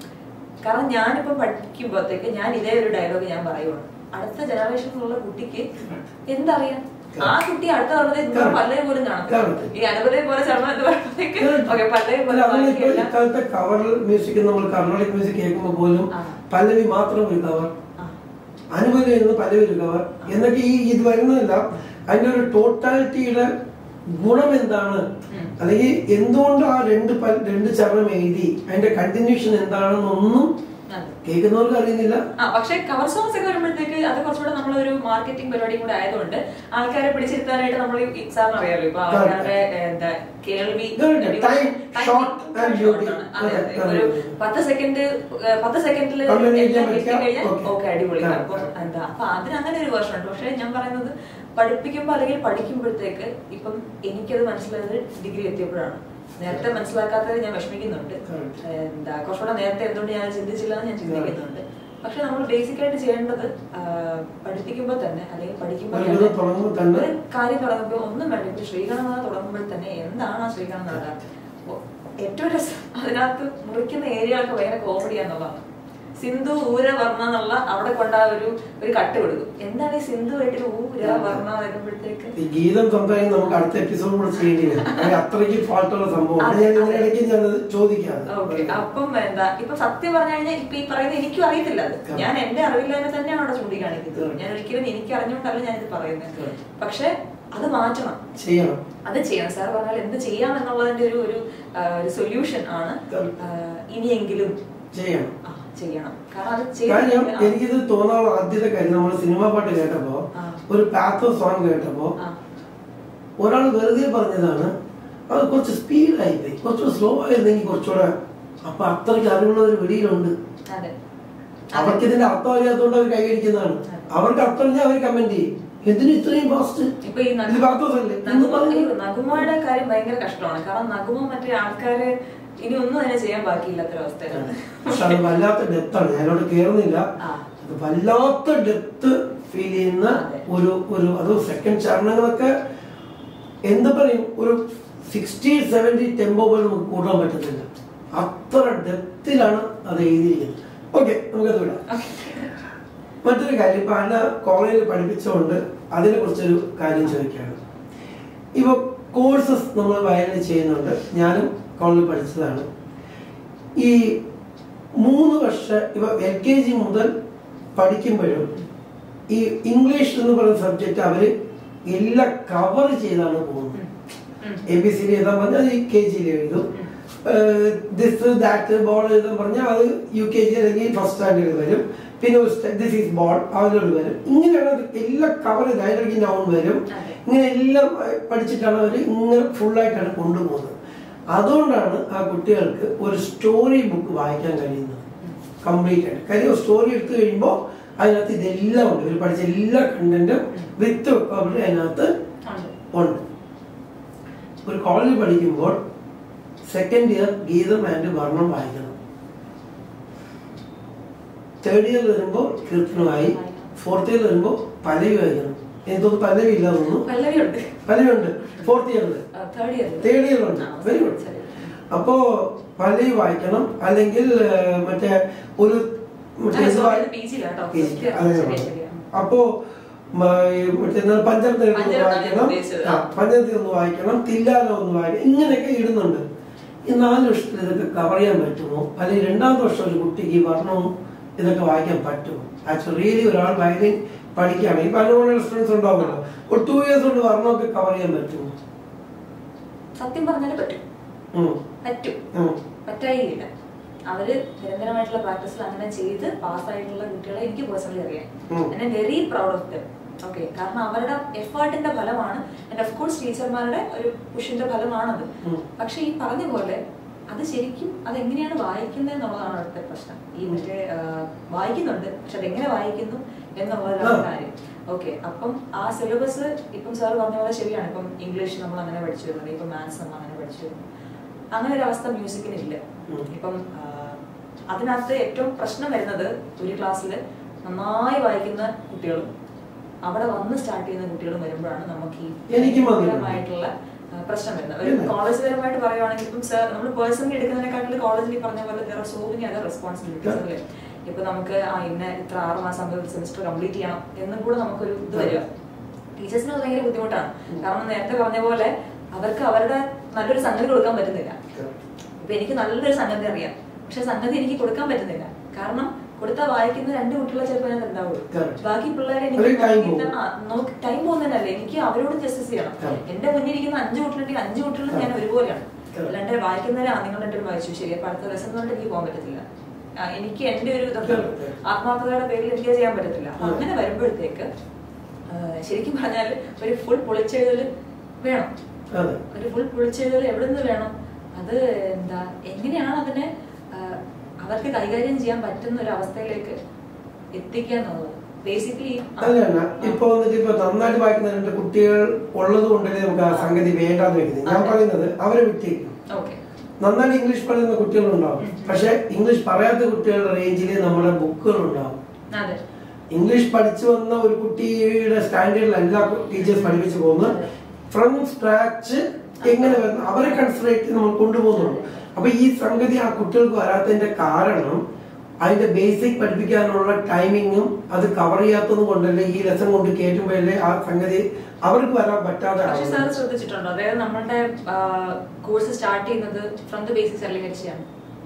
കാരണം ഞാനിപ്പോ പഠിക്കുമ്പോഴത്തേക്ക് ഞാൻ ഇതേ ഒരു ഡയലോഗ് ഞാൻ പറയുവാണ് അടുത്ത ജനറേഷനിലുള്ള കുട്ടിക്ക് എന്തറിയാം ആ കുട്ടി അടുത്ത പറഞ്ഞത് പല്ലേ പോലും കാണാം Correct. ഈ അനുപതയെ പോലെ ചർമ്മം എന്ന് പറയുമ്പോഴത്തേക്ക് ഓക്കെ പല്ലേ പോലെ അല്ല നമ്മളിപ്പോ ബാക്കിയെല്ലാം ഇക്കാലത്തെ കവർ മ്യൂസിക് നമ്മൾ കർണാടിക് മ്യൂസിക് കേൾക്കുമ്പോൾ പോലും ആ. പല്ലവി മാത്രം ഒരു കവർ ആ. അനുമതി വരുന്നത് പല്ലവി ഒരു കവർ എന്നൊക്കെ ഈ ഇത് വരുന്നതല്ല അതിന്റെ ഒരു ടോട്ടാലിറ്റിയുടെ ഗുണം എന്താണ് ഉം. അല്ലെങ്കിൽ എന്തുകൊണ്ട് ആ രണ്ട് പ- രണ്ട് ചരണം എഴുതി അതിന്റെ കണ്ടിന്യൂഷൻ എന്താണെന്നൊന്നും അതെ. കേൾക്കുന്നവർക്ക് അറിയുന്നില്ല ആ പക്ഷെ കവർ സോങ്സ് ഒക്കെ വരുമ്പോഴത്തേക്ക് അത് കുറച്ചുകൂടെ നമ്മളൊരു മാർക്കറ്റിംഗ് പരിപാടിയും കൂടെ ആയതുകൊണ്ട് ആൾക്കാരെ പിടിച്ചിരുത്താനായിട്ട് നമ്മൾ ഈ സാറിന് അറിയാലോ ഇപ്പൊ Correct. ആൾക്കാരുടെ എന്താ കേൾവി Correct. Time time short short and beauty. ആണ്. അതെ, അതെ. അതെ, ഒരു അതെ. പത്ത് സെക്കൻഡ് പത്ത് സെക്കൻഡിൽ Communicate ചെയ്യാൻ എല്ലാം പറ്റിയ, കിട്ടിക്കഴിഞ്ഞാൽ okay. ഓക്കെ അടിപൊളി Correct, അപ്പൊ correct. എന്താ അപ്പൊ അതിന് അങ്ങനെ ഒരു വേർഷൻ ഉണ്ട് പക്ഷെ ഞാൻ പറയുന്നത് പഠിപ്പിക്കുമ്പോൾ അല്ലെങ്കിൽ പഠിക്കുമ്പോഴത്തേക്ക് ഇപ്പം എനിക്കത് മനസ്സിലായത് ഡിഗ്രി എത്തിയപ്പോഴാണ് നേരത്തെ മനസ്സിലാക്കാത്തത് ഞാൻ വിഷമിക്കുന്നുണ്ട് Correct. എന്താ കുറച്ചുകൂടെ നേരത്തെ എന്തുകൊണ്ട് ഞാൻ ചിന്തിച്ചില്ല എന്ന് ഞാൻ ചിന്തിക്കുന്നുണ്ട് പക്ഷെ നമ്മൾ ബേസിക് ആയിട്ട് ചെയ്യേണ്ടത് ആ, പഠിപ്പിക്കുമ്പോൾ തന്നെ അല്ലെങ്കിൽ പഠിക്കുമ്പോൾ ഒരു ഇത് തുടങ്ങുമ്പോൾ തന്നെ ഒരു കാര്യം തുടങ്ങുമ്പോൾ ഒന്നും വേണ്ട ഇപ്പൊ ശ്രീഗണനാഥ തുടങ്ങുമ്പോൾ തന്നെ എന്താണ് ആ ശ്രീഗണനാഥ ഓ, ഏറ്റവും രസം അതിനകത്ത് മുറിക്കുന്ന ഏരിയകളൊക്കെ ഭയങ്കര കോമഡിയാന്നുള്ളതാണ് സിന്ധു ഊര വർണ്ണ എന്നുള്ള അവിടെ കൊണ്ട ഒരു ഒരു കട്ട് കൊടുക്കും എന്താണ് ഈ സിന്ധു ആയിട്ട് ഊര വർണ്ണ വരുമ്പോഴത്തേക്ക് ഈ ഗീതം സംസാരിക്കാൻ നമുക്ക് അടുത്ത എപ്പിസോഡ് കൂടെ ചെയ്യേണ്ടി വരും അത് അത്രയ്ക്ക് ഫാൾട്ടുള്ള സംഭവമാണ് ഞാൻ ഇതിനിടയ്ക്ക് ഞാൻ ചോദിക്കാം ഓക്കെ അപ്പം എന്താ ഇപ്പൊ സത്യം പറഞ്ഞു കഴിഞ്ഞാൽ ഇപ്പൊ ഈ പറയുന്നത് എനിക്കും അറിയത്തില്ല അത് Correct. ഞാൻ എന്റെ അറിവില്ലായ്മ തന്നെയാണ് അവിടെ ചൂണ്ടിക്കാണിക്കുന്നത് Correct. ഞാൻ ഒരിക്കലും എനിക്ക് അറിഞ്ഞുകൊണ്ടല്ല ഞാൻ ഇത് പറയുന്നത് Correct. പക്ഷെ അത് മാറ്റണം ചെയ്യണം അത് ചെയ്യണം സാർ പറഞ്ഞാൽ എന്ത് ചെയ്യാം എന്നുള്ളതിന്റെ ഒരു ഒരു ആ, ഒരു സൊല്യൂഷൻ ആണ് ആ, ഇനിയെങ്കിലും ചെയ്യണം ആ, ചെയ്യണം കാരണം അത് കാര്യം ചെയ്തില്ലെങ്കിൽ- ആ, എനിക്കിത് തോന്നാനുള്ള ആദ്യത്തെ കാര്യം നമ്മൾ സിനിമാ പാട്ട് കേട്ടപ്പോ ആ. ഒരു പാത്തോ സോങ് കേട്ടപ്പോ ആ, ഒരാൾ വെറുതെ പറഞ്ഞതാണ് അത് കുറച്ച് സ്പീഡായി പോയി കുറച്ച് സ്ലോ ആയിരുന്നെങ്കിൽ കുറച്ചുകൂടെ അപ്പൊ അത്രയ്ക്ക് അറിവുള്ള ഒരു വെളിയിലുണ്ട് അതെ അവർക്ക് ഇതിന്റെ അർത്ഥം അറിയാത്തതുകൊണ്ട് അവർ കൈയടിക്കുന്നതാണ് അവർക്ക് അർത്ഥം അറിഞ്ഞാൽ അവർ കമന്റ് ചെയ്യും എന്തിനു ഇത്രയും ഫാസ്റ്റ് ഇപ്പൊ ഈ ഇത് പാത്തോസ് അല്ലേ എന്ന് നഗുമ പറഞ്ഞു അയ്യോ, നഗുമയുടെ കാര്യം ഭയങ്കര കഷ്ടമാണ് കാരണം നഗുമ മറ്റേ ആൾക്കാര് ഇനി ഒന്നും തന്നെ ചെയ്യാൻ ബാക്കിയില്ലാത്തൊരവസ്ഥയിലാണ് പക്ഷെ അത് വല്ലാത്ത ഡെപ്താണ് ഞാനോട് കേറുന്നില്ല ആ. അത് വല്ലാത്ത ഡെപ്ത് ഫീൽ ചെയ്യുന്ന അതെ. ഒരു ഒരു അത് സെക്കൻഡ് ചരണങ്ങളൊക്കെ എന്ത് പറയും ഒരു സിക്സ്റ്റി സെവന്റി ടെമ്പോ പോലും നമുക്ക് കൂട്ടാൻ പറ്റത്തില്ല അത്ര ഡെപ്തിലാണ് അത് എഴുതിയിരിക്കുന്നത് ഓക്കെ നമുക്കത് വിടാം മറ്റൊരു കാര്യം ഇപ്പൊ അന്ന കോളേജിൽ പഠിപ്പിച്ചുകൊണ്ട് അതിനെ കുറിച്ചൊരു കാര്യം ചോദിക്കുകയാണ് ഇപ്പൊ കോഴ്സസ് നമ്മൾ വയലിൽ ചെയ്യുന്നുണ്ട് ഞാനും കോളേജിൽ പഠിച്ചതാണ് ഈ മൂന്ന് വർഷം ഇപ്പൊ എൽ കെ ജി മുതൽ പഠിക്കുമ്പോഴും ഈ ഇംഗ്ലീഷ് എന്ന് പറയുന്ന സബ്ജക്റ്റ് അവര് എല്ലാം കവർ ചെയ്താണ് പോകുന്നത് എ ബി സി ഡി എഴുതാൻ പറഞ്ഞാൽ അത് കെ ജിയിൽ എഴുതും ദിസ് ദാറ്റ് ബോൾ എഴുതാൻ പറഞ്ഞാൽ അത് യു കെ ജി അല്ലെങ്കിൽ ഫസ്റ്റ് സ്റ്റാൻഡേർഡ് വരും പിന്നെ ദിസ് ഈസ് ബോൾ അതിലോട്ട് വരും ഇങ്ങനെയാണ് അത് എല്ലാം കവർ ചെയ്ത് അതിലേക്ക് നൗൺ വരും അതെ. ഇങ്ങനെ എല്ലാം ഏഹ്, പഠിച്ചിട്ടാണ് അവർ ഇങ്ങനെ ഫുള്ളായിട്ടാണ് കൊണ്ടുപോകുന്നത് അതുകൊണ്ടാണ് ആ കുട്ടികൾക്ക് ഒരു സ്റ്റോറി ബുക്ക് വായിക്കാൻ കഴിയുന്നത് കംപ്ലീറ്റ് ആയിട്ട് കാര്യം സ്റ്റോറി എടുത്തു കഴിയുമ്പോൾ അതിനകത്ത് ഇതെല്ലാം ഉണ്ട് ഇവർ പഠിച്ച എല്ലാ കണ്ടന്റും വിത്ത് വെക്കാബിലിറ്റി അതിനകത്ത് ഉണ്ട്. ഉണ്ട് ഒരു കോളേജിൽ പഠിക്കുമ്പോൾ സെക്കൻഡ് ഇയർ ഗീതം ആൻഡ് വർണ്ണം വായിക്കണം തേർഡ് ഇയർ വരുമ്പോൾ കീർത്തനമായി ഫോർത്ത് ഇയർ വരുമ്പോൾ പലവി വായിക്കണം എനിക്ക് തോന്നുന്നു പലവി ഇല്ല തോന്നുന്നു പല്ലവിയുണ്ട് പലവി ഉണ്ട് ഫോർത്ത് ഇയറിൽ തേർഡ് ഇയർ തേർഡ് ഇയർ ഉണ്ട് വെരി ഗുഡ് അപ്പോ പലവി വായിക്കണം അല്ലെങ്കിൽ ഏഹ്, മറ്റേ ഒരു മറ്റേ ഇത് വായി- പി ജിയിലാട്ടോ PG, അതെ, ശരി, അതെ. ശരി. അപ്പോ മ- ഈ മറ്റേ എന്താണ് പഞ്ചരത്നം ഒന്ന് പഞ്ചരത്നം വായിക്കണം ഉദ്ദേശിച്ചത്. ആ, പഞ്ചരത്നം ഒന്ന് വായിക്കണം തില്ലാലം ഒന്ന് വായിക്കണം ഇങ്ങനെയൊക്കെ ഇടുന്നുണ്ട് ഈ നാല് വർഷത്തിൽ ഇതൊക്കെ കവർ ചെയ്യാൻ പറ്റുമോ അല്ലെങ്കിൽ രണ്ടാമത്തെ വർഷം ഒരു കുട്ടിക്ക് ഈ വർണ്ണവും ഇതൊക്കെ വായിക്കാൻ പറ്റുമോ ആക്ച്വലി റിയലി ഒരാൾ വയലിൻ പഠിക്കുകയാണെങ്കിൽ പല പോലെ സ്റ്റുഡൻസ് ഉണ്ടാവുമല്ലോ ഒരു ടു ഇയേഴ്സ് കൊണ്ട് വർണ്ണമൊക്കെ കവർ ചെയ്യാൻ പറ്റുമോ സത്യം പറഞ്ഞാല് പറ്റും ഉം, പറ്റും ഉം, പറ്റായില്ല അവര് നിരന്തരമായിട്ടുള്ള പ്രാക്ടീസിൽ അങ്ങനെ ചെയ്ത് പാസ്സായിട്ടുള്ള കുട്ടികളെ എനിക്ക് പേഴ്സണലി അറിയാം ഉം. എന്നെ very proud of them okay കാരണം അവരുടെ എഫേർട്ടിന്റെ ഫലമാണ് ആൻഡ് ഓഫ് കോഴ്സ് ടീച്ചർമാരുടെ ഒരു പുഷിന്റെ ഫലമാണത് ഉം. പക്ഷെ ഈ പറഞ്ഞ പോലെ അത് ശരിക്കും അതെങ്ങനെയാണ് വായിക്കുന്നത് എന്നുള്ളതാണ് അടുത്ത പ്രശ്നം ഈ മറ്റേ ആ, വായിക്കുന്നുണ്ട് പക്ഷെ അതെങ്ങനെ വായിക്കുന്നു എന്നുള്ളതാണ് ആ. കാര്യം ഓക്കെ അപ്പം ആ സിലബസ് ഇപ്പം സാർ പറഞ്ഞ പോലെ ശരിയാണ് ഇപ്പം ഇംഗ്ലീഷ് നമ്മൾ അങ്ങനെ പഠിച്ചു വരുന്നത് ഇപ്പം മാത്സ് നമ്മൾ അങ്ങനെ പഠിച്ചു വരുന്നു അങ്ങനെ ഒരു അവസ്ഥ മ്യൂസിക്കിന് ഇല്ല ഉം. ഇപ്പം ആ, അതിനകത്ത് ഏറ്റവും പ്രശ്നം വരുന്നത് ഒരു ക്ലാസ്സിൽ നന്നായി വായിക്കുന്ന കുട്ടികളും അവിടെ വന്ന് സ്റ്റാർട്ട് ചെയ്യുന്ന കുട്ടികളും വരുമ്പോഴാണ് നമുക്ക് ഈ എനിക്കും വന്നിട്ടുണ്ട്. ഭയങ്കരമായിട്ടുള്ള ആ, പ്രശ്നം വരുന്നത് ഒരു ഇല്ല. കോളേജ് പരമായിട്ട് പറയുവാണെങ്കിൽ ഇപ്പം സാർ നമ്മൾ പേഴ്സണലി എടുക്കുന്നതിനെക്കാട്ടിൽ കോളേജിൽ ഈ പറഞ്ഞ പോലെ there are so many other responsibilities അല്ലേ ഇപ്പൊ നമുക്ക് ആ ഇന്ന ഇത്ര ആറ് മാസം ആകുമ്പോൾ ഒരു സെമിസ്റ്റർ കംപ്ലീറ്റ് ചെയ്യണം എന്നും കൂടെ നമുക്കൊരു ഇത് വരിക ടീച്ചേഴ്സിന് അത് ഭയങ്കര ബുദ്ധിമുട്ടാണ് കാരണം നേരത്തെ പറഞ്ഞ പോലെ അവർക്ക് അവരുടെ നല്ലൊരു സംഗതി കൊടുക്കാൻ പറ്റുന്നില്ല ഇപ്പൊ എനിക്ക് നല്ലൊരു സംഗതി അറിയാം പക്ഷെ സംഗതി എനിക്ക് കൊടുക്കാൻ പറ്റുന്നില്ല കാരണം കൊടുത്താൽ വായിക്കുന്ന രണ്ട് കുട്ടികളെ ചിലപ്പോൾ ഞാൻ ഉണ്ടാവുള്ളൂ Correct. ബാക്കി പിള്ളേരെ ഒരു time എനിക്ക് നോക്കി ടൈം പോകുന്നതല്ലേ എനിക്ക് അവരോട് ജസ്റ്റിസ് ചെയ്യണം Correct. എന്റെ മുന്നിൽ ഇരിക്കുന്ന അഞ്ച് കുട്ടികളുണ്ടെങ്കിൽ അഞ്ച് കുട്ടികളും ഞാൻ Correct. ഒരുപോലെയാണ് Correct. അല്ലാണ്ട് വായിക്കുന്നവരെ ആ നിങ്ങൾ രണ്ടുപേരും വായിച്ചു ശരി അപ്പൊ അടുത്ത ലെസൺ കൊണ്ട് എനിക്ക് പോകാൻ പറ്റത്തില്ല ആ, എനിക്ക് എന്റെ ഒരു ഇതുണ്ട് Correct. ആത്മാർത്ഥതയുടെ പേരിൽ എനിക്ക് അത് ചെയ്യാൻ പറ്റത്തില്ല അപ്പൊ ഉം. അങ്ങനെ വരുമ്പോഴത്തേക്ക് ആ, ശരിക്കും പറഞ്ഞാൽ ഒരു ഫുൾ പൊളിച്ചെഴുതൽ വേണം അതെ ഒരു ഫുൾ പൊളിച്ചെഴുതൽ എവിടെ നിന്ന് വേണം അത് എന്താ എങ്ങനെയാണ് അതിനെ ആ, അവർക്ക് കൈകാര്യം ചെയ്യാൻ പറ്റുന്ന ഒരു അവസ്ഥയിലേക്ക് എത്തിക്കുക എന്നുള്ളത് ബേസിക്കലി അല്ലല്ല ഇപ്പൊ വന്നിട്ട് ഇപ്പൊ നന്നായിട്ട് വായിക്കുന്ന രണ്ട് കുട്ടികൾ ഉള്ളത് കൊണ്ടല്ലേ നമുക്ക് ആ സംഗതി വേണ്ടാന്ന് വെക്കുന്നത് ഞാൻ അതെ. പറയുന്നത് അവരെ വിട്ടേക്കും ഓക്കെ നന്നായിട്ട് ഇംഗ്ലീഷ് പറയുന്ന കുട്ടികളുണ്ടാവും ഉം. പക്ഷെ ഇംഗ്ലീഷ് പറയാത്ത കുട്ടികളുടെ റേഞ്ചിൽ നമ്മുടെ ബുക്കുകൾ ഉണ്ടാവും അതെ ഇംഗ്ലീഷ് പഠിച്ചു വന്ന ഒരു കുട്ടിയുടെ സ്റ്റാൻഡേർഡിലല്ല ടീച്ചേഴ്സ് പഠിപ്പിച്ചു പോകുന്നത് അതെ. ഫ്രം സ്ക്രാച്ച് എങ്ങനെ വരുന്നു അവരെ കൺസിഡറേറ്റ് ചെയ്ത് നമ്മൾ കൊണ്ടുപോകുന്നുള്ളൂ അപ്പൊ ഈ സംഗതി ആ കുട്ടികൾക്ക് വരാത്തതിന്റെ കാരണം അതിന്റെ ബേസിക് പഠിപ്പിക്കാനുള്ള ടൈമിങ്ങും അത് കവർ ചെയ്യാത്തതും കൊണ്ടല്ലേ ഈ ലെസൺ കൊണ്ട് കേട്ടുമ്പോഴല്ലേ ആ സംഗതി അവർക്ക് വരാൻ പറ്റാതെ പക്ഷെ സാർ ആവുന്നത്. ശ്രദ്ധിച്ചിട്ടുണ്ടോ അതായത് നമ്മളുടെ കോഴ്സ് സ്റ്റാർട്ട് ചെയ്യുന്നത് ഫ്രം ദ ബേസിക്സ് അല്ലികരിച്ചാണ്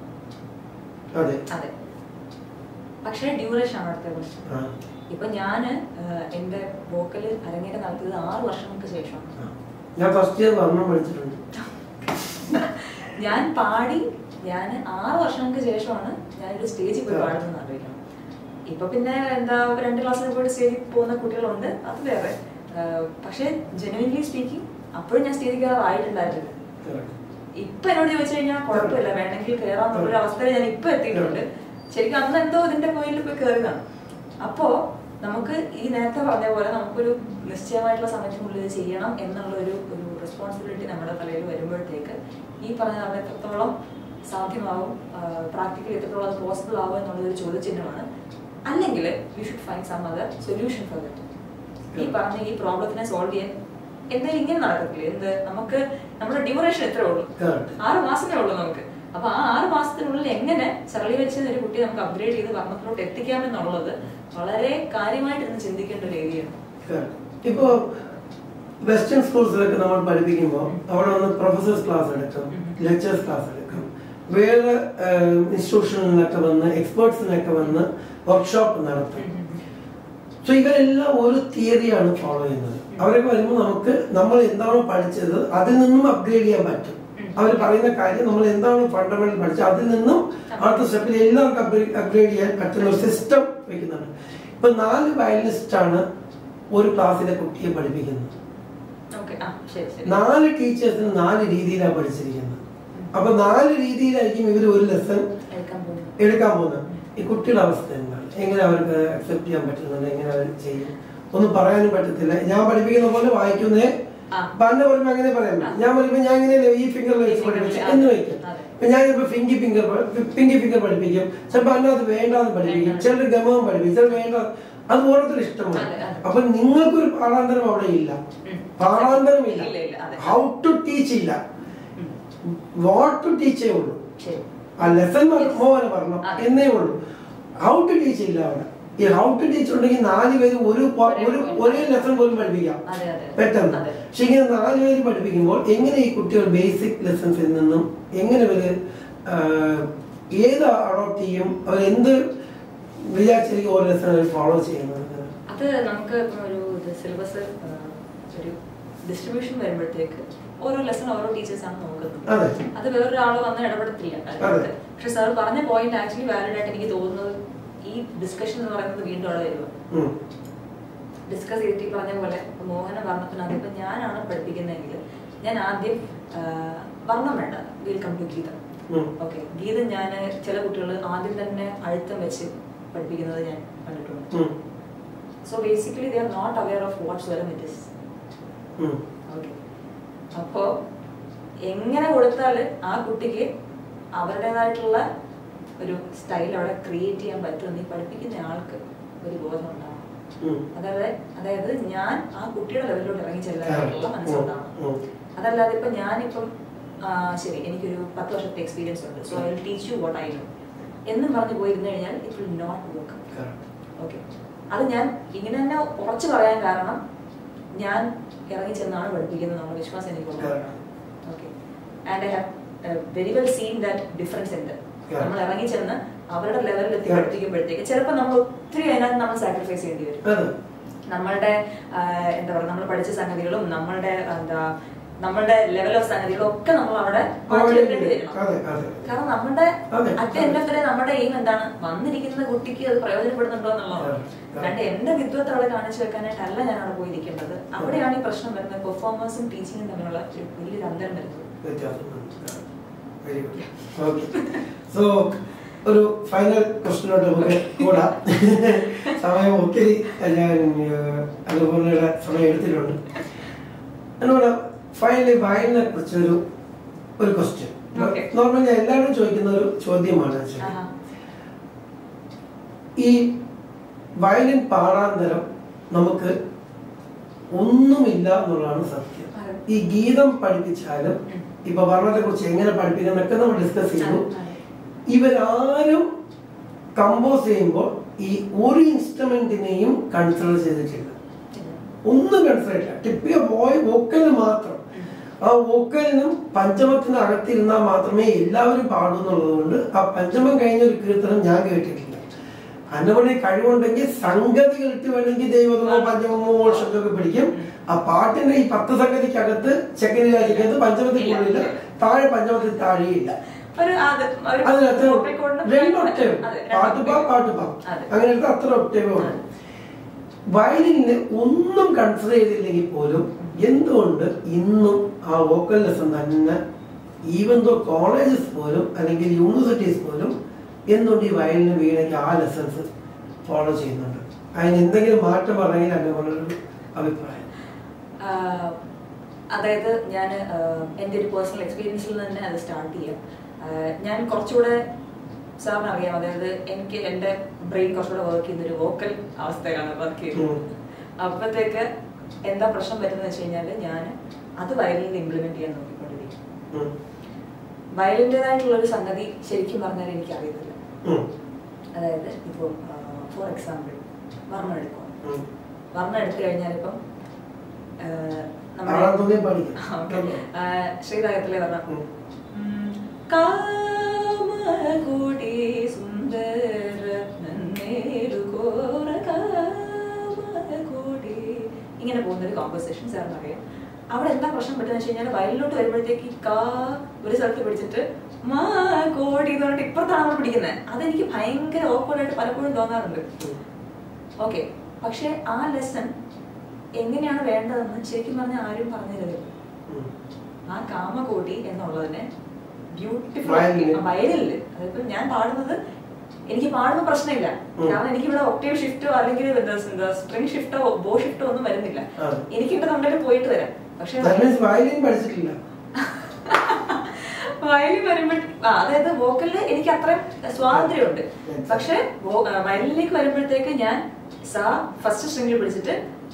അതെ അതെ പക്ഷേ ഡ്യൂറേഷൻ ആണ് അടുത്ത പ്രശ്നം ആ. ഇപ്പൊ ഞാന് ആഹ്, എന്റെ വോക്കല് അരങ്ങേറ്റം നടത്തിയത് ആറ് വർഷങ്ങൾക്ക് ശേഷമാണ് ഞാൻ ഫസ്റ്റ് ഇയർ വർണ്ണം പഠിച്ചിട്ടുണ്ട് ഞാൻ പാടി ഞാൻ ആറ് വർഷങ്ങൾക്ക് ശേഷമാണ് ഞാനൊരു സ്റ്റേജിൽ പോയി പാടുന്നത് അറിയിക്കണം ഇപ്പൊ പിന്നെ എന്താ രണ്ട് ക്ലാസ്സിൽ പോയിട്ട് സ്റ്റേജിൽ പോകുന്ന കുട്ടികളുണ്ട് അത് വേറെ ആഹ് പക്ഷെ ജെനുവിൻലി സ്പീക്കിംഗ് അപ്പോഴും ഞാൻ സ്റ്റേജിൽ കയറാറായിട്ടുണ്ടായിരുന്നില്ല ഇപ്പൊ എന്നോട് ചോദിച്ചു കഴിഞ്ഞാൽ കുഴപ്പമില്ല വേണമെങ്കിൽ കയറാന്നുള്ള അവസ്ഥയിൽ ഞാൻ ഇപ്പൊ എത്തിയിട്ടുണ്ട് ശരിക്കും അന്ന് എന്തോ ഇതിന്റെ പോയിന്റിൽ പോയി കയറിയതാണ് അപ്പോ നമുക്ക് ഈ നേരത്തെ പറഞ്ഞ പോലെ നമുക്കൊരു നിശ്ചയമായിട്ടുള്ള സമയത്തിനുള്ളിൽ ഇത് ചെയ്യണം എന്നുള്ള ഒരു ഒരു റെസ്പോൺസിബിലിറ്റി നമ്മുടെ തലയിൽ വരുമ്പോഴത്തേക്ക് ഈ പറഞ്ഞ നമ്മൾ എത്രത്തോളം സാധ്യമാവും പ്രാക്ടിക്കലി എത്രത്തോളം അത് പോസിബിൾ ആവും എന്നുള്ളൊരു ചോദ്യചിഹ്നമാണ് അല്ലെങ്കിൽ we should find some other solution for that ഈ പറഞ്ഞ ഈ പ്രോബ്ലത്തിനെ സോൾവ് ചെയ്യാൻ എന്തായാലും ഇങ്ങനെ നടക്കത്തില്ല എന്ത് നമുക്ക് നമ്മുടെ ഡ്യൂറേഷൻ എത്ര ഉള്ളൂ Correct. ആറ് മാസമേ ഉള്ളൂ നമുക്ക് അപ്പൊ ആ ആറ് മാസത്തിനുള്ളിൽ എങ്ങനെ ചെറളി വെച്ച് ഒരു കുട്ടി നമുക്ക് അപ്ഗ്രേഡ് ചെയ്ത് വർണ്ണത്തിലോട്ട് എത്തിക്കാമെന്നുള്ളത് വളരെ കാര്യമായിട്ടിരുന്ന് ചിന്തിക്കേണ്ട ഒരു ഏരിയയാണ് ഇപ്പോ വെസ്റ്റേൺ സ്കൂൾസിലൊക്കെ നമ്മൾ പഠിപ്പിക്കുമ്പോൾ അവിടെ വന്ന് പ്രൊഫസേഴ്സ് ക്ലാസ് എടുക്കും ലെക്ചേഴ്സ് ക്ലാസ് എടുക്കും വേറെ ഇൻസ്റ്റിറ്റ്യൂഷനിലൊക്കെ വന്ന് എക്സ്പേർട്സിനൊക്കെ വന്ന് വർക്ക്ഷോപ്പ് നടത്തും സോ ഇവരെല്ലാം ഒരു തിയറിയാണ് ഫോളോ ചെയ്യുന്നത് അവരൊക്കെ വരുമ്പോൾ നമുക്ക് നമ്മൾ എന്താണോ പഠിച്ചത് അതിൽ നിന്നും അപ്ഗ്രേഡ് ചെയ്യാൻ പറ്റും അവർ പറയുന്ന കാര്യം നമ്മൾ എന്താണോ ഫണ്ടമെന്റൽ പഠിച്ചത് അതിൽ നിന്നും അടുത്ത സ്റ്റെപ്പിൽ എല്ലാവർക്കും അപ്ഗ്രേഡ് ചെയ്യാൻ പറ്റുന്ന ഒരു സിസ്റ്റം വെക്കുന്നുണ്ട് ഇപ്പൊ നാല് വയലിനിസ്റ്റ് ആണ് ഒരു ക്ലാസ്സിലെ കുട്ടിയെ പഠിപ്പിക്കുന്നത് ഓക്കെ ആ ശരി ശരി നാല് ടീച്ചേഴ്സിന് നാല് രീതിയിലാണ് പഠിച്ചിരിക്കുന്നത് അപ്പൊ നാല് രീതിയിലായിരിക്കും ഇവർ ഒരു ലെസൺ എടുക്കാൻ പോകുന്നു എടുക്കാൻ പോകുന്നത് ഈ കുട്ടിയുടെ അവസ്ഥ എന്താണ് എങ്ങനെ അവർക്ക് അക്സെപ്റ്റ് ചെയ്യാൻ പറ്റുന്നുണ്ട് എങ്ങനെ അവർ ചെയ്യും ഒന്നും പറയാനും പറ്റത്തില്ല ഞാൻ പഠിപ്പിക്കുന്ന പോലെ വായിക്കുന്നേ ആ. പണ്ട് പറയുമ്പോ അങ്ങനെ പറയാൻ പറ്റും ഞാൻ പറയുമ്പോ ഞാൻ ഇങ്ങനെ ഈ ഫിംഗർ വെച്ച് പഠിപ്പിച്ചു എന്ന് വയ്ക്കും അതെ. ഇപ്പൊ ഞാൻ ഇപ്പൊ ഫിംഗി ഫിംഗർ പിങ്കി ഫിംഗർ പഠിപ്പിക്കും ചിലപ്പോ അതിനകത്ത് വേണ്ടാന്ന് പഠിപ്പിക്കും ചിലർ ഗമകം പഠിപ്പിക്കും ചിലർ വേണ്ട അത് ഓരോരുത്തർ ഇഷ്ടമാണ് അതെ, അതെ. അപ്പൊ നിങ്ങൾക്കൊരു പാഠാന്തരം അവിടെ ഇല്ല ഉം. പാഠാന്തരം ഇല്ല, ഇല്ല, ഇല്ല അതെ. ഹൗ ടു ടീച്ച് ഇല്ല വാട്ട് ടു ടീച്ചേ ഉള്ളൂ ശരി ആ ലെസൺ മോഹന പറഞ്ഞു അതെ. എന്നേ ഉള്ളൂ ഹൗ ടു ടീച്ച് ഇല്ല അവിടെ ഈ ഹൗ ടു ടീച്ച് ഉണ്ടെങ്കിൽ നാല് പേര് ഒരു പ- ഒരു ഒരേ ലെസൺ പോലും പഠിപ്പിക്കാം അതെ, അതെ. പെട്ടെന്ന് അതെ. പക്ഷെ ഇങ്ങനെ നാല് പേര് പഠിപ്പിക്കുമ്പോൾ എങ്ങനെ ഈ കുട്ടികൾ ബേസിക് ലെസൺസിൽ നിന്നും എങ്ങനെ ഇവര് ആ, ഏത് അഡോപ്റ്റ് ചെയ്യും അവർ എന്ത് വിചാരിച്ചിരിക്കും ഓരോ ലെസൺ അവർ ഫോളോ ചെയ്യുന്നത് അത് നമുക്ക് ഇപ്പം ഒരു സിലബസ് ഒരു ഡിസ്ട്രിബ്യൂഷൻ വരുമ്പോഴത്തേക്ക് ഓരോ ലെസൺ ഓരോ ടീച്ചേഴ്സ് ആണ് നോക്കുന്നത് അതെ. അത് വേറൊരാൾ വന്ന് ഇടപെടത്തില്ല അതിനകത്ത്. പക്ഷെ സാർ പറഞ്ഞ പോയിന്റ് ആക്ച്വലി വാലിഡ് ആയിട്ട് എനിക്ക് തോന്നുന്നത് ഈ ഡിസ്കഷൻ എന്ന് പറയുന്നത് വീണ്ടും അവിടെ വരുക ഉം. ഡിസ്കസ് ചെയ്തിട്ട് ഈ പറഞ്ഞ പോലെ ഇപ്പൊ മോഹന വർണ്ണത്തിനകത്ത് ഇപ്പൊ ഞാനാണ് പഠിപ്പിക്കുന്നതെങ്കിൽ ഞാൻ ആദ്യം ആ, വർണ്ണം വേണ്ട വെൽക്കം ടു ഗീതം ഉം. ഓക്കെ ഗീതം ഞാൻ ചില കുട്ടികൾ ആദ്യം തന്നെ അഴുത്തം വെച്ച് പഠിപ്പിക്കുന്നത് ഞാൻ കണ്ടിട്ടുണ്ട് ഉം. So basically they are not aware of what's വെലം ഇറ്റ് ഇസ് ഉം. ഓക്കെ അപ്പോ എങ്ങനെ കൊടുത്താൽ ആ കുട്ടിക്ക് അവരുടേതായിട്ടുള്ള ഒരു സ്റ്റൈൽ അവിടെ ക്രിയേറ്റ് ചെയ്യാൻ പറ്റുമെന്ന് ഈ പഠിപ്പിക്കുന്ന ആൾക്ക് ഒരു ബോധം ഉണ്ടാവണം ഉം. അതായത് അതായത് ഞാൻ ആ കുട്ടിയുടെ ലെവലിലോട്ട് ഇറങ്ങി ചെല്ലാനായിട്ടുള്ള മനസ്സുണ്ടാവണം ഉം. അതല്ലാതെ ഇപ്പൊ ഞാനിപ്പം ആ, ശരി എനിക്കൊരു പത്ത് വർഷത്തെ എക്സ്പീരിയൻസ് ഉണ്ട് so I will teach you what I know എന്നും പറഞ്ഞ് പോയിരുന്നു കഴിഞ്ഞാൽ it will not work Correct. Okay അത് ഞാൻ ഇങ്ങനെ തന്നെ ഉറച്ചു പറയാൻ കാരണം ഞാൻ ഇറങ്ങി ചെന്നാണ് പഠിപ്പിക്കുന്നത് എന്നുള്ള വിശ്വാസം എനിക്കുള്ളത് Correct. Okay and I have very well seen that difference ഉണ്ട് Yeah. നമ്മൾ ഇറങ്ങി ചെന്ന് അവരുടെ ലെവലിൽ എത്തി Yeah. പഠിപ്പിക്കുമ്പോഴത്തേക്ക് ചിലപ്പോൾ നമ്മൾ ഒത്തിരി അതിനകത്ത് നമ്മൾ സാക്രിഫൈസ് ചെയ്യേണ്ടി വരും അതെ നമ്മളുടെ ആ, എന്താ പറയുക നമ്മൾ പഠിച്ച സംഗതികളും നമ്മളുടെ എന്താ നമ്മളുടെ ലെവൽ ഓഫ് സംഗതികളും ഒക്കെ നമ്മൾ അവിടെ മാറ്റിയെടുക്കേണ്ടി വരണം അതെ അതെ കാരണം നമ്മുടെ അതെ. അറ്റ് എൻഡ് ഓഫ് ഡേ നമ്മുടെ എയിം എന്താണ് വന്നിരിക്കുന്ന കുട്ടിക്ക് അത് പ്രയോജനപ്പെടുന്നുണ്ടോ എന്നുള്ളതാണ് Correct. അല്ലാണ്ട് എന്റെ വിദ്വത്ത് അവിടെ കാണിച്ചു വെക്കാനായിട്ടല്ല ഞാൻ അവിടെ പോയി ഇരിക്കേണ്ടത് അവിടെയാണ് ഈ പ്രശ്നം വരുന്നത് പെർഫോമൻസും ടീച്ചിങ്ങും തമ്മിലുള്ള ഒരു വലിയൊരു അന്തരം വരുന്നത് വെരി ഗുഡ് ഓക്കെ സോ ഒരു ഫൈനൽ ക്വസ്റ്റിനോട്ട് നമുക്ക് കൂടാം സമയം ഒത്തിരി ഞാൻ ഏഹ്, അതുപോലെയുള്ള സമയം എടുത്തിട്ടുണ്ട് എന്നോട് ഫൈനലി വയലിനെ കുറിച്ചൊരു ഒരു ക്വസ്റ്റ്യൻ Okay. നോർമലി എല്ലാവരും ചോദിക്കുന്ന ഒരു ചോദ്യമാണ് actually. ആഹാ. ഈ വയലിൻ പാടാന്തരം നമുക്ക് ഒന്നുമില്ല എന്നുള്ളതാണ് സത്യം അതെ. ഈ ഗീതം പഠിപ്പിച്ചാലും ഉം. ഇപ്പൊ വർണ്ണത്തെ കുറിച്ച് എങ്ങനെ പഠിപ്പിക്കണം എന്നൊക്കെ നമ്മൾ ഡിസ്കസ് ചെയ്തു അതെ. ഇവരാരും കമ്പോസ് ചെയ്യുമ്പോൾ ഈ ഒരു ഇൻസ്ട്രുമെന്റിനെയും കൺസിഡർ ചെയ്തിട്ടില്ല ഒന്നും കൺസിഡർ ചെയ്തില്ല ടിപ്പിയ ബോയ് വോക്കലിന് മാത്രം ആ വോക്കലിനും പഞ്ചമത്തിന് അകത്തിരുന്നാൽ മാത്രമേ എല്ലാവരും പാടൂ എന്നുള്ളത് കൊണ്ട് ആ പഞ്ചമം കഴിഞ്ഞ ഒരു കീർത്തനം ഞാൻ കേട്ടിട്ടില്ല അന്നമണി കഴിവുണ്ടെങ്കിൽ സംഗതികളിട്ട് വേണമെങ്കിൽ ദൈവമോ പഞ്ചമമോ മോക്ഷമൊക്കെ പിടിക്കും ആ പാട്ടിന്റെ ഈ പത്ത് സംഗതിക്കകത്ത് ചെക്കനി രാജിക്കകത്ത് പഞ്ചമത്തിക്കുള്ളില്ല താഴെ പഞ്ചമത്തിൽ താഴെയില്ല ഒരു അത് ഒരു അതിനകത്ത് vocal cord ന് രണ്ട് ഒക്ടേവ് അതെ, രണ്ട് പാട്ടുപാ octave. പാട്ടുപാ അതെ. അങ്ങനെ എടുത്ത് അത്ര ഒക്ടേവ് വേണം വയലിന് ഒന്നും കൺസിഡർ ചെയ്തില്ലെങ്കിൽ പോലും എന്തുകൊണ്ട് ഇന്നും ആ വോക്കൽ ലെസൺ തന്നെ ഈവൻ ദോ കോളേജസ് പോലും അല്ലെങ്കിൽ യൂണിവേഴ്സിറ്റീസ് പോലും എന്തുകൊണ്ട് ഈ വയലിന് വീണയ്ക്ക് ആ ലെസൺസ് ഫോളോ ചെയ്യുന്നുണ്ട് അതിന് എന്തെങ്കിലും മാറ്റം പറഞ്ഞെങ്കിൽ എന്നെ പോലൊരു അഭിപ്രായം ആഹ് അതായത് ഞാൻ എൻ്റെ ഒരു പേഴ്സണൽ എക്സ്പീരിയൻസിൽ തന്നെ അത് സ്റ്റാർട്ട് ചെയ്യാം ആഹ് ഞാൻ കുറച്ചുകൂടെ സാറിന് അറിയാം അതായത് എനിക്ക് എൻ്റെ ബ്രെയിൻ കുറച്ചുകൂടെ വർക്ക് ചെയ്യുന്ന ഒരു വോക്കൽ അവസ്ഥയിലാണ് വർക്ക് ചെയ്യുന്നത് ഉം. അപ്പോഴത്തേക്ക് എന്താ പ്രശ്നം പറ്റുന്നത് വെച്ച് കഴിഞ്ഞാൽ ഞാൻ അത് വയലിനിൽ ഇംപ്ലിമെന്റ് ചെയ്യാൻ നോക്കിക്കൊണ്ടിരിക്കും ഉം. വയലിൻ്റെതായിട്ടുള്ള ഒരു സംഗതി ശരിക്കും പറഞ്ഞാൽ എനിക്ക് അറിയത്തില്ല ഉം. അതായത് ഇപ്പോൾ ഫോർ എക്സാമ്പിൾ വർണ്ണം എടുക്കുക ഉം. വർണ്ണം എടുത്തു കഴിഞ്ഞാൽ ഇപ്പം ആറാം തോന്നിയ പാടിക്കും ശ്രീരാഗത്തിലെ വർണ്ണം ഉം. ഉം. കാമകൂടി സുന്ദര നന്നേലുകോര കാമകൂടി ഇങ്ങനെ പോകുന്ന ഒരു കോമ്പോസിഷൻ സാറിന് അറിയാം അവിടെ എന്താ പ്രശ്നം പറ്റുന്ന വെച്ച് കഴിഞ്ഞാൽ വയലിലോട്ട് വരുമ്പോഴത്തേക്ക് ഈ കാ ഒരു സ്ഥലത്ത് പിടിച്ചിട്ട് മാ കോടി എന്ന് പറഞ്ഞിട്ട് ഇപ്പുറത്താണ് നമ്മൾ പിടിക്കുന്നത് അതെനിക്ക് ഭയങ്കര ഓക്വേർഡായിട്ട് പലപ്പോഴും തോന്നാറുണ്ട് ഓക്കെ പക്ഷെ ആ ലെസൺ എങ്ങനെയാണ് വേണ്ടതെന്ന് ശരിക്കും പറഞ്ഞാൽ ആരും പറഞ്ഞു തരുന്നില്ല ഉം. ആ കാമകോടി എന്നുള്ളതിനെ ബ്യൂട്ടിഫുൾ വയലിനില്. വയലില് അതിപ്പോ ഞാൻ പാടുന്നത് എനിക്ക് പാടുന്ന പ്രശ്നമില്ല ഉം. കാരണം എനിക്ക് ഇവിടെ ഒക്ടേവ് ഷിഫ്റ്റോ അല്ലെങ്കിൽ സ്ട്രിങ് ഷിഫ്റ്റോ ബോ ഷിഫ്റ്റോ ഒന്നും വരുന്നില്ല ആ. എനിക്ക് ഇവിടെ തൊണ്ടയിൽ പോയിട്ട് വരാം പക്ഷെ That means വയലിൻ പഠിച്ചിട്ടില്ല വയലിൻ വരുമ്പോൾ ആ, അതായത് വോക്കലില് എനിക്ക് അത്രയും സ്വാതന്ത്ര്യമുണ്ട് Yes. പക്ഷെ വോ- ആ, വയലിനിലേക്ക് വരുമ്പോഴത്തേക്ക് ഞാൻ സാ ഫസ്റ്റ് സ്ട്രിംഗിൽ പിടിച്ചിട്ട്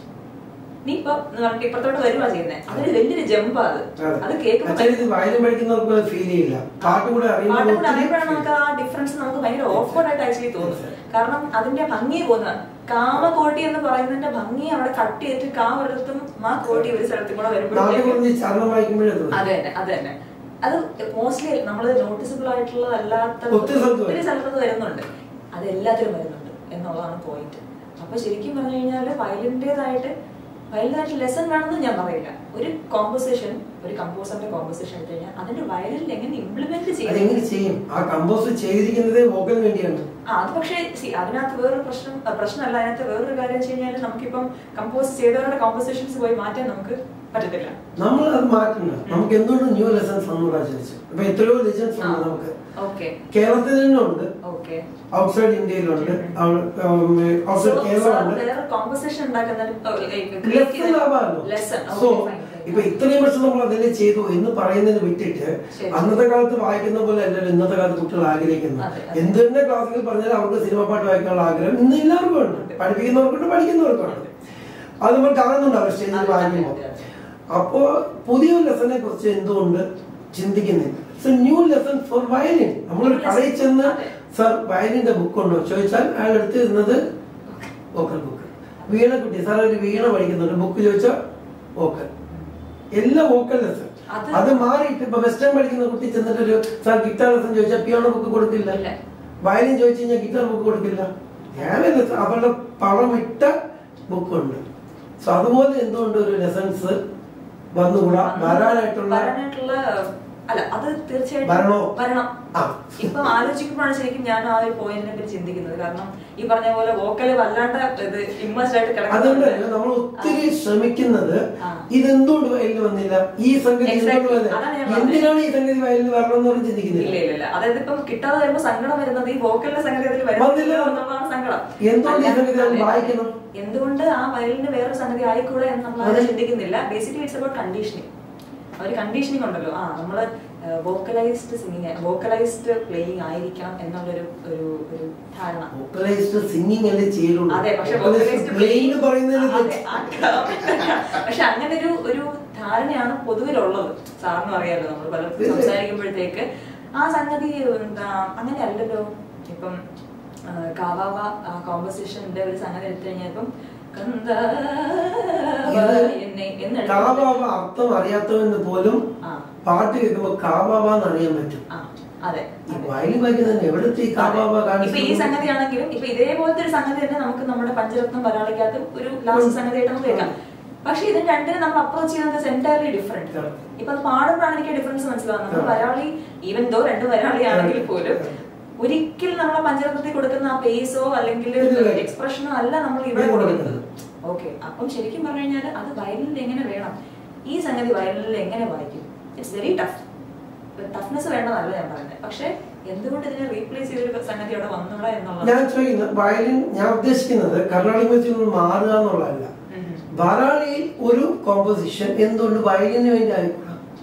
നീ ഇപ്പൊ എന്ന് പറഞ്ഞിട്ട് ഇപ്പുറത്തോട്ട് വരുവാ ചെയ്യുന്നത് അതൊരു വലിയൊരു ജമ്പാ അത് അത് കേൾക്കുമ്പോൾ അച്ഛൻ ഇത് വയലിൻ പഠിക്കുന്നവർക്ക് ഫീൽ ചെയ്യില്ല പാട്ട് കൂടെ അറിയുമ്പോൾ പാട്ടും കൂടെ ഒത്തിരി അറിയുമ്പോഴാണ് feel നമുക്ക് ആ ഡിഫറൻസ് നമുക്ക് ഭയങ്കര ഓഫ്വേർഡ് ആയിട്ട് ആക്ച്വലി തോന്നും Yes. കാരണം അതിന്റെ ഭംഗി പോകുന്ന കാമകോട്ടി എന്ന് പറയുന്നതിന്റെ ഭംഗി അവിടെ കട്ട് ചെയ്തിട്ട് കാ ഒരിടത്തും മാ കോട്ടി ഒരു സ്ഥലത്തും കൂടെ നാട്ടിൽ വരുമ്പോഴത്തേക്കും കുറഞ്ഞ് ചരണം വായിക്കുമ്പോഴേ തോന്നും. അത് തന്നെ അത് തന്നെ അത് മോസ്റ്റ്ലി നമ്മൾ നോട്ടീസബിൾ ആയിട്ടുള്ളതല്ലാത്ത ഒത്തിരി സ്ഥലത്ത് ഒത്തിരി വരും. സ്ഥലത്ത് വരുന്നുണ്ട് അത് എല്ലാത്തിലും വരുന്നുണ്ട് എന്നുള്ളതാണ് പോയിന്റ് അപ്പൊ ശരിക്കും പറഞ്ഞു കഴിഞ്ഞാൽ വയലിൻ്റെതായിട്ട് വയലിനായിട്ട് ലെസൺ വേണമെന്ന് ഞാൻ പറയില്ല ഒരു കോമ്പോസിഷൻ ഒരു കമ്പോസറിന്റെ കോമ്പോസിഷൻ എടുത്തു കഴിഞ്ഞാൽ അതിന്റെ വയലിൽ എങ്ങനെ ഇംപ്ലിമെന്റ് അതെങ്ങനെ ചെയ്യും ചെയ്യും ആ കമ്പോസ് ചെയ്തിരിക്കുന്നത് വോക്കൽ വേണ്ടിയാണ് ആ അത് പക്ഷേ see, അതിനകത്ത് വേറൊരു പ്രശ്നം ആ, പ്രശ്നമല്ല അതിനകത്ത് വേറൊരു കാര്യം വെച്ച് കഴിഞ്ഞാൽ നമുക്കിപ്പം കമ്പോസ് ചെയ്തവരുടെ കോമ്പോസിഷൻസ് പോയി മാറ്റാൻ നമുക്ക് പറ്റത്തില്ല നമ്മൾ അത് മാറ്റണ്ട നമുക്ക് എന്തുകൊണ്ട് ന്യൂ ലെസൺസ് വന്നുകൂടാ ചോദിച്ചു ഇപ്പൊ എത്രയോ ലെജൻസ് ഉണ്ട് നമുക്ക് ഓക്കെ കേരളത്തിൽ തന്നെ ഉണ്ട് ഓക്കെ ഔട്ട്സൈഡ് ഇന്ത്യയിലുണ്ട് ഔട്ട്സൈഡ് കേരളമുണ്ട് വേറെ കോമ്പോസിഷൻ ലെസൺ ആവാമല്ലോ ലെസൺ സോ ഇപ്പൊ ഇത്രയും വർഷം നമ്മൾ അതിനെ ചെയ്തു എന്ന് പറയുന്നതിന് വിട്ടിട്ട് ശരി. അന്നത്തെ കാലത്ത് വായിക്കുന്ന പോലെ അല്ലല്ലോ ഇന്നത്തെ കാലത്ത് കുട്ടികൾ ആഗ്രഹിക്കുന്നത് അതെ, അതെ. എന്ത് തന്നെ ക്ലാസ്സിൽ പറഞ്ഞാലും അവർക്ക് സിനിമ പാട്ട് വായിക്കാനുള്ള ആഗ്രഹം ഇന്ന് എല്ലാവർക്കും ഉണ്ട് പഠിപ്പിക്കുന്നവർക്കുണ്ട് പഠിക്കുന്നവർക്കുണ്ട് അത് നമ്മൾ കാണുന്നുണ്ട് അവർ സ്റ്റേജിൽ അതെ, അതെ, വായിക്കുമ്പോൾ അതെ, അതെ. അപ്പോ പുതിയൊരു ലെസനെ കുറിച്ച് എന്തുകൊണ്ട് ചിന്തിക്കുന്നില്ല so new lesson for violin നമ്മളൊരു കടയിൽ ചെന്ന് അതെ. സർ വയലിന്റെ ബുക്ക് ഉണ്ടോ ചോദിച്ചാൽ അയാൾ എടുത്ത് തരുന്നത് വോക്കൽ ബുക്ക് വീണ കുട്ടി സാർ ഒരു വീണ പഠിക്കുന്നുണ്ട് ബുക്ക് ചോദിച്ചാൽ വോക്കൽ എല്ലാ വോക്കൽ ലെസൺ അത് അത് മാറിയിട്ട് ഇപ്പൊ വെസ്റ്റേൺ പഠിക്കുന്ന കുട്ടി ചെന്നിട്ട് ഒരു സാർ ഗിറ്റാർ ലെസൺ ചോദിച്ചാൽ പിയാനോ ബുക്ക് കൊടുക്കില്ല ഇല്ല. വയലിൻ ചോദിച്ചു കഴിഞ്ഞാൽ ഗിറ്റാർ ബുക്ക് കൊടുക്കില്ല ഏവൻ ലെസൺ അവരുടെ പണമിട്ട ബുക്കുണ്ട് സോ അതുപോലെ എന്തുകൊണ്ട് ഒരു ലെസൺസ് വന്നുകൂടാ വരാനായിട്ടുള്ള വരാനായിട്ടുള്ള അല്ല അത് തീർച്ചയായിട്ടും വരണോ? വരണം ആ. ഇപ്പൊ ആലോചിക്കുമ്പോഴാണ് ശരിക്കും ഞാൻ ആ ഒരു പോയിന്റിനെ പറ്റി ചിന്തിക്കുന്നത് കാരണം ഈ പറഞ്ഞ പോലെ വോക്കല് വല്ലാണ്ട് ഇത് ഇമ്മേഴ്സ്ഡ് ആയിട്ട് അതുകൊണ്ട് കിടക്കുന്നുണ്ട് നമ്മൾ ഒത്തിരി ശ്രമിക്കുന്നത് ആ. ഇതെന്തുകൊണ്ട് വയലിൽ വന്നില്ല ഈ സംഗതി Exactly. എന്തുകൊണ്ട് അതാണ് ഞാൻ വന്നില്ല? എന്തിനാണ് ഈ സംഗതി വയലിൽ വരണമെന്ന് പറഞ്ഞ് ഇല്ല ചിന്തിക്കുന്നില്ല ഇല്ല ഇല്ല അതായത് ഇപ്പം കിട്ടാതെ വരുമ്പോ സങ്കടം വരുന്നത് ഈ വോക്കലിന്റെ സംഗതി അതിൽ വന്നില്ല. വരുന്നില്ല എന്നുള്ളതാണ് സങ്കടം എന്തുകൊണ്ട് ഈ സംഗതി നമ്മൾ അതെ. വായിക്കണം? എന്തുകൊണ്ട് ആ വയലിന് വേറൊരു സംഗതി ആയിക്കൂടെ എന്ന് നമ്മൾ അതെ. ആരും ചിന്തിക്കുന്നില്ല ബേസിക്കലി ഇറ്റ്സ് അബൌട്ട് കണ്ടീഷനിങ് ഒരു കണ്ടീഷനിങ് ഉണ്ടല്ലോ ആ നമ്മള് വോക്കലൈസ്ഡ് സിംഗിങ് വോക്കലൈസ്ഡ് പ്ലേയിങ് ആയിരിക്കാം എന്നുള്ളൊരു ഒരു ഒരു ധാരണ വോക്കലൈസ്ഡ് സിംഗിങ് അല്ലേ ചെയ്യുള്ളൂ അതെ പക്ഷെ വോക്കലൈസ്ഡ് പ്ലേയിങ് പറയുന്നതിന് അതെ, ആ term. പക്ഷെ അങ്ങനെ ഒരു ഒരു ധാരണയാണ് പൊതുവിലുള്ളത് സാറിന് അറിയാലോ നമ്മൾ പലർക്കും തീർച്ചയായും. സംസാരിക്കുമ്പോഴത്തേക്ക് ആ സംഗതി എന്താ അങ്ങനെ അല്ലല്ലോ ഇപ്പം ആ, കാവാവ കോമ്പസിഷന്റെ ഒരു സംഗതി എടുത്തു കഴിഞ്ഞാൽ ഇപ്പം കന്ദാവ എന്നെ എന്ന് എടുത്ത് കാവാവ അർത്ഥം അറിയാത്തവന് പോലും ആ പാട്ട് കേൾക്കുമ്പോ കാവാവ എന്ന് അറിയാൻ പറ്റും ആ അതെ ഈ വയലിൻ വായിക്കുന്നത് എവിടുത്തെ ഈ കാബാബ ഇപ്പൊ ഈ സംഗതിയാണെങ്കിലും ഇപ്പൊ ഇതേപോലത്തെ ഒരു സംഗതി തന്നെ നമുക്ക് നമ്മുടെ പഞ്ചരത്നം പരാളിക്കകത്ത് ഒരു ലാസ്റ്റ് സംഗതിയായിട്ട് നമുക്ക് കേൾക്കാം പക്ഷെ ഇതിന് രണ്ടിനും നമ്മൾ അപ്രോച്ച് ചെയ്യുന്നത് എൻറ്റയർലി ഡിഫറെന്റ് Correct. ഇപ്പൊ അത് പാടുമ്പോഴാണ് എനിക്ക് ഡിഫറൻസ് മനസ്സിലാവുന്നത് നമ്മൾ Correct. വരാളി ഈവൻ ദോ രണ്ട് വരാളി ആണെങ്കിൽ Correct. പോലും ഒരിക്കലും നമ്മളെ പഞ്ചരത്നത്തിൽ കൊടുക്കുന്ന ആ പേസോ അല്ലെങ്കിൽ ഇല്ല. എക്സ്പ്രഷനോ അല്ല നമ്മൾ ഇവിടെ ഇവിടെ കൊടുക്കുന്നത് കൊടുക്കുന്നത്. ഓക്കെ അപ്പം ശരിക്കും പറഞ്ഞു കഴിഞ്ഞാൽ അത് വയലിനിൽ എങ്ങനെ വേണം ഈ സംഗതി വയലിനിൽ എങ്ങനെ വായിക്കും ഇറ്റ്സ് വെരി ടഫ് ടഫ്നെസ് വേണ്ടതല്ല ഞാൻ പറയുന്നത് പക്ഷെ എന്തുകൊണ്ട് ഇതിനെ റീപ്ലേസ് ചെയ്തൊരു സംഗതി അവിടെ വന്നൂടാ എന്നുള്ളത് ഞാൻ ചോദിക്കുന്നത് വയലിൻ ഞാൻ ഉദ്ദേശിക്കുന്നത് കർണാടക മ്യൂസിക്കിൽ നിന്ന് മാറുക എന്നുള്ളതല്ല ഉം. ധാരാളിയിൽ ഒരു കോമ്പോസിഷൻ എന്തുകൊണ്ട് വയലിന് വേണ്ടി ആയിക്കൂടാ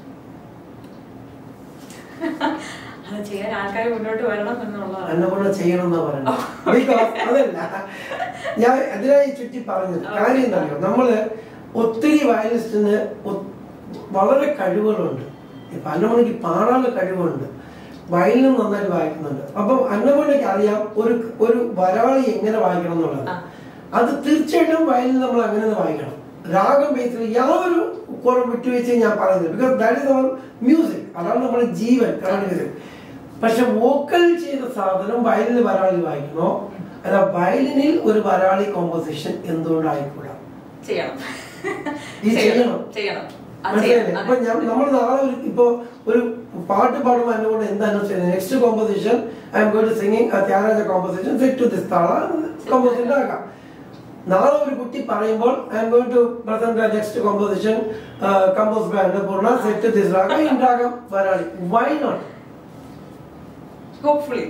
അത് ചെയ്യാൻ ആൾക്കാർ മുന്നോട്ട് വരണം എന്നുള്ളതാണ് എന്നെ കൊണ്ട് ചെയ്യണം എന്നാ പറയുന്നത് Because അതല്ല ഞാൻ അതിനായി ചുറ്റി പറഞ്ഞത് കാര്യം എന്താണോ നമ്മള് ഒത്തിരി വയലിസ്റ്റിന് ഒ- വളരെ കഴിവുകളുണ്ട് ഇപ്പൊ അന്നമണിക്ക് പാടാനുള്ള കഴിവുണ്ട് വയലിനും നന്നായിട്ട് വായിക്കുന്നുണ്ട് അപ്പം അന്നമണിക്ക് അറിയാം ഒരു ഒരു വരാളി എങ്ങനെ വായിക്കണം എന്നുള്ളത് ആ. അത് തീർച്ചയായിട്ടും വയലിൻ നമ്മൾ അങ്ങനെ തന്നെ വായിക്കണം രാഗം ബേസിൽ യാതൊരു കുറവ് വിട്ടുവീഴ്ചയും ഞാൻ പറയുന്നില്ല because that is our music അതാണ് നമ്മുടെ ജീവൻ കർണാടക മ്യൂസിക് പക്ഷെ വോക്കൽ ചെയ്ത സാധനം വയലിൽ വരാളി വായിക്കണോ അല്ല വയലിനിൽ ഒരു വരാളി കോമ്പോസിഷൻ എന്തുകൊണ്ടായിക്കൂടാ ചെയ്യണം ഈ ചെയ്യണം. ചെയ്യണം അത് മനസ്സിലായില്ലേ ചെയ്യണം. അപ്പൊ ഞാൻ നമ്മൾ നാളെ ഒരു ഇപ്പൊ ഒരു പാട്ട് പാടുമ്പോൾ എന്നെ കൊണ്ട് എന്താണ് ചെയ്യുന്നത് next composition I am going to singing Tyagaraja composition set to this tala composition ആക്കാം നാളെ ഒരു കുട്ടി പറയുമ്പോൾ I am going to present next composition compose by Annapurna set this raga in raga Varali why not hopefully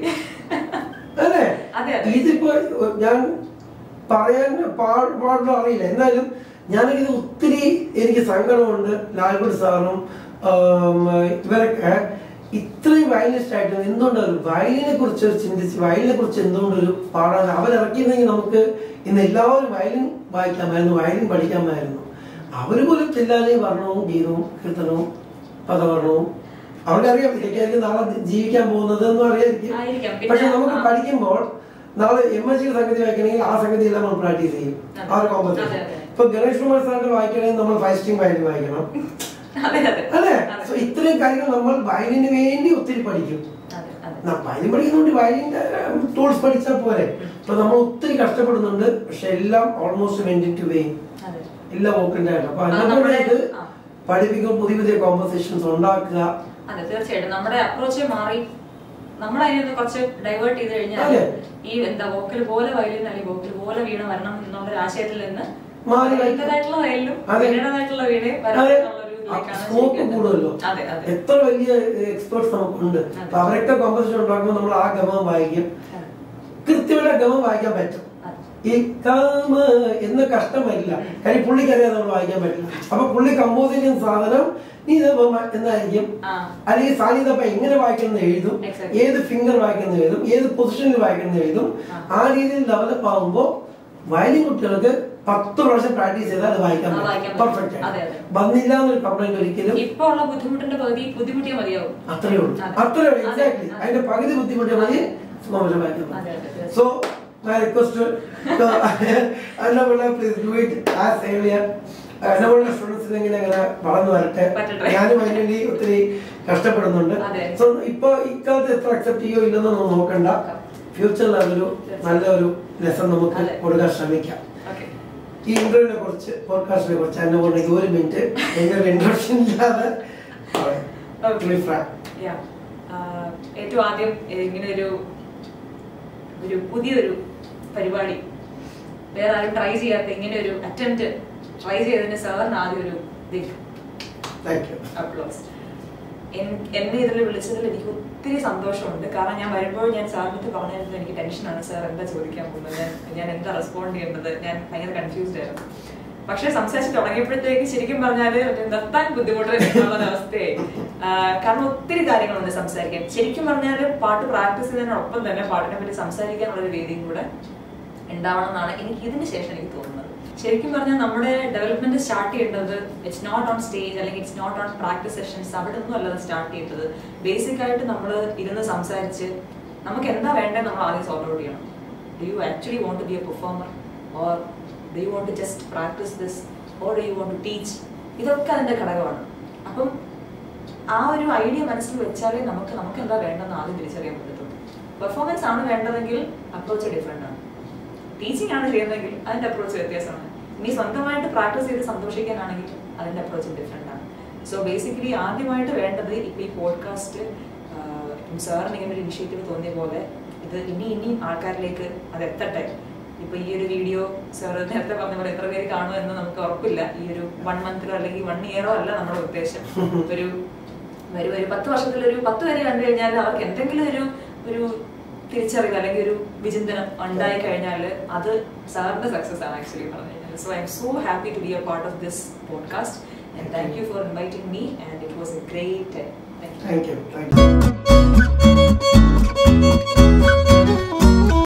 അല്ലേ അതെ, അതെ. ഇതിപ്പോ ഞാൻ പറയാൻ പാ- പാടുന്ന അറിയില്ല എന്നാലും ഞാനിത് ഒത്തിരി എനിക്ക് സങ്കടമുണ്ട് ലാൽഗുഡ് സാറും ആം, ഇവരൊക്കെ ഇത്രയും വയലിനിസ്റ്റ് ആയിട്ട് എന്തുകൊണ്ട് ഒരു വയലിനെ കുറിച്ച് ചിന്തിച്ച് വയലിനെ കുറിച്ച് എന്തുകൊണ്ട് ഒരു പാടാൻ അവരിറക്കിയിരുന്നെങ്കിൽ നമുക്ക് ഇന്ന് എല്ലാവരും വയലിൻ വായിക്കാമായിരുന്നു വയലിൻ പഠിക്കാമായിരുന്നു അവര് പോലും ചെല്ലാലേ വർണ്ണവും ഗീതവും കീർത്തനവും പദവർണ്ണവും അവർക്കറിയാം ഇതൊക്കെയായിരിക്കും നാളെ ജീവിക്കാൻ പോകുന്നത് എന്നും ആയിരിക്കാം. അറിയായിരിക്കും പിന്നെ, പക്ഷെ നമുക്ക് ആ. പഠിക്കുമ്പോൾ നാളെ എം എസ് സി സംഗതി വായിക്കണമെങ്കിൽ ആ സംഗതി എല്ലാം നമ്മൾ പ്രാക്ടീസ് ചെയ്യും അതെ. ആ ഒരു കോമ്പറ്റീഷൻ അതെ, അതെ. ഇപ്പൊ ഗണേഷ് കുമാർ സാറിന്റെ വായിക്കണമെങ്കിൽ നമ്മൾ ഫൈവ് സ്ട്രിംഗ് വയലിൻ വായിക്കണം അതെ അതെ അല്ലേ അതെ. സോ ഇത്രയും കാര്യങ്ങൾ നമ്മൾ വയലിന് വേണ്ടി ഒത്തിരി പഠിക്കും അതെ അതെ ന- വയലിൻ പഠിക്കുന്നതുകൊണ്ട് വയലിന്റെ ടൂൾസ് പഠിച്ചാൽ പോരെ അപ്പൊ നമ്മൾ ഒത്തിരി കഷ്ടപ്പെടുന്നുണ്ട് പക്ഷെ എല്ലാം ഓൾമോസ്റ്റ് വെന്റിങ് ടു വെയിൻ അതെ എല്ലാം ഓക്കൻ്റെ ആയിട്ട് അപ്പൊ അത് അതിനോട് നമ്മുടെ- ഇത് ആ. പഠിപ്പിക്കും പുതിയ പുതിയ കോമ്പോസിഷൻസ് ഉണ്ടാക്കുക അതെ തീർച്ചയായിട്ടും നമ്മുടെ അപ്രോച്ച് മാറി നമ്മൾ അതിനൊന്ന് കുറച്ച് ഡൈവേർട്ട് ചെയ്ത് കഴിഞ്ഞാൽ അതെ. ഈ എന്താ വോക്കൽ പോലെ വയലിൻ അല്ലെങ്കിൽ വോക്കൽ പോലെ വീണ വരണം എന്നുള്ള ഒരു ആശയത്തിൽ നിന്ന് മാറി വയലിൻ്റെതായിട്ടുള്ള വയലിനും അതെ. വീണതായിട്ടുള്ള വീണയും വരണം അതെ എന്നുള്ളൊരു ഇതിലേക്കാണ് സ്കോപ്പ് ശരിക്കും കൂടുതലല്ലോ അതെ അതെ എത്ര വലിയ എക്സ്പേർട്സ് നമുക്കുണ്ട് അതെ. അപ്പൊ അവരൊക്കെ കോമ്പസിഷൻ ഉണ്ടാക്കുമ്പോൾ നമ്മൾ ആ ഗമം വായിക്കും കൃത്യമായിട്ട് ഗമം വായിക്കാൻ പറ്റും അതെ. ഈ കാമ എന്ന കഷ്ടം വരില്ല കാര്യം പുള്ളിക്കറിയാതെ നമ്മൾ വായിക്കാൻ പറ്റില്ല അപ്പൊ പുള്ളി കമ്പോസ് ചെയ്യുന്ന സാധനം നീ എന്നായിരിക്കും ആ. അല്ലെങ്കിൽ സാനിതപ്പ എങ്ങനെ വായിക്കണം എഴുതും Exactly. ഏത് ഫിംഗർ വായിക്കണം എഴുതും ഏത് പൊസിഷനിൽ വായിക്കണം എഴുതും ആ. ആ രീതിയിൽ ഡെവലപ്പ് ആകുമ്പോൾ വയലിൻ കുട്ടികൾക്ക് പത്ത് പ്രാവശ്യം പ്രാക്ടീസ് ചെയ്താൽ അത് വായിക്കാൻ ആ, വായിക്കാൻ പറ്റും പറ്റും. പെർഫെക്റ്റ് അതെ, അതെ. വന്നില്ല എന്നൊരു കംപ്ലൈന്റ് ഒരിക്കലും ഇപ്പൊ ഉള്ള ബുദ്ധിമുട്ടിന്റെ പകുതി ബുദ്ധിമുട്ടിയാൽ മതിയാവും അത്രയേ ഉള്ളൂ അതെ. അത്രയേ ഉള്ളൂ അതെ, എക്സാക്ട്ലി അതെ. അതിന്റെ പകുതി ബുദ്ധിമുട്ടിയാൽ മതി അതെ. സുഖമായിട്ട് വായിക്കാൻ അതെ, അതെ, പറ്റും തീർച്ചയായും. So my request Annapilla please do it as earlier Annapilla സ്റ്റുഡൻസിന് ഇങ്ങനെ അങ്ങനെ വളർന്നു വരട്ടെ പറ്റട്ടെ. ഞാനും അതിന് വേണ്ടി ഒത്തിരി കഷ്ടപ്പെടുന്നുണ്ട് അതെ. സോ ഇപ്പൊ ഇക്കാലത്ത് എത്ര അക്സെപ്റ്റ് ചെയ്യോ ഇല്ലെന്ന് നമ്മൾ നോക്കണ്ട നോക്കാം. ഫ്യൂച്ചറിൽ അതൊരു നല്ലൊരു ലെസൺ നമുക്ക് അതെ. കൊടുക്കാൻ ശ്രമിക്കാം ഓക്കെ ഈ ഇന്റർവ്യൂവിനെ കുറിച്ച് പോഡ്കാസ്റ്റിനെ കുറിച്ച് എന്നെ കൊണ്ടെങ്കിൽ ഒരു മിനിറ്റ് എങ്ങനെ ഇൻട്രൊഡക്ഷൻ ഇല്ലാതെ പറയാം. Okay. To be frank. Yeah. ആഹ് ഏറ്റവും ആദ്യം ഇങ്ങനെ ഒരു ഒരു പുതിയൊരു പരിപാടി വേറെ ആരും ട്രൈ ചെയ്യാത്ത ഇങ്ങനെ ഒരു അറ്റംപ്റ്റ് ട്രൈ ചെയ്തതിന് സാറിന് ആദ്യം ഒരു Thank you. അപ്ലോസ് എന്നെ ഇതിൽ വിളിച്ചതിൽ എനിക്ക് ഒത്തിരി സന്തോഷമുണ്ട് കാരണം ഞാൻ വരുമ്പോൾ ഞാൻ സാറിനടുത്ത് പറഞ്ഞിരുന്നത് എനിക്ക് ടെൻഷനാണ് സാർ എന്താ ചോദിക്കാൻ പോകുന്നത് ഞാൻ ഞാൻ എന്താ റെസ്പോണ്ട് ചെയ്യേണ്ടത് ഞാൻ ഭയങ്കര കൺഫ്യൂസ്ഡ് ആയിരുന്നു പക്ഷെ സംസാരിച്ച് തുടങ്ങിയപ്പോഴത്തേക്ക് ശരിക്കും പറഞ്ഞാൽ നിർത്താൻ ബുദ്ധിമുട്ട് എന്നുള്ള അവസ്ഥയായി ആഹ് കാരണം ഒത്തിരി കാര്യങ്ങളുണ്ട് സംസാരിക്കാൻ ശരിക്കും പറഞ്ഞാൽ പാട്ട് പ്രാക്ടീസ് ചെയ്യുന്നതിനൊപ്പം തന്നെ പാട്ടിനെ പറ്റി സംസാരിക്കാനുള്ള ഒരു വേദിയും കൂടെ ഉണ്ടാവണം എന്നാണ് എനിക്ക് ഇതിന് ശേഷം എനിക്ക് തോന്നുന്നത് ശരിക്കും പറഞ്ഞാൽ നമ്മുടെ ഡെവലപ്മെന്റ് സ്റ്റാർട്ട് ചെയ്യേണ്ടത് ഇറ്റ്സ് നോട്ട് ഓൺ സ്റ്റേജ് അല്ലെങ്കിൽ it's not on practice sessions അവിടെ ഒന്നും അല്ല സ്റ്റാർട്ട് ചെയ്തത് ബേസിക് ആയിട്ട് നമ്മൾ ഇരുന്ന് സംസാരിച്ച് നമുക്ക് എന്താ വേണ്ടത് നമ്മൾ ആദ്യം സോൾവ് ഔട്ട് ചെയ്യണം do you actually want to be a performer or do you want to just practice this or do you want to teach ഇതൊക്കെ അതിന്റെ ഘടകമാണ് അപ്പം ആ ഒരു ഐഡിയ മനസ്സിൽ വെച്ചാലേ നമുക്ക് നമുക്ക് എന്താ വേണ്ടെന്ന് ആദ്യം തിരിച്ചറിയാൻ പറ്റത്തുള്ളൂ പെർഫോമൻസ് ആണ് വേണ്ടതെങ്കിൽ അപ്രോച്ച് ഡിഫറെൻ്റ് ആണ് ടീച്ചിങ് ആണ് ചെയ്യുന്നതെങ്കിൽ അതിന്റെ അപ്രോച്ച് വ്യത്യാസമാണ് ഇനി സ്വന്തമായിട്ട് പ്രാക്ടീസ് ചെയ്ത് സന്തോഷിക്കാനാണെങ്കിൽ അതിന്റെ അപ്രോച്ച് ഡിഫറെൻ്റ് ആണ് സോ ബേസിക്കലി ആദ്യമായിട്ട് വേണ്ടത് ഇപ്പൊ ഈ പോഡ്കാസ്റ്റ് ഇപ്പം സാറിന് ഇങ്ങനെ ഒരു ഇനിഷ്യേറ്റീവ് തോന്നിയ പോലെ ഇത് ഇനി ഇനിയും ആൾക്കാരിലേക്ക് അത് എത്തട്ടെ ഇപ്പൊ ഈ ഒരു വീഡിയോ സാർ നേരത്തെ പറഞ്ഞ പോലെ എത്ര പേര് കാണുമെന്ന് നമുക്ക് ഉറപ്പില്ല ഈ ഒരു വൺ മന്തിലോ അല്ലെങ്കിൽ വൺ ഇയറോ അല്ല നമ്മുടെ ഉദ്ദേശം ഒരു വരും ഒരു പത്ത് വർഷത്തിലൊരു പത്ത് പേര് കണ്ടു കഴിഞ്ഞാൽ അവർക്ക് എന്തെങ്കിലും ഒരു ഒരു തിരിച്ചറിവ് അല്ലെങ്കിൽ ഒരു വിചിന്തനം ഉണ്ടായി കഴിഞ്ഞാൽ അത് സാറിന്റെ സക്സസ് ആണ് ആക്ച്വലി പറഞ്ഞു കഴിഞ്ഞാൽ so I am so happy to be a part of this podcast and thank you for inviting me and it was a great thank you thank you thank U